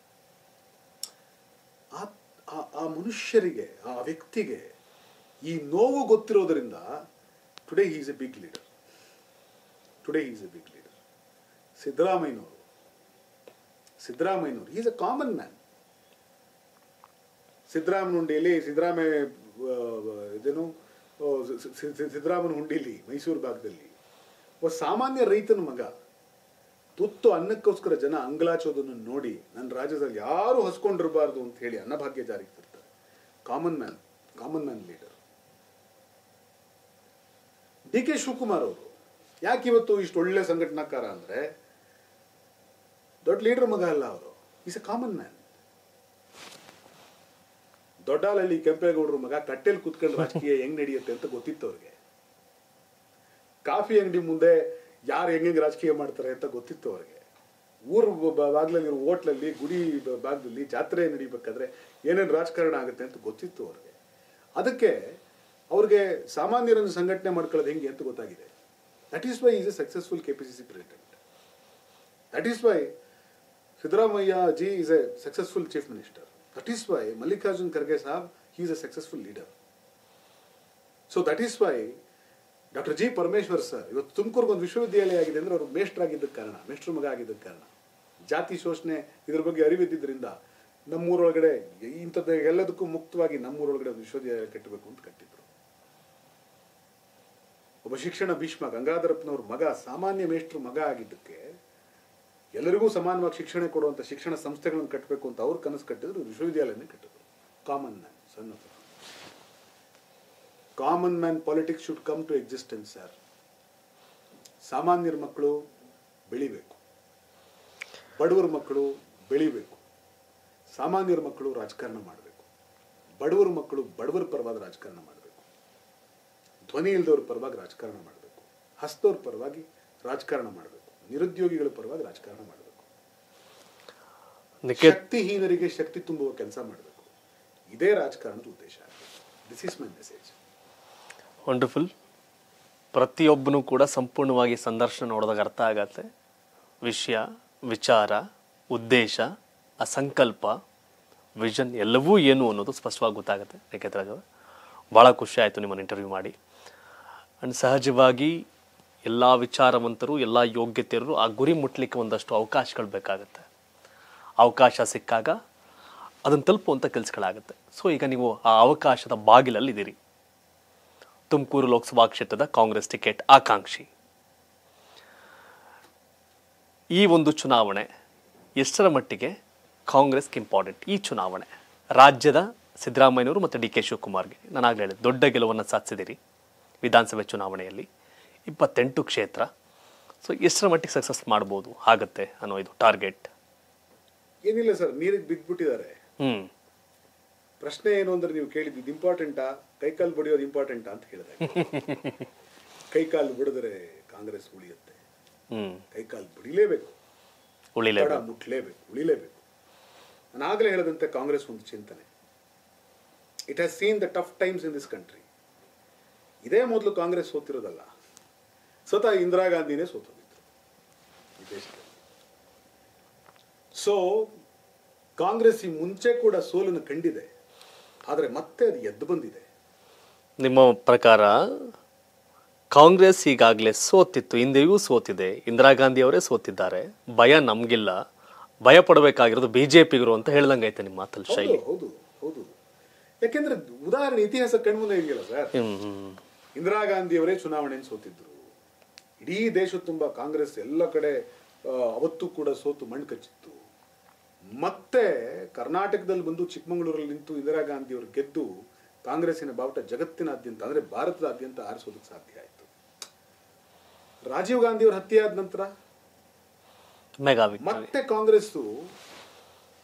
ಆ- ಆ- ಆ ಮನುಷ್ಯರಿಗೆ ಆ ವ್ಯಕ್ತಿಗೆ ಈ ನೋವು ಗೊತ್ತಿರೋದ್ರಿಂದ today is a big leader today is a big leader ಸಿದ್ದರಾಮಯ್ಯನವರು ಸಿದ್ದರಾಮಯ್ಯನವರು ಈಸ್ ಎ ಕಾಮನ್ ಮ್ಯಾನ್ ಸಿದ್ದರಾಮನ ಹುಂಡಿಯಲ್ಲಿ ಸಿದ್ದರಾಮಯ್ಯ ಆ, ಇದೇನು ಆ, ಸಿ- ಸಿ- ಸಿ- ಸಿದ್ದರಾಮನ ಹುಂಡಿಲಿ ಮೈಸೂರು ಭಾಗದಲ್ಲಿ ಒಬ್ಬ ಸಾಮಾನ್ಯ ರೈತನ ಮಗ ತುತ್ತು ಅನ್ನಕ್ಕೋಸ್ಕರ ಜನ ಅಂಗಲಾಚೋದನ್ನು ನೋಡಿ ನನ್ನ ರಾಜ್ಯದಲ್ಲಿ ಯಾರು ಹಸ್ಕೊಂಡಿರಬಾರ್ದು ಅಂತ ಹೇಳಿ ಅನ್ನಭಾಗ್ಯ ಜಾರಿಗೆ ತರ್ತಾರೆ common man common man leader D K Shivakumar ಅವರು ಯಾಕೆ ಇವತ್ತು ಇಷ್ಟು ಒಳ್ಳೆ ಸಂಘಟನಾಕಾರ ಅಂದ್ರೆ ದೊಡ್ಡ ಲೀಡರ್ ಮಗ ಅಲ್ಲ ಅವರು ಈಸ್ ಎ ಕಾಮನ್ ಮ್ಯಾನ್ ದೊಡ್ಡಾಲಲ್ಲಿ ಕೆಂಪೇಗೌಡರ ಮಗ ಕಟ್ಟೆಲ್ ಕುತ್ಕೊಂಡು ರಾಜಕೀಯ ಹೆಂಗ್ ನಡೆಯುತ್ತೆ ಅಂತ ಗೊತ್ತಿತ್ತು ಅವ್ರಿಗೆ ಕಾಫಿ ಅಂಗಡಿ ಮುಂದೆ ಯಾರು ಹೆಂಗೆ ರಾಜಕೀಯ ಮಾಡ್ತಾರೆ ಅಂತ ಗೊತ್ತಿತ್ತು ಅವ್ರಿಗೆ ಊರು ಬ- ಬಾಗ್ಲಲ್ಲಿ ಹೋಟ್ಲಲ್ಲಿ ಗುಡಿ ಬ- ಭಾಗದಲ್ಲಿ ಜಾತ್ರೆ ನಡಿಬೇಕಾದ್ರೆ ಏನೇನು ರಾಜಕಾರಣ ಆಗುತ್ತೆ ಅಂತ ಗೊತ್ತಿತ್ತು ಅವ್ರಿಗೆ ಅದಕ್ಕೆ ಅವ್ರಿಗೆ ಸಾಮಾನ್ಯರನ್ನು ಸಂಘಟನೆ ಮಾಡ್ಕೊಳ್ಳೋದು ಹೆಂಗೆ ಅಂತ ಗೊತ್ತಾಗಿದೆ that is why is a successful K P C C president that is why Siddaramaiah ji is a successful chief minister that is why Mallikarjun Kharge saab he is a successful leader so that is why doctor G Parameshwar sir ಇವತ್ತು ತುಮಕೂರ್ಗೆ ಒಂದು ವಿಶ್ವವಿದ್ಯಾಲಯ ಆಗಿದೆ ಅಂದ್ರೆ ಅವರು ಮೇಷ್ಟ್ರಾಗಿದ್ದಕ್ಕೆ ಕಾರಣ ಮೇಷ್ಟ್ರ ಮಗ ಆಗಿದ್ದಕ್ಕೆ ಕಾರಣ ಜಾತಿ ಶೋಷಣೆ ಇದ್ರ ಬಗ್ಗೆ ಅರಿವಿದ್ದಿದ್ರಿಂದ ನಮ್ಮೂರೊಳಗಡೆ ಇಂಥದ್ದು ಎಲ್ಲದಕ್ಕೂ ಮುಕ್ತವಾಗಿ ನಮ್ಮೂರೊಳಗಡೆ ಒಂದು ವಿಶ್ವವಿದ್ಯಾಲಯ ಕಟ್ಟಬೇಕು ಅಂತ ಕಟ್ಟಿದ್ರು ಒಬ್ಬ ಶಿಕ್ಷಣ ಭೀಷ್ಮ ಗಂಗಾಧರಪ್ಪನವ್ರ ಮಗ ಸಾಮಾನ್ಯ ಮೇಷ್ಟ್ರ ಮಗ ಆಗಿದ್ದಕ್ಕೆ ಎಲ್ಲರಿಗೂ ಸಮಾನವಾಗಿ ಶಿಕ್ಷಣ ಕೊಡುವಂತ ಶಿಕ್ಷಣ ಸಂಸ್ಥೆಗಳನ್ನು ಕಟ್ಟಬೇಕು ಅಂತ ಅವ್ರು ಕನಸು ಕಟ್ಟಿದ್ರು ವಿಶ್ವವಿದ್ಯಾಲಯನೇ ಕಟ್ಟಿದ್ರು ಕಾಮನ್ ಮ್ಯಾನ್ ಸಣ್ಣ common man politics should come to existence sir ಸಾಮಾನ್ಯರ ಮಕ್ಕಳು ಬೆಳಿಬೇಕು ಬಡವರ ಮಕ್ಕಳು ಬೆಳಿಬೇಕು ಸಾಮಾನ್ಯರ ಮಕ್ಕಳು ರಾಜಕಾರಣ ಮಾಡಬೇಕು ಬಡವರ ಮಕ್ಕಳು ಬಡವರ ಪರವಾದ ರಾಜಕಾರಣ ಮಾಡಬೇಕು ಧ್ವನಿ ಇಲ್ದವ್ರ ಪರವಾಗಿ ರಾಜಕಾರಣ ಮಾಡಬೇಕು ಹಸ್ತವ್ರ ಪರವಾಗಿ ರಾಜಕಾರಣ ಮಾಡಬೇಕು ನಿರುದ್ಯೋಗಿಗಳ ಪರವಾಗಿ ರಾಜಕಾರಣ ಮಾಡಬೇಕು ನಿಖಿತ್ ಶಕ್ತಿಹೀನರಿಗೆ ಶಕ್ತಿ ತುಂಬುವ ಕೆಲಸ ಮಾಡಬೇಕು ಇದೇ ರಾಜಕಾರಣದ ಉದ್ದೇಶ this is my message wonderful ಪ್ರತಿಯೊಬ್ಬನೂ ಕೂಡ ಸಂಪೂರ್ಣವಾಗಿ ಸಂದರ್ಶನ ನೋಡಿದಾಗ ಅರ್ಥ ಆಗತ್ತೆ ವಿಷಯ ವಿಚಾರ ಉದ್ದೇಶ ಆ ಸಂಕಲ್ಪ ವಿಷನ್ ಎಲ್ಲವೂ ಏನು ಅನ್ನೋದು ಸ್ಪಷ್ಟವಾಗಿ ಗೊತ್ತಾಗುತ್ತೆ ನಿಖೇತ್ ಭಾಳ ಖುಷಿ ಆಯಿತು ನಿಮ್ಮನ್ನು ಇಂಟರ್ವ್ಯೂ ಮಾಡಿ ಆ್ಯಂಡ್ ಸಹಜವಾಗಿ ಎಲ್ಲ ವಿಚಾರವಂತರು ಎಲ್ಲ ಯೋಗ್ಯತೆಯರು ಆ ಗುರಿ ಮುಟ್ಲಿಕ್ಕೆ ಒಂದಷ್ಟು ಅವಕಾಶಗಳು ಬೇಕಾಗುತ್ತೆ ಅವಕಾಶ ಸಿಕ್ಕಾಗ ಅದನ್ನು ತಲುಪುವಂಥ ಕೆಲಸಗಳಾಗುತ್ತೆ ಸೊ ಈಗ ನೀವು ಆ ಅವಕಾಶದ ಬಾಗಿಲಲ್ಲಿದ್ದೀರಿ ತುಮಕೂರು ಲೋಕಸಭಾ ಕ್ಷೇತ್ರದ ಕಾಂಗ್ರೆಸ್ ಟಿಕೆಟ್ ಆಕಾಂಕ್ಷಿ ಈ ಒಂದು ಚುನಾವಣೆ ಎಷ್ಟರ ಮಟ್ಟಿಗೆ ಕಾಂಗ್ರೆಸ್ಗೆ ಇಂಪಾರ್ಟೆಂಟ್ ಈ ಚುನಾವಣೆ ರಾಜ್ಯದ ಸಿದ್ದರಾಮಯ್ಯನವರು ಮತ್ತು ಡಿ ಕೆ ಶಿವಕುಮಾರ್ಗೆ ನಾನು ಆಗಲೇ ಹೇಳಿದೆ ದೊಡ್ಡ ಗೆಲುವನ್ನು ಸಾಧಿಸಿದಿರಿ ವಿಧಾನಸಭೆ ಚುನಾವಣೆಯಲ್ಲಿ ಇಪ್ಪತ್ತೆಂಟು ಕ್ಷೇತ್ರ ಸೊ ಎಷ್ಟರ ಮಟ್ಟಿಗೆ ಸಕ್ಸಸ್ ಮಾಡ್ಬೋದು ಆಗತ್ತೆ ಅನ್ನೋ ಇದು ಟಾರ್ಗೆಟ್ ಏನಿಲ್ಲ ಸರ್ ನೀರಿಗೆ ಬಿದ್ದ್ಬಿಟ್ಟಿದ್ದಾರೆ ಹ್ಞೂ ಪ್ರಶ್ನೆ ಏನು ಅಂದ್ರೆ ನೀವು ಕೇಳಿದ್ದು ಇದು ಇಂಪಾರ್ಟೆಂಟಾ ಕೈಕಾಲು ಬಡಿಯೋದು ಇಂಪಾರ್ಟೆಂಟಾ ಅಂತ ಹೇಳಿದೆ ಕೈಕಾಲು ಬಿಡಿದ್ರೆ ಕಾಂಗ್ರೆಸ್ ಉಳಿಯುತ್ತೆ ಹ್ಞೂ ಕೈಕಾಲು ಬಿಡಿಲೇಬೇಕು ಉಳಿಲೇ ತಡ ಮುಟ್ಲೇಬೇಕು ಉಳಿಲೇಬೇಕು ನಾನು ಆಗಲೇ ಹೇಳದಂತೆ ಕಾಂಗ್ರೆಸ್ ಒಂದು ಚಿಂತನೆ it has seen the tough times in this country ಇದೇ ಮೊದಲು ಕಾಂಗ್ರೆಸ್ ಸೋತಿರೋದಲ್ಲ ಸ್ವತಃ ಇಂದಿರಾ ಗಾಂಧಿನೇ ಸೋತೋಗಿತ್ತು ಈ ದೇಶದಲ್ಲಿ ಸೊ ಕಾಂಗ್ರೆಸ್ ಈ ಮುಂಚೆ ಕೂಡ ಸೋಲನ್ನು ಕಂಡಿದೆ ಆದರೆ ಮತ್ತೆ ಅದು ಎದ್ದು ಬಂದಿದೆ ನಿಮ್ಮ ಪ್ರಕಾರ ಕಾಂಗ್ರೆಸ್ ಈಗಾಗಲೇ ಸೋತಿತ್ತು ಹಿಂದೆಯೂ ಸೋತಿದೆ ಇಂದಿರಾ ಗಾಂಧಿ ಅವರೇ ಸೋತಿದ್ದಾರೆ ಭಯ ನಮಗಿಲ್ಲ ಭಯ ಪಡಬೇಕಾಗಿರೋದು ಬಿಜೆಪಿಗರು ಅಂತ ಹೇಳ್ದಂಗೈತೆ ನಿಮ್ಮ ಮಾತಲ್ಲಿ ಹೌದು ಶೈಲಿ ಹೌದು ಹೌದು ಯಾಕೆಂದ್ರೆ ಉದಾಹರಣೆ ಇತಿಹಾಸ ಕಣ್ಮುಂದೆ ಇದೆಯಲ್ಲ ಸರ್ ಹ್ಮ್, ಹ್ಮ್. ಇಂದಿರಾ ಗಾಂಧಿಯವರೇ ಚುನಾವಣೆಯನ್ನು ಸೋತಿದ್ರು ಇಡೀ ದೇಶ ತುಂಬ ಕಾಂಗ್ರೆಸ್ ಎಲ್ಲ ಕಡೆ ಆ, ಅವತ್ತು ಕೂಡ ಸೋತು ಮಣ್ಣು ಕಚ್ಚಿತ್ತು ಮತ್ತೆ ಕರ್ನಾಟಕದಲ್ಲಿ ಬಂದು ಚಿಕ್ಕಮಗಳೂರಲ್ಲಿ ನಿಂತು ಇಂದಿರಾ ಗಾಂಧಿಯವರು ಗೆದ್ದು ಕಾಂಗ್ರೆಸ್ಸಿನ ಬಾವುಟ ಜಗತ್ತಿನಾದ್ಯಂತ ಅಂದ್ರೆ ಭಾರತದಾದ್ಯಂತ ಆರಿಸೋದಕ್ಕೆ ಸಾಧ್ಯ ಆಯಿತು ರಾಜೀವ್ ಗಾಂಧಿಯವರ ಹತ್ಯೆ ಆದ ನಂತರ ಮೆಗಾ ವಿಕ್ಟರಿ ಮತ್ತೆ ಕಾಂಗ್ರೆಸ್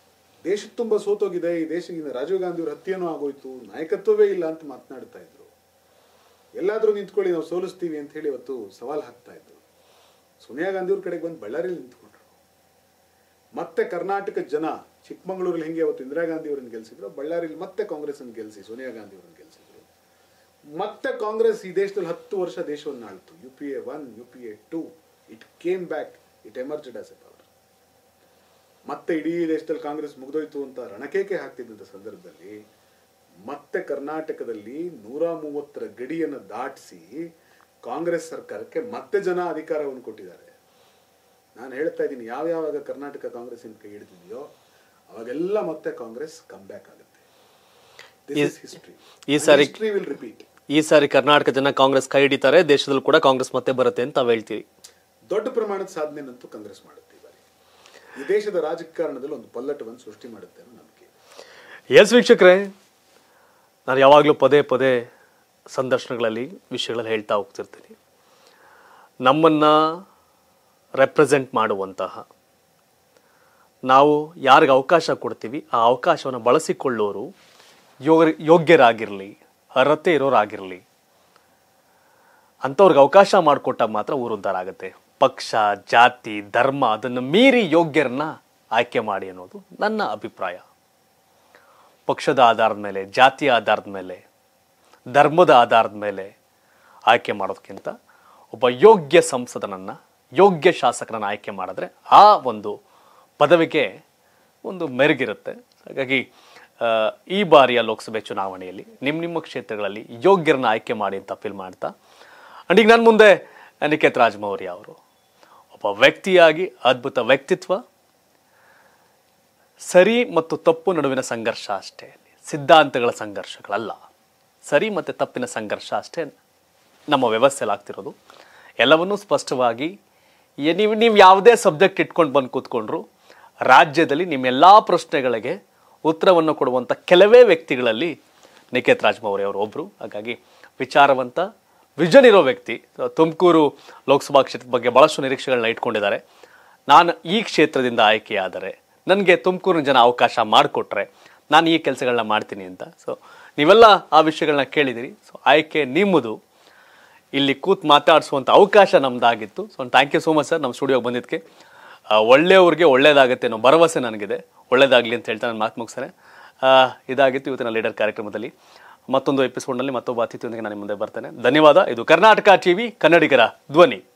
ದೇಶ ತುಂಬಾ ಸೋತೋಗಿದೆ ಈ ದೇಶದಿಂದ ರಾಜೀವ್ ಗಾಂಧಿ ಅವ್ರ ಹತ್ಯೆನೂ ಆಗೋಯ್ತು ನಾಯಕತ್ವವೇ ಇಲ್ಲ ಅಂತ ಮಾತನಾಡ್ತಾ ಇದ್ರು ಎಲ್ಲಾದ್ರೂ ನಿಂತ್ಕೊಳ್ಳಿ ನಾವು ಸೋಲಿಸ್ತೀವಿ ಅಂತ ಹೇಳಿ ಅವತ್ತು ಸವಾಲ್ ಹಾಕ್ತಾ ಇದ್ರು ಸೋನಿಯಾ ಗಾಂಧಿ ಅವ್ರ ಕಡೆಗೆ ಬಂದು ಬಳ್ಳಾರಿಯಲ್ಲಿ ನಿಂತ್ಕೊಂಡ್ರು ಮತ್ತೆ ಕರ್ನಾಟಕ ಜನ ಚಿಕ್ಕಮಗಳೂರಲ್ಲಿ ಹೆಂಗೆ ಅವತ್ತು ಇಂದಿರಾ ಗಾಂಧಿ ಅವರನ್ನು ಗೆಲ್ಸಿದ್ರು ಬಳ್ಳಾರಿಯಲ್ಲಿ ಮತ್ತೆ ಕಾಂಗ್ರೆಸ್ ಅನ್ನು ಗೆಲ್ಸಿ ಸೋನಿಯಾ ಗಾಂಧಿ ಅವರನ್ನು ಗೆಲ್ಸಿದ್ರು ಮತ್ತೆ ಕಾಂಗ್ರೆಸ್ ಈ ದೇಶದಲ್ಲಿ ಹತ್ತು ವರ್ಷ ದೇಶವನ್ನು ಆಳ್ತು U P A one U P A two it came back it emerged as a power ಮತ್ತೆ ಇಡೀ ದೇಶದಲ್ಲಿ ಕಾಂಗ್ರೆಸ್ ಮುಗಿದೋಯ್ತು ಅಂತ ರಣಕೇಕೆ ಹಾಕ್ತಿದ್ದಂಥ ಸಂದರ್ಭದಲ್ಲಿ ಮತ್ತೆ ಕರ್ನಾಟಕದಲ್ಲಿ ನೂರ ಮೂವತ್ತರ ಗಡಿಯನ್ನು ದಾಟಿಸಿ ಕಾಂಗ್ರೆಸ್ ಸರ್ಕಾರಕ್ಕೆ ಮತ್ತೆ ಜನ ಅಧಿಕಾರವನ್ನು ಕೊಟ್ಟಿದ್ದಾರೆ ನಾನು ಹೇಳ್ತಾ ಇದ್ದೀನಿ ಯಾವ ಯಾವಾಗ ಕರ್ನಾಟಕ ಕಾಂಗ್ರೆಸ್ಸಿನ ಕೈ ಹಿಡಿದಿದೆಯೋ ಅವಾಗೆಲ್ಲ ಮತ್ತೆ ಕಾಂಗ್ರೆಸ್ ಕಮ್ ಬ್ಯಾಕ್ ಆಗುತ್ತೆ ದಿಸ್ ಇಸ್ ಹಿಸ್ಟ್ರಿ ಈ ಸಾರಿ- ಹಿಸ್ಟ್ರಿ ವಿಲ್ ರಿಪೀಟ್ ಈ ಸಾರಿ ಕರ್ನಾಟಕ ಜನ ಕಾಂಗ್ರೆಸ್ ಕೈ ಹಿಡಿತಾರೆ ದೇಶದಲ್ಲೂ ಕೂಡ ಕಾಂಗ್ರೆಸ್ ಮತ್ತೆ ಬರುತ್ತೆ ಅಂತ ತಾವ್ ಹೇಳ್ತೀರಿ ದೊಡ್ಡ ಪ್ರಮಾಣದ ಸಾಧನೆನಂತೂ ಕಾಂಗ್ರೆಸ್ ಮಾಡುತ್ತೆ ಈ ಬಾರಿ ಈ ದೇಶದ ರಾಜಕಾರಣದಲ್ಲಿ ಒಂದು ಪಲ್ಲಟವನ್ನು ಸೃಷ್ಟಿ ಮಾಡುತ್ತೆ ಅನ್ನೋ ನಂಬಿಕೆ ಇದೆ. ಎಸ್ ವೀಕ್ಷಕರೇ ನಾನು ಯಾವಾಗಲೂ ಪದೇ ಪದೇ ಸಂದರ್ಶನಗಳಲ್ಲಿ ವಿಷಯಗಳಲ್ಲಿ ಹೇಳ್ತಾ ಹೋಗ್ತಿರ್ತೀನಿ ನಮ್ಮನ್ನು ರೆಪ್ರೆಸೆಂಟ್ ಮಾಡುವಂತಹ ನಾವು ಯಾರಿಗೆ ಅವಕಾಶ ಕೊಡ್ತೀವಿ ಆ ಅವಕಾಶವನ್ನು ಬಳಸಿಕೊಳ್ಳೋರು ಯೋಗ ಯೋಗ್ಯರಾಗಿರಲಿ ಅರ್ಹತೆ ಇರೋರಾಗಿರಲಿ ಅಂಥವ್ರಿಗೆ ಅವಕಾಶ ಮಾಡಿಕೊಟ್ಟಾಗ ಮಾತ್ರ ಊರು ಉದ್ಧಾರ ಆಗುತ್ತೆ ಪಕ್ಷ ಜಾತಿ ಧರ್ಮ ಅದನ್ನು ಮೀರಿ ಯೋಗ್ಯರನ್ನ ಆಯ್ಕೆ ಮಾಡಿ ಅನ್ನೋದು ನನ್ನ ಅಭಿಪ್ರಾಯ ಪಕ್ಷದ ಆಧಾರದ ಮೇಲೆ ಜಾತಿಯ ಆಧಾರದ ಮೇಲೆ ಧರ್ಮದ ಆಧಾರದ ಮೇಲೆ ಆಯ್ಕೆ ಮಾಡೋದಕ್ಕಿಂತ ಒಬ್ಬ ಯೋಗ್ಯ ಸಂಸದನನ್ನು ಯೋಗ್ಯ ಶಾಸಕರನ್ನು ಆಯ್ಕೆ ಮಾಡಿದ್ರೆ ಆ ಒಂದು ಪದವಿಗೆ ಒಂದು ಮೆರುಗಿರುತ್ತೆ ಹಾಗಾಗಿ ಆ, ಈ ಬಾರಿಯ ಲೋಕಸಭೆ ಚುನಾವಣೆಯಲ್ಲಿ ನಿಮ್ಮ ನಿಮ್ಮ ಕ್ಷೇತ್ರಗಳಲ್ಲಿ ಯೋಗ್ಯರನ್ನ ಆಯ್ಕೆ ಮಾಡಿ ಅಂತ ಅಪೀಲ್ ಮಾಡ್ತಾ ಅಂಡ್ ಈಗ ನನ್ನ ಮುಂದೆ ನಿಖೇತ್ ರಾಜಮೌರ್ಯ ಅವರು ಒಬ್ಬ ವ್ಯಕ್ತಿಯಾಗಿ ಅದ್ಭುತ ವ್ಯಕ್ತಿತ್ವ ಸರಿ ಮತ್ತು ತಪ್ಪು ನಡುವಿನ ಸಂಘರ್ಷ ಅಷ್ಟೇ ಸಿದ್ಧಾಂತಗಳ ಸಂಘರ್ಷಗಳಲ್ಲ ಸರಿ ಮತ್ತು ತಪ್ಪಿನ ಸಂಘರ್ಷ ಅಷ್ಟೇ ನಮ್ಮ ವ್ಯವಸ್ಥೆಯಲ್ಲಿ ಆಗ್ತಿರೋದು ಎಲ್ಲವನ್ನೂ ಸ್ಪಷ್ಟವಾಗಿ ಏ- ನೀವು ನೀವು ಯಾವುದೇ ಸಬ್ಜೆಕ್ಟ್ ಇಟ್ಕೊಂಡು ಬಂದು ಕೂತ್ಕೊಂಡ್ರು ರಾಜ್ಯದಲ್ಲಿ ನಿಮ್ಮೆಲ್ಲ ಪ್ರಶ್ನೆಗಳಿಗೆ ಉತ್ತರವನ್ನು ಕೊಡುವಂಥ ಕೆಲವೇ ವ್ಯಕ್ತಿಗಳಲ್ಲಿ ನಿಖೇತ್ ರಾಜಮೌರಿ ಅವರು ಒಬ್ಬರು ಹಾಗಾಗಿ ವಿಚಾರವಂತ ವಿಷನ್ ಇರೋ ವ್ಯಕ್ತಿ ತುಮಕೂರು ಲೋಕಸಭಾ ಕ್ಷೇತ್ರದ ಬಗ್ಗೆ ಭಾಳಷ್ಟು ನಿರೀಕ್ಷೆಗಳನ್ನ ಇಟ್ಕೊಂಡಿದ್ದಾರೆ ನಾನು ಈ ಕ್ಷೇತ್ರದಿಂದ ಆಯ್ಕೆಯಾದರೆ ನನಗೆ ತುಮಕೂರಿನ ಜನ ಅವಕಾಶ ಮಾಡಿಕೊಟ್ರೆ ನಾನು ಈ ಕೆಲಸಗಳನ್ನ ಮಾಡ್ತೀನಿ ಅಂತ ಸೊ ನೀವೆಲ್ಲ ಆ ವಿಷಯಗಳನ್ನ ಕೇಳಿದಿರಿ ಸೊ ಆಯ್ಕೆ ನಿಮ್ಮದು ಇಲ್ಲಿ ಕೂತ್ ಮಾತಾಡಿಸುವಂಥ ಅವಕಾಶ ನಮ್ದಾಗಿತ್ತು so thank you so much sir ನಮ್ಮ ಸ್ಟುಡಿಯೋಗೆ ಬಂದಿದ್ದಕ್ಕೆ ಆ, ಒಳ್ಳೆಯವ್ರಿಗೆ ಒಳ್ಳೇದಾಗುತ್ತೆ ಅನ್ನೋ ಭರವಸೆ ನನಗಿದೆ ಒಳ್ಳೇದಾಗಲಿ ಅಂತ ಹೇಳ್ತಾ ನಾನು ಮಾತು ಮುಗಿಸ್ತೇನೆ ಆ, ಇದಾಗಿತ್ತು ಇವತ್ತಿನ ಲೀಡರ್ ಕಾರ್ಯಕ್ರಮದಲ್ಲಿ ಮತ್ತೊಂದು ಎಪಿಸೋಡ್ನಲ್ಲಿ ಮತ್ತೊಬ್ಬ ಅತಿಥಿಯೊಂದಿಗೆ ನಾನು ನಿಮ್ಮ ಮುಂದೆ ಬರ್ತೇನೆ ಧನ್ಯವಾದ ಇದು ಕರ್ನಾಟಕ ಟಿವಿ ಕನ್ನಡಿಗರ ಧ್ವನಿ